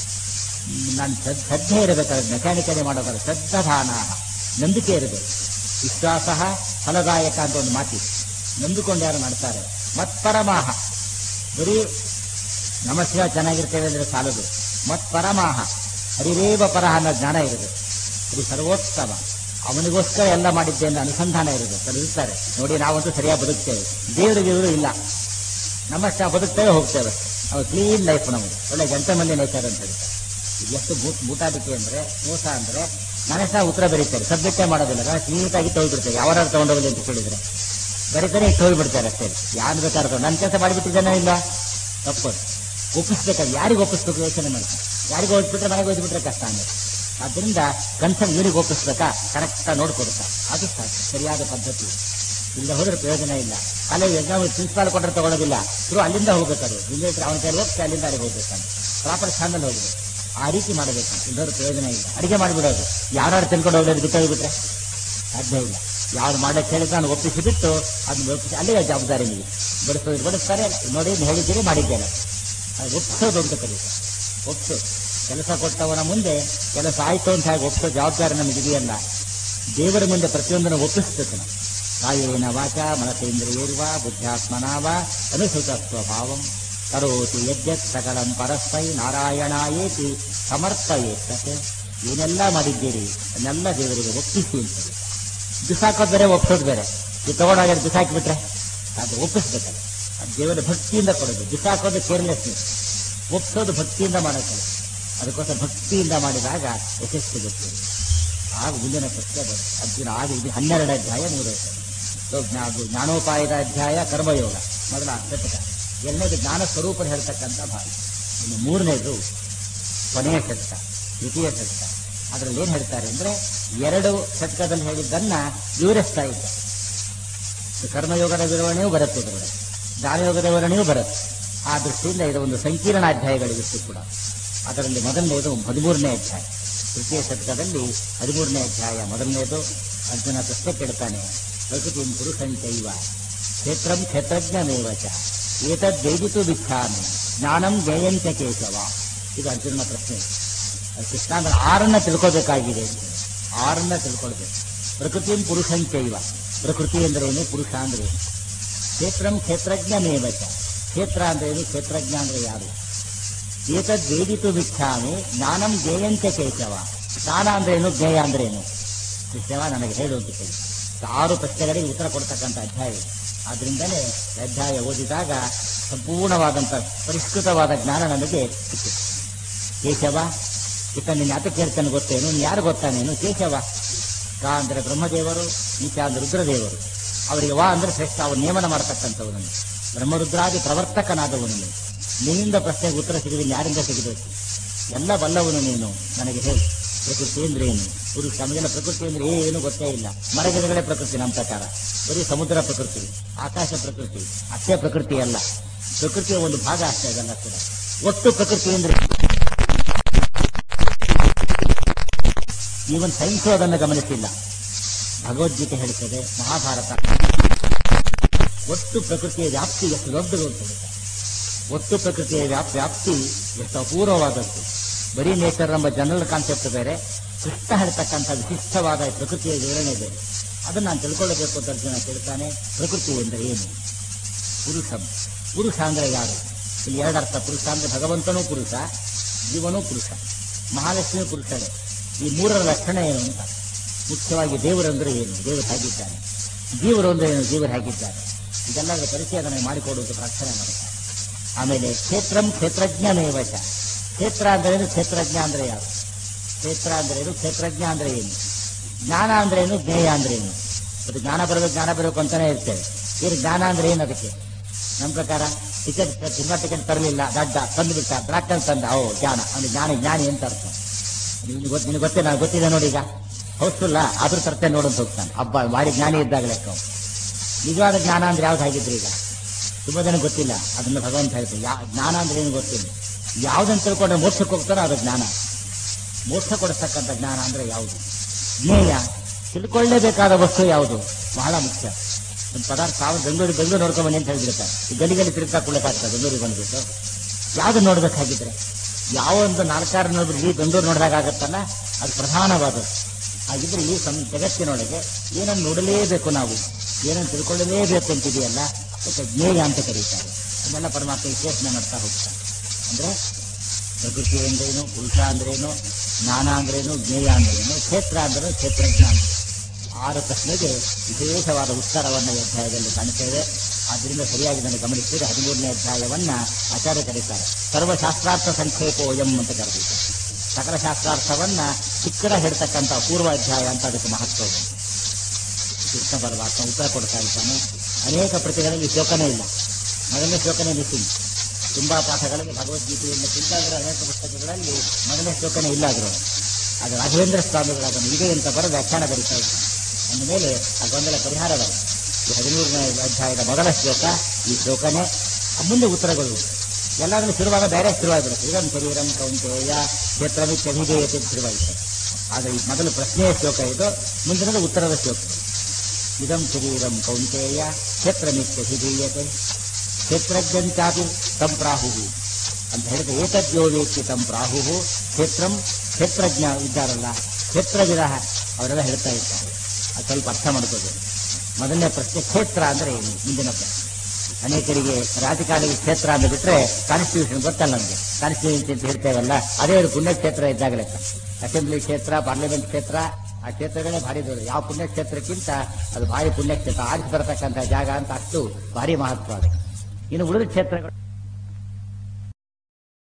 ನಾನು ಶ್ರದ್ಧೆ ಇರಬೇಕಾದ್ರೆ ಮೆಕ್ಯಾನಿಕಲಿ ಮಾಡೋದಾದ್ರೆ ಶ್ರದ್ಧದಾನ ನಂಬಿಕೆ ಇರಬೇಕು ವಿಶ್ವಾಸ ಫಲದಾಯಕ ಅಂತ ಒಂದು ಮಾತಿ ನಂಬಿಕೊಂಡು ಯಾರು ಮಾಡ್ತಾರೆ ಮತ್ ಪರಮಾಹ ಬರೀ ನಮಸ್ಕಾರ ಚೆನ್ನಾಗಿರ್ತೇವೆ ಅಂದ್ರೆ ಸಾಲದು ಮತ್ ಪರಮಾಹ ಹರಿರೇವ ಪರಹ ಅನ್ನೋ ಜ್ಞಾನ ಇರಬೇಕು ಇದು ಸರ್ವೋತ್ತಮ ಅವನಿಗೋಸ್ಕರ ಎಲ್ಲ ಮಾಡಿದ್ದೆ ಅನ್ನೋ ಅನುಸಂಧಾನ ಇರಬೇಕು ಅದು ಇರ್ತಾರೆ ನೋಡಿ ನಾವಂತೂ ಸರಿಯಾಗಿ ಬದುಕ್ತೇವೆ ದೇವರು ದೇವರು ಇಲ್ಲ ನಮ್ಮಷ್ಟ ಬದುಕ್ತೇವೆ ಹೋಗ್ತೇವೆ ನಾವು ಕ್ಲೀನ್ ಲೈಫ್ ನಮಗೆ ಒಳ್ಳೆ ಗಂಟೆ ಮಂದಿ ನೇಚರ್ ಅಂತ ಹೇಳ್ತಾರೆ ಇದು ಎಷ್ಟು ಬೂಟ್ ಬೂಟಾಟಿಕೆ ಅಂದ್ರೆ ಮೋಸ ಅಂದ್ರೆ ನಾನೇ ಸಹ ಉತ್ತರ ಬರೀತಾರೆ ಸಬ್ಜೆಕ್ಟೇ ಮಾಡೋದಿಲ್ಲ ನೀಟಾಗಿ ತೊಳ್ಬಿಡ್ತಾರೆ ಯಾರು ತಗೊಂಡೋಗಲಿ ಅಂತ ಕೇಳಿದ್ರೆ ಬರೀತಾರೆ ಇಟ್ಟು ಹೋಗ್ಬಿಡ್ತಾರೆ ಅಷ್ಟೇ ಯಾರು ಬೇಕಾದ್ರೆ ತಗೊಂಡು ನನ್ನ ಕೆಲಸ ಮಾಡಿಬಿಟ್ಟಿದ್ದಾನೆ ಇಲ್ಲ ತಪ್ಪು ಒಪ್ಪಿಸ್ಬೇಕಾದ್ರೆ ಯಾರಿಗೆ ಒಪ್ಪಿಸ್ಬೇಕು ಯೋಚನೆ ಮಾಡ್ತಾರೆ ಯಾರಿಗೆ ಓದಿಸ್ಬಿಟ್ರೆ ಮನೆಗೆ ಓದಿಬಿಟ್ರೆ ಕಷ್ಟ ಅಂದ್ರೆ ಆದ್ದರಿಂದ ಕನ್ಸರ್ನ್ ಇವರಿಗೆ ಒಪ್ಪಿಸ್ಬೇಕಾ ಕರೆಕ್ಟಾಗಿ ನೋಡ್ಕೊಡುತ್ತಾ ಅದು ಸಾಕು ಸರಿಯಾದ ಪದ್ಧತಿ ಇಲ್ಲ ಹೋದ್ರೆ ಪ್ರಯೋಜನ ಇಲ್ಲ ಕಾಲೇಜ್ ಎಕ್ಸಾಮ್ ಪ್ರಿನ್ಸಿಪಾಲ್ ಕೊಟ್ಟರೆ ತಗೊಳ್ಳೋದಿಲ್ಲ ಥ್ರೂ ಅಲ್ಲಿಂದ ಹೋಗ್ಬೇಕಾದ್ರೆ ಇಲ್ಲೇ ಇದ್ರೆ ಅವನ ಕೈಲಿ ಹೋಗ್ತಾ ಅಲ್ಲಿಂದ ಅಲ್ಲಿಗೆ ಹೋಗ್ಬೇಕಾನೆ ಪ್ರಾಪರ್ ಸ್ಥಾನದಲ್ಲಿ ಹೋಗ್ಬೇಕು ಆ ರೀತಿ ಮಾಡಬೇಕು ಇಲ್ಲದ್ರೆ ಪ್ರಯೋಜನ ಇಲ್ಲ ಅಡಿಗೆ ಮಾಡಿಬಿಡೋದು ಯಾರು ತಿಳ್ಕೊಂಡು ಹೋಗೋದು ಬಿಟ್ಟು ಹೋಗ್ಬಿಟ್ರೆ ಸಾಧ್ಯ ಇಲ್ಲ ಯಾರು ಮಾಡಕ್ಕೆ ಹೇಳಿದ್ರೆ ನಾನು ಒಪ್ಪಿಸಿ ಬಿಟ್ಟು ಅದನ್ನ ಒಪ್ಪಿಸಿ ಅಲ್ಲಿಗೆ ಜವಾಬ್ದಾರಿ ನೀವು ಬಡಿಸೋದು ಬಡಿಸ್ತಾರೆ ನೋಡಿ ಇದ್ನ ಹೇಳಿದ್ದೀರಿ ಮಾಡಿದ್ದೇನೆ ಅದು ಒಪ್ಪಿಸೋದು ಅಂತ ಕರೀತಾರೆ ಒಪ್ಸು ಕೆಲಸ ಕೊಟ್ಟವನ ಮುಂದೆ ಕೆಲಸ ಆಯ್ತು ಅಂತ ಹೇಗೆ ಒಪ್ಸೋ ಜವಾಬ್ದಾರಿ ನಮಗಿದೆಯಲ್ಲ ದೇವರ ಮುಂದೆ ಪ್ರತಿಯೊಂದನ್ನು ಒಪ್ಪಿಸ್ಬೇಕು ನಾವು ಕಾಯೇನ ವಾಚ ಮನಸೇಂದ್ರಿಯೇರ್ವ ಬುದ್ಧಾತ್ಮನಾವ ಅನುಸೃತ ಸ್ವಭಾವಂ ಕರೋತಿ ಯದ್ಯತ್ ಸಕಲಂ ಪರಸ್ಮೈ ನಾರಾಯಣಾಯೇತಿ ಸಮರ್ಥಯೇತತೆ ಏನೆಲ್ಲ ಮಾಡಿದ್ದೀರಿ ಅದನ್ನೆಲ್ಲ ದೇವರಿಗೆ ಒಪ್ಪಿಸಿ ಅಂತ ಬಿಸಾಕೋದು ಬೇರೆ ಒಪ್ಸೋದು ಬೇರೆ ಇದು ತಗೊಂಡಾಗ ಬಿಸಾಕಿಬಿಟ್ರೆ ಅದು ಒಪ್ಪಿಸ್ಬೇಕಲ್ಲ ಅದು ದೇವರ ಭಕ್ತಿಯಿಂದ ಕೊಡೋದು ಬಿಸಾಕೋದು ಕೇರ್ಲೆಸ್ನೆಸ್ ಒಪ್ಸೋದು ಭಕ್ತಿಯಿಂದ ಮಾಡೋಕ್ಕಲ್ಲ ಅದಕ್ಕೋಸ್ಕರ ಭಕ್ತಿಯಿಂದ ಮಾಡಿದಾಗ ಯಶಸ್ಸು ಸಿಗುತ್ತೆ ಆಗ ಮುಂದಿನ ಪ್ರಶ್ನೆ ಬರುತ್ತೆ. ಅರ್ಜುನ ಆಗ ಇದು ಹನ್ನೆರಡು ಅಧ್ಯಾಯ ಮೂರೈತೆ ಅದು ಜ್ಞಾನೋಪಾಯದ ಅಧ್ಯಾಯ ಕರ್ಮಯೋಗ ಮೊದಲ ಶತಕ ಎರಡನೇದು ಜ್ಞಾನ ಸ್ವರೂಪ ಹೇಳ್ತಕ್ಕಂಥ ಭಾಗ ಇನ್ನು ಮೂರನೇದು ಕೊನೆಯ ಶತಕ ದ್ವಿತೀಯ ಶತಕ ಅದರಲ್ಲಿ ಏನ್ ಹೇಳ್ತಾರೆ ಅಂದ್ರೆ ಎರಡು ಶತಕದಲ್ಲಿ ಹೇಳಿದ್ದನ್ನ ವಿವರಿಸ್ತಾ ಇದ್ದಾರೆ ಕರ್ಮಯೋಗದ ವಿವರಣೆಯೂ ಬರುತ್ತೆ ಇದರೊಳಗೆ ಜ್ಞಾನಯೋಗದ ವಿವರಣೆಯೂ ಬರುತ್ತೆ ಆ ದೃಷ್ಟಿಯಿಂದ ಇದು ಒಂದು ಸಂಕೀರ್ಣ ಅಧ್ಯಾಯಗಳಿಗಿತ್ತು ಕೂಡ ಅದರಲ್ಲಿ ಮೊದಲನೇದು ಹದಿಮೂರನೇ ಅಧ್ಯಾಯ ತೃತೀಯ ಶತಕದಲ್ಲಿ ಹದಿಮೂರನೇ ಅಧ್ಯಾಯ ಮೊದಲನೇದು ಅರ್ಜುನ ಪ್ರಶ್ನೆ ಕೇಳ್ತಾನೆ ಪ್ರಕೃತಿ ಪುರುಷಂಚೈವ ಕ್ಷೇತ್ರಂ ಕ್ಷೇತ್ರಜ್ಞಮೇವ ಚ ಏತದ್ ಜೈವಿತು ಬಿಚ್ಛಾಮಿ ಜ್ಞಾನಂ ಜಯಂತ ಕೇಶವ ಇದು ಅರ್ಜುನ ಪ್ರಶ್ನೆ ಅದು ಕೃಷ್ಣ ಅಂದ್ರೆ ಆರನ್ನ ತಿಳ್ಕೋಬೇಕಾಗಿದೆ ಅಂತ. ಆರನ್ನ ತಿಳ್ಕೊಳ್ಬೇಕು ಪ್ರಕೃತಿಂ ಪುರುಷಂಚೈವ ಪ್ರಕೃತಿ ಅಂದ್ರೆ ಏನು ಪುರುಷ ಅಂದ್ರೆ ಏನು ಕ್ಷೇತ್ರಂ ಕ್ಷೇತ್ರಜ್ಞಮೇವ ಚ ಕ್ಷೇತ್ರ ಅಂದ್ರೆ ಏನು ಕ್ಷೇತ್ರಜ್ಞ ಅಂದ್ರೆ ಯಾರು ಏತದ್ ವೇದಿತು ಮಿಚ್ಛಾಮಿ ಜ್ಞಾನಂ ಜ್ಞೇಯಂಚ ಕೇಶವ ಜ್ಞಾನ ಅಂದ್ರೆ ಏನು ಜ್ಞೇಯ ಅಂದ್ರೆ ಏನು ಕೃಷ್ಣವ ನನಗೆ ಹೇಳು ಅಂತ ಕೇಳಿ ಆರು ಪ್ರಶ್ನೆಗಳಿಗೆ ಉತ್ತರ ಕೊಡ್ತಕ್ಕಂಥ ಅಧ್ಯಾಯ ಇದು. ಆದ್ರಿಂದಲೇ ಈ ಅಧ್ಯಾಯ ಓದಿದಾಗ ಸಂಪೂರ್ಣವಾದಂಥ ಪರಿಷ್ಕೃತವಾದ ಜ್ಞಾನ ನನಗೆ ಸಿಕ್ಕಿತು ಕೇಶವ ಇತ್ತ ನಿನ್ನ ಯಾತಕ್ಕೆ ಹೇಳ್ತಾನೆ ಗೊತ್ತೇನು ನೀನು ಯಾರು ಗೊತ್ತಾನೇನು ಕೇಶವ ಕಾ ಅಂದ್ರೆ ಬ್ರಹ್ಮದೇವರು ಈಚ ಅಂದ್ರೆ ರುದ್ರದೇವರು ಅವರಿಗೆ ವಾ ಅಂದ್ರೆ ಶ್ರೇಷ್ಠ ಅವರು ನೇಮನ ಮಾಡತಕ್ಕಂಥವನು ಬ್ರಹ್ಮರುದ್ರಾದಿ ಪ್ರವರ್ತಕನಾದವನು ನೀನು. ನಿನ್ನಿಂದ ಪ್ರಶ್ನೆಗೆ ಉತ್ತರ ಸಿಗದಿಲ್ಲ ಯಾರಿಂದ ಸಿಗಬೇಕು ಎಲ್ಲ ಬಲ್ಲವನು ನೀನು ನನಗೆ ಹೇಳು ಪ್ರಕೃತಿ ಅಂದ್ರೆ ಏನು ಪುರುಷ ನಮಗೆಲ್ಲ ಪ್ರಕೃತಿ ಅಂದ್ರೆ ಏನು ಗೊತ್ತೇ ಇಲ್ಲ ಮರಗಿಡಗಳೇ ಪ್ರಕೃತಿ ನಮ್ಮ ಪ್ರಕಾರ ಬರೀ ಸಮುದ್ರ ಪ್ರಕೃತಿ ಆಕಾಶ ಪ್ರಕೃತಿ ಅಷ್ಟೇ ಪ್ರಕೃತಿ ಅಲ್ಲ ಪ್ರಕೃತಿಯ ಒಂದು ಭಾಗ ಅಷ್ಟೇ ಇದೆಲ್ಲ ಕೂಡ ಒಟ್ಟು ಪ್ರಕೃತಿ ಅಂದ್ರೆ ಈವನ್ ಸೈನ್ಸು ಅದನ್ನು ಗಮನಿಸಿಲ್ಲ ಭಗವದ್ಗೀತೆ ಹೇಳ್ತದೆ ಮಹಾಭಾರತ ಒಟ್ಟು ಪ್ರಕೃತಿಯ ವ್ಯಾಪ್ತಿ ಎಷ್ಟು ದೊಡ್ಡದು ಅಂತ ಹೇಳ್ತಾರೆ. ಒಟ್ಟು ಪ್ರಕೃತಿಯ ವ್ಯಾಪ್ ವ್ಯಾಪ್ತಿ ಎಷ್ಟು ಅಪೂರ್ವವಾದದ್ದು ಬರೀ ನೇಚರ್ ಎಂಬ ಜನರಲ್ ಕಾನ್ಸೆಪ್ಟ್ ಬೇರೆ ಕೃಷ್ಣ ಹೇಳ್ತಕ್ಕಂಥ ವಿಶಿಷ್ಟವಾದ ಈ ಪ್ರಕೃತಿಯ ವಿವರಣೆ ಬೇರೆ ಅದನ್ನು ನಾನು ತಿಳ್ಕೊಳ್ಳಬೇಕು ಅಂತ ಅರ್ಜುನ ಕೇಳ್ತಾನೆ ಪ್ರಕೃತಿ ಎಂದರೆ ಏನು ಪುರುಷಂ ಪುರುಷ ಅಂದ್ರೆ ಯಾರು ಇಲ್ಲಿ ಎರಡರ್ಥ ಪುರುಷ ಅಂದ್ರೆ ಭಗವಂತನೂ ಪುರುಷ ಜೀವನೂ ಪುರುಷ ಮಹಾಲಕ್ಷ್ಮಿ ಪುರುಷನೇ ಈ ಮೂರರ ಲಕ್ಷಣ ಏನು ಅಂತ ಮುಖ್ಯವಾಗಿ ದೇವರಂದ್ರೆ ಏನು ದೇವರು ಹೇಗಿದ್ದಾನೆ ಜೀವರು ಅಂದ್ರೆ ಏನು ಜೀವರು ಹೇಗಿದ್ದಾರೆ ಇದೆಲ್ಲದರ ಪರಿಚಯ ನನಗೆ ಮಾಡಿಕೊಡುವುದು ಪ್ರಾರ್ಥನೆ ಮಾಡುತ್ತಾರೆ ಆಮೇಲೆ ಕ್ಷೇತ್ರಂ ಕ್ಷೇತ್ರಜ್ಞಮೇವ ಚ ಕ್ಷೇತ್ರ ಅಂದ್ರೆ ಏನು ಕ್ಷೇತ್ರಜ್ಞ ಅಂದ್ರೆ ಯಾರು ಕ್ಷೇತ್ರ ಅಂದ್ರೆ ಏನು ಕ್ಷೇತ್ರಜ್ಞ ಅಂದ್ರೆ ಏನು ಜ್ಞಾನ ಅಂದ್ರೆ ಏನು ಜ್ಞೇಯ ಅಂದ್ರೆ ಏನು ಅದು ಜ್ಞಾನ ಬರಬೇಕು ಜ್ಞಾನ ಬರಬೇಕು ಅಂತಾನೆ ಇರ್ತೇವೆ ಏನು ಜ್ಞಾನ ಅಂದ್ರೆ ಏನು ಅದಕ್ಕೆ ನಮ್ಮ ಪ್ರಕಾರ ಟಿಕೆಟ್ ಸಿನಿಮಾ ಟಿಕೆಟ್ ತರಲಿಲ್ಲ ದಡ್ಡ ತಂದು ಬಿಟ್ಟ ಬ್ರಾಕ್ಟನ್ ತಂದ ಓ ಜ್ಞಾನ ಅಂದ್ರೆ ಜ್ಞಾನಿ ಜ್ಞಾನಿ ಅಂತ ಅರ್ಥ ನಿಮ್ಗೆ ಗೊತ್ತ ನಿನಗೆ ಗೊತ್ತೇ ನಾನು ಗೊತ್ತಿದೆ ನೋಡಿ ಈಗ ಹೌಸ್ಫುಲ್ಲ ಆದ್ರೂ ತರ್ತೇನೆ ನೋಡಂತ ಹೋಗ್ತಾನೆ ಹಬ್ಬ ಭಾರಿ ಜ್ಞಾನಿ ಇದ್ದಾಗ ಲೆಕ್ಕ ಅವ್ನು. ನಿಜವಾದ ಜ್ಞಾನ ಅಂದ್ರೆ ಯಾವ್ದು ಆಗಿದ್ರಿ ಈಗ ತುಂಬಾ ಜನ ಗೊತ್ತಿಲ್ಲ ಅದನ್ನ ಭಗವಂತ ಹೇಳ್ತಾರೆ ಯಾ ಜ್ಞಾನ ಅಂದ್ರೆ ಏನು ಗೊತ್ತಿಲ್ಲ ಯಾವ್ದನ್ನ ತಿಳ್ಕೊಂಡ್ರೆ ಮೋಕ್ಷಕ್ಕೆ ಹೋಗ್ತಾರೋ ಅದು ಜ್ಞಾನ ಮೋಕ್ಷ ಕೊಡಿಸ್ತಕ್ಕಂಥ ಜ್ಞಾನ ಅಂದ್ರೆ ಯಾವುದು ಜ್ಞೇಯ ತಿಳ್ಕೊಳ್ಳೇಬೇಕಾದ ವಸ್ತು ಯಾವುದು ಬಹಳ ಮುಖ್ಯ ಒಂದು ಪದಾರ್ಥ ತಾವು ಬೆಂಗಳೂರು ಬೆಂಗಳೂರು ನೋಡ್ಕೊಂಡ್ ಬನ್ನಿ ಅಂತ ಹೇಳ್ಬಿಡ್ತಾರೆ ಈ ಗಲಿ ಗಲಿ ತಿರುಗ್ತಾ ಕೊಡ್ಲಿಕ್ಕಾಗ್ತದೆ ಬೆಂಗಳೂರಿಗೆ ಬಂದ್ಬಿಟ್ಟು ಯಾವ್ದು ನೋಡ್ಬೇಕಾಗಿದ್ರೆ ಯಾವ ಒಂದು ನಾಲ್ಕಾರು ನೋಡ್ಬಿಟ್ಟು ಇಡೀ ಬೆಂಗಳೂರು ನೋಡಿದಾಗ ಆಗತ್ತಲ್ಲ ಅದು ಪ್ರಧಾನವಾದದ್ದು ಹಾಗಿದ್ರೆ ಈ ಸಂ ಜಗತ್ತಿನೊಳಗೆ ಏನನ್ನು ನೋಡಲೇಬೇಕು ನಾವು ಏನನ್ನು ತಿಳ್ಕೊಳ್ಳಲೇಬೇಕು ಅಂತಿದೆಯಲ್ಲ ಅದಕ್ಕೆ ಜ್ಞೇಯ ಅಂತ ಕರೀತಾರೆ ಅದನ್ನೆಲ್ಲ ಪರಮಾತ್ಮ ವಿಶೇಷಣೆ ಮಾಡ್ತಾ ಹೋಗ್ತಾರೆ ಅಂದ್ರೆ ಪ್ರಕೃತಿ ಅಂದ್ರೇನು ಪುರುಷ ಅಂದ್ರೇನು ಜ್ಞಾನ ಅಂದ್ರೇನು ಜ್ಞೇಯ ಅಂದ್ರೇನು ಕ್ಷೇತ್ರ ಅಂದ್ರೇನು ಕ್ಷೇತ್ರಜ್ಞಾನ ಆರು ಪ್ರಶ್ನೆಗೆ ವಿಶೇಷವಾದ ಉತ್ತರವನ್ನು ಈ ಅಧ್ಯಾಯದಲ್ಲಿ ಕಾಣ್ತೇವೆ ಆದ್ದರಿಂದ ಸರಿಯಾಗಿ ನನಗೆ ಗಮನಿಸಿದರೆ ಹದಿಮೂರನೇ ಅಧ್ಯಾಯವನ್ನ ಆಚಾರ್ಯ ಕರೀತಾರೆ ಸರ್ವಶಾಸ್ತ್ರಾರ್ಥ ಸಂಕ್ಷೇಪೋಯಂ ಅಂತ ಕರೆದಿದ್ದಾರೆ ಸಕಲ ಶಾಸ್ತ್ರಾರ್ಥವನ್ನ ಚಿಕ್ಕಡ ಹೇಳ್ತಕ್ಕಂಥ ಪೂರ್ವ ಅಧ್ಯಾಯ ಅಂತ ಅದಕ್ಕೆ ಮಹತ್ವ ಇದೆ. ಕೃಷ್ಣ ಪರಮಾತ್ಮ ಉತ್ತರ ಕೊಡ್ತಾ ಇದ್ದಾನೆ ಅನೇಕ ಪ್ರತಿಗಳಲ್ಲಿ ಶ್ಲೋಕನೇ ಇಲ್ಲ ಮೊದಲನೇ ಶ್ಲೋಕನೇ ಮಿಸ್ಸಿಂಗ್ ತುಂಬಾ ಪಾಠಗಳಲ್ಲಿ ಭಗವದ್ಗೀತೆಯಿಂದ ಚಿಂತಾಗರ ಅನೇಕ ಪುಸ್ತಕಗಳಲ್ಲಿ ಮೊದಲನೇ ಶ್ಲೋಕನೇ ಇಲ್ಲ ಆದ್ರು ಅದು ರಾಘವೇಂದ್ರ ಸ್ವಾಮಿಗಳು ಅದನ್ನು ಇದೆ ಅಂತ ಬರೆದು ವ್ಯಾಖ್ಯಾನ ಬರೀತಾ ಇದ್ದಾರೆ ಅಂದ ಮೇಲೆ ಆ ಗೊಂದಲ ಪರಿಹಾರವಾಗಿದೆ ಈ ಹದಿಮೂರನೇ ಅಧ್ಯಾಯದ ಮೊದಲ ಶ್ಲೋಕ ಈ ಶ್ಲೋಕನೇ ಆ ಮುಂದೆ ಉತ್ತರಗಳು ಎಲ್ಲಾದ್ರೂ ಶುರುವಾಗ ಬೇರೆ ಶುರುವಾಗಿರುತ್ತೆ ಇದಂ ಶರೀರಂ ಕೌಂತೆಯ ಕ್ಷೇತ್ರಮಿತ್ಯಭಿಧೇಯತೆ ಶುರುವಾಯಿತು ಆದರೆ ಈ ಮೊದಲು ಪ್ರಶ್ನೆಯ ಶ್ಲೋಕ ಇದು ಮುಂದಿನದು ಉತ್ತರದ ಶ್ಲೋಕ ಇದಂ ಶರೀರಂ ಕೌಂತೆಯ ಕ್ಷೇತ್ರಮಿತ್ಯಭಿಧೀಯತೆ ಕ್ಷೇತ್ರಜ್ಞಂಚಾಪಿ ತಂ ಪ್ರಾಹು ಅಂತ ಹೇಳಿದ್ರೆ ಏತದ್ಯೋ ವೇತ್ತಿ ತಂ ಪ್ರಾಹು ಕ್ಷೇತ್ರಂ ಕ್ಷೇತ್ರಜ್ಞ ಇದ್ದಾರಲ್ಲ ಕ್ಷೇತ್ರವಿದ ಅವರೆಲ್ಲ ಹೇಳ್ತಾ ಇದ್ದಾರೆ ಅದು ಸ್ವಲ್ಪ ಅರ್ಥ ಮಾಡ್ಕೋಬೇಕು ಮೊದಲನೇ ಪ್ರಶ್ನೆ ಕ್ಷೇತ್ರ ಅಂದ್ರೆ ಏನು ಮುಂದಿನ ಪ್ರಶ್ನೆ ಅನೇಕರಿಗೆ ರಾಜಕಾರಣಿಗೆ ಕ್ಷೇತ್ರ ಅಂತ ಬಿಟ್ರೆ ಕಾನ್ಸ್ಟಿಟ್ಯೂಷನ್ ಗೊತ್ತಲ್ಲ ನಮಗೆ ಕಾನ್ಸ್ಟಿಟ್ಯೂಷನ್ ಅಂತ ಹೇಳ್ತೇವಲ್ಲ ಅದೇ ಒಂದು ಪುಣ್ಯಕ್ಷೇತ್ರ ಇದ್ದಾಗಲೇ ಅಸೆಂಬ್ಲಿ ಕ್ಷೇತ್ರ ಪಾರ್ಲಿಮೆಂಟ್ ಕ್ಷೇತ್ರ ಆ ಕ್ಷೇತ್ರಗಳೇ ಭಾರಿ ದೊಡ್ಡ ಯಾವ ಪುಣ್ಯಕ್ಷೇತ್ರಕ್ಕಿಂತ ಅದು ಭಾರಿ ಪುಣ್ಯಕ್ಷೇತ್ರ ಆರಿಸಿ ಬರತಕ್ಕಂಥ ಜಾಗ ಅಂತ ಅಷ್ಟು ಭಾರಿ ಮಹತ್ವ ಅದು ಇನ್ನು ಉಳಿದ ಕ್ಷೇತ್ರಗಳು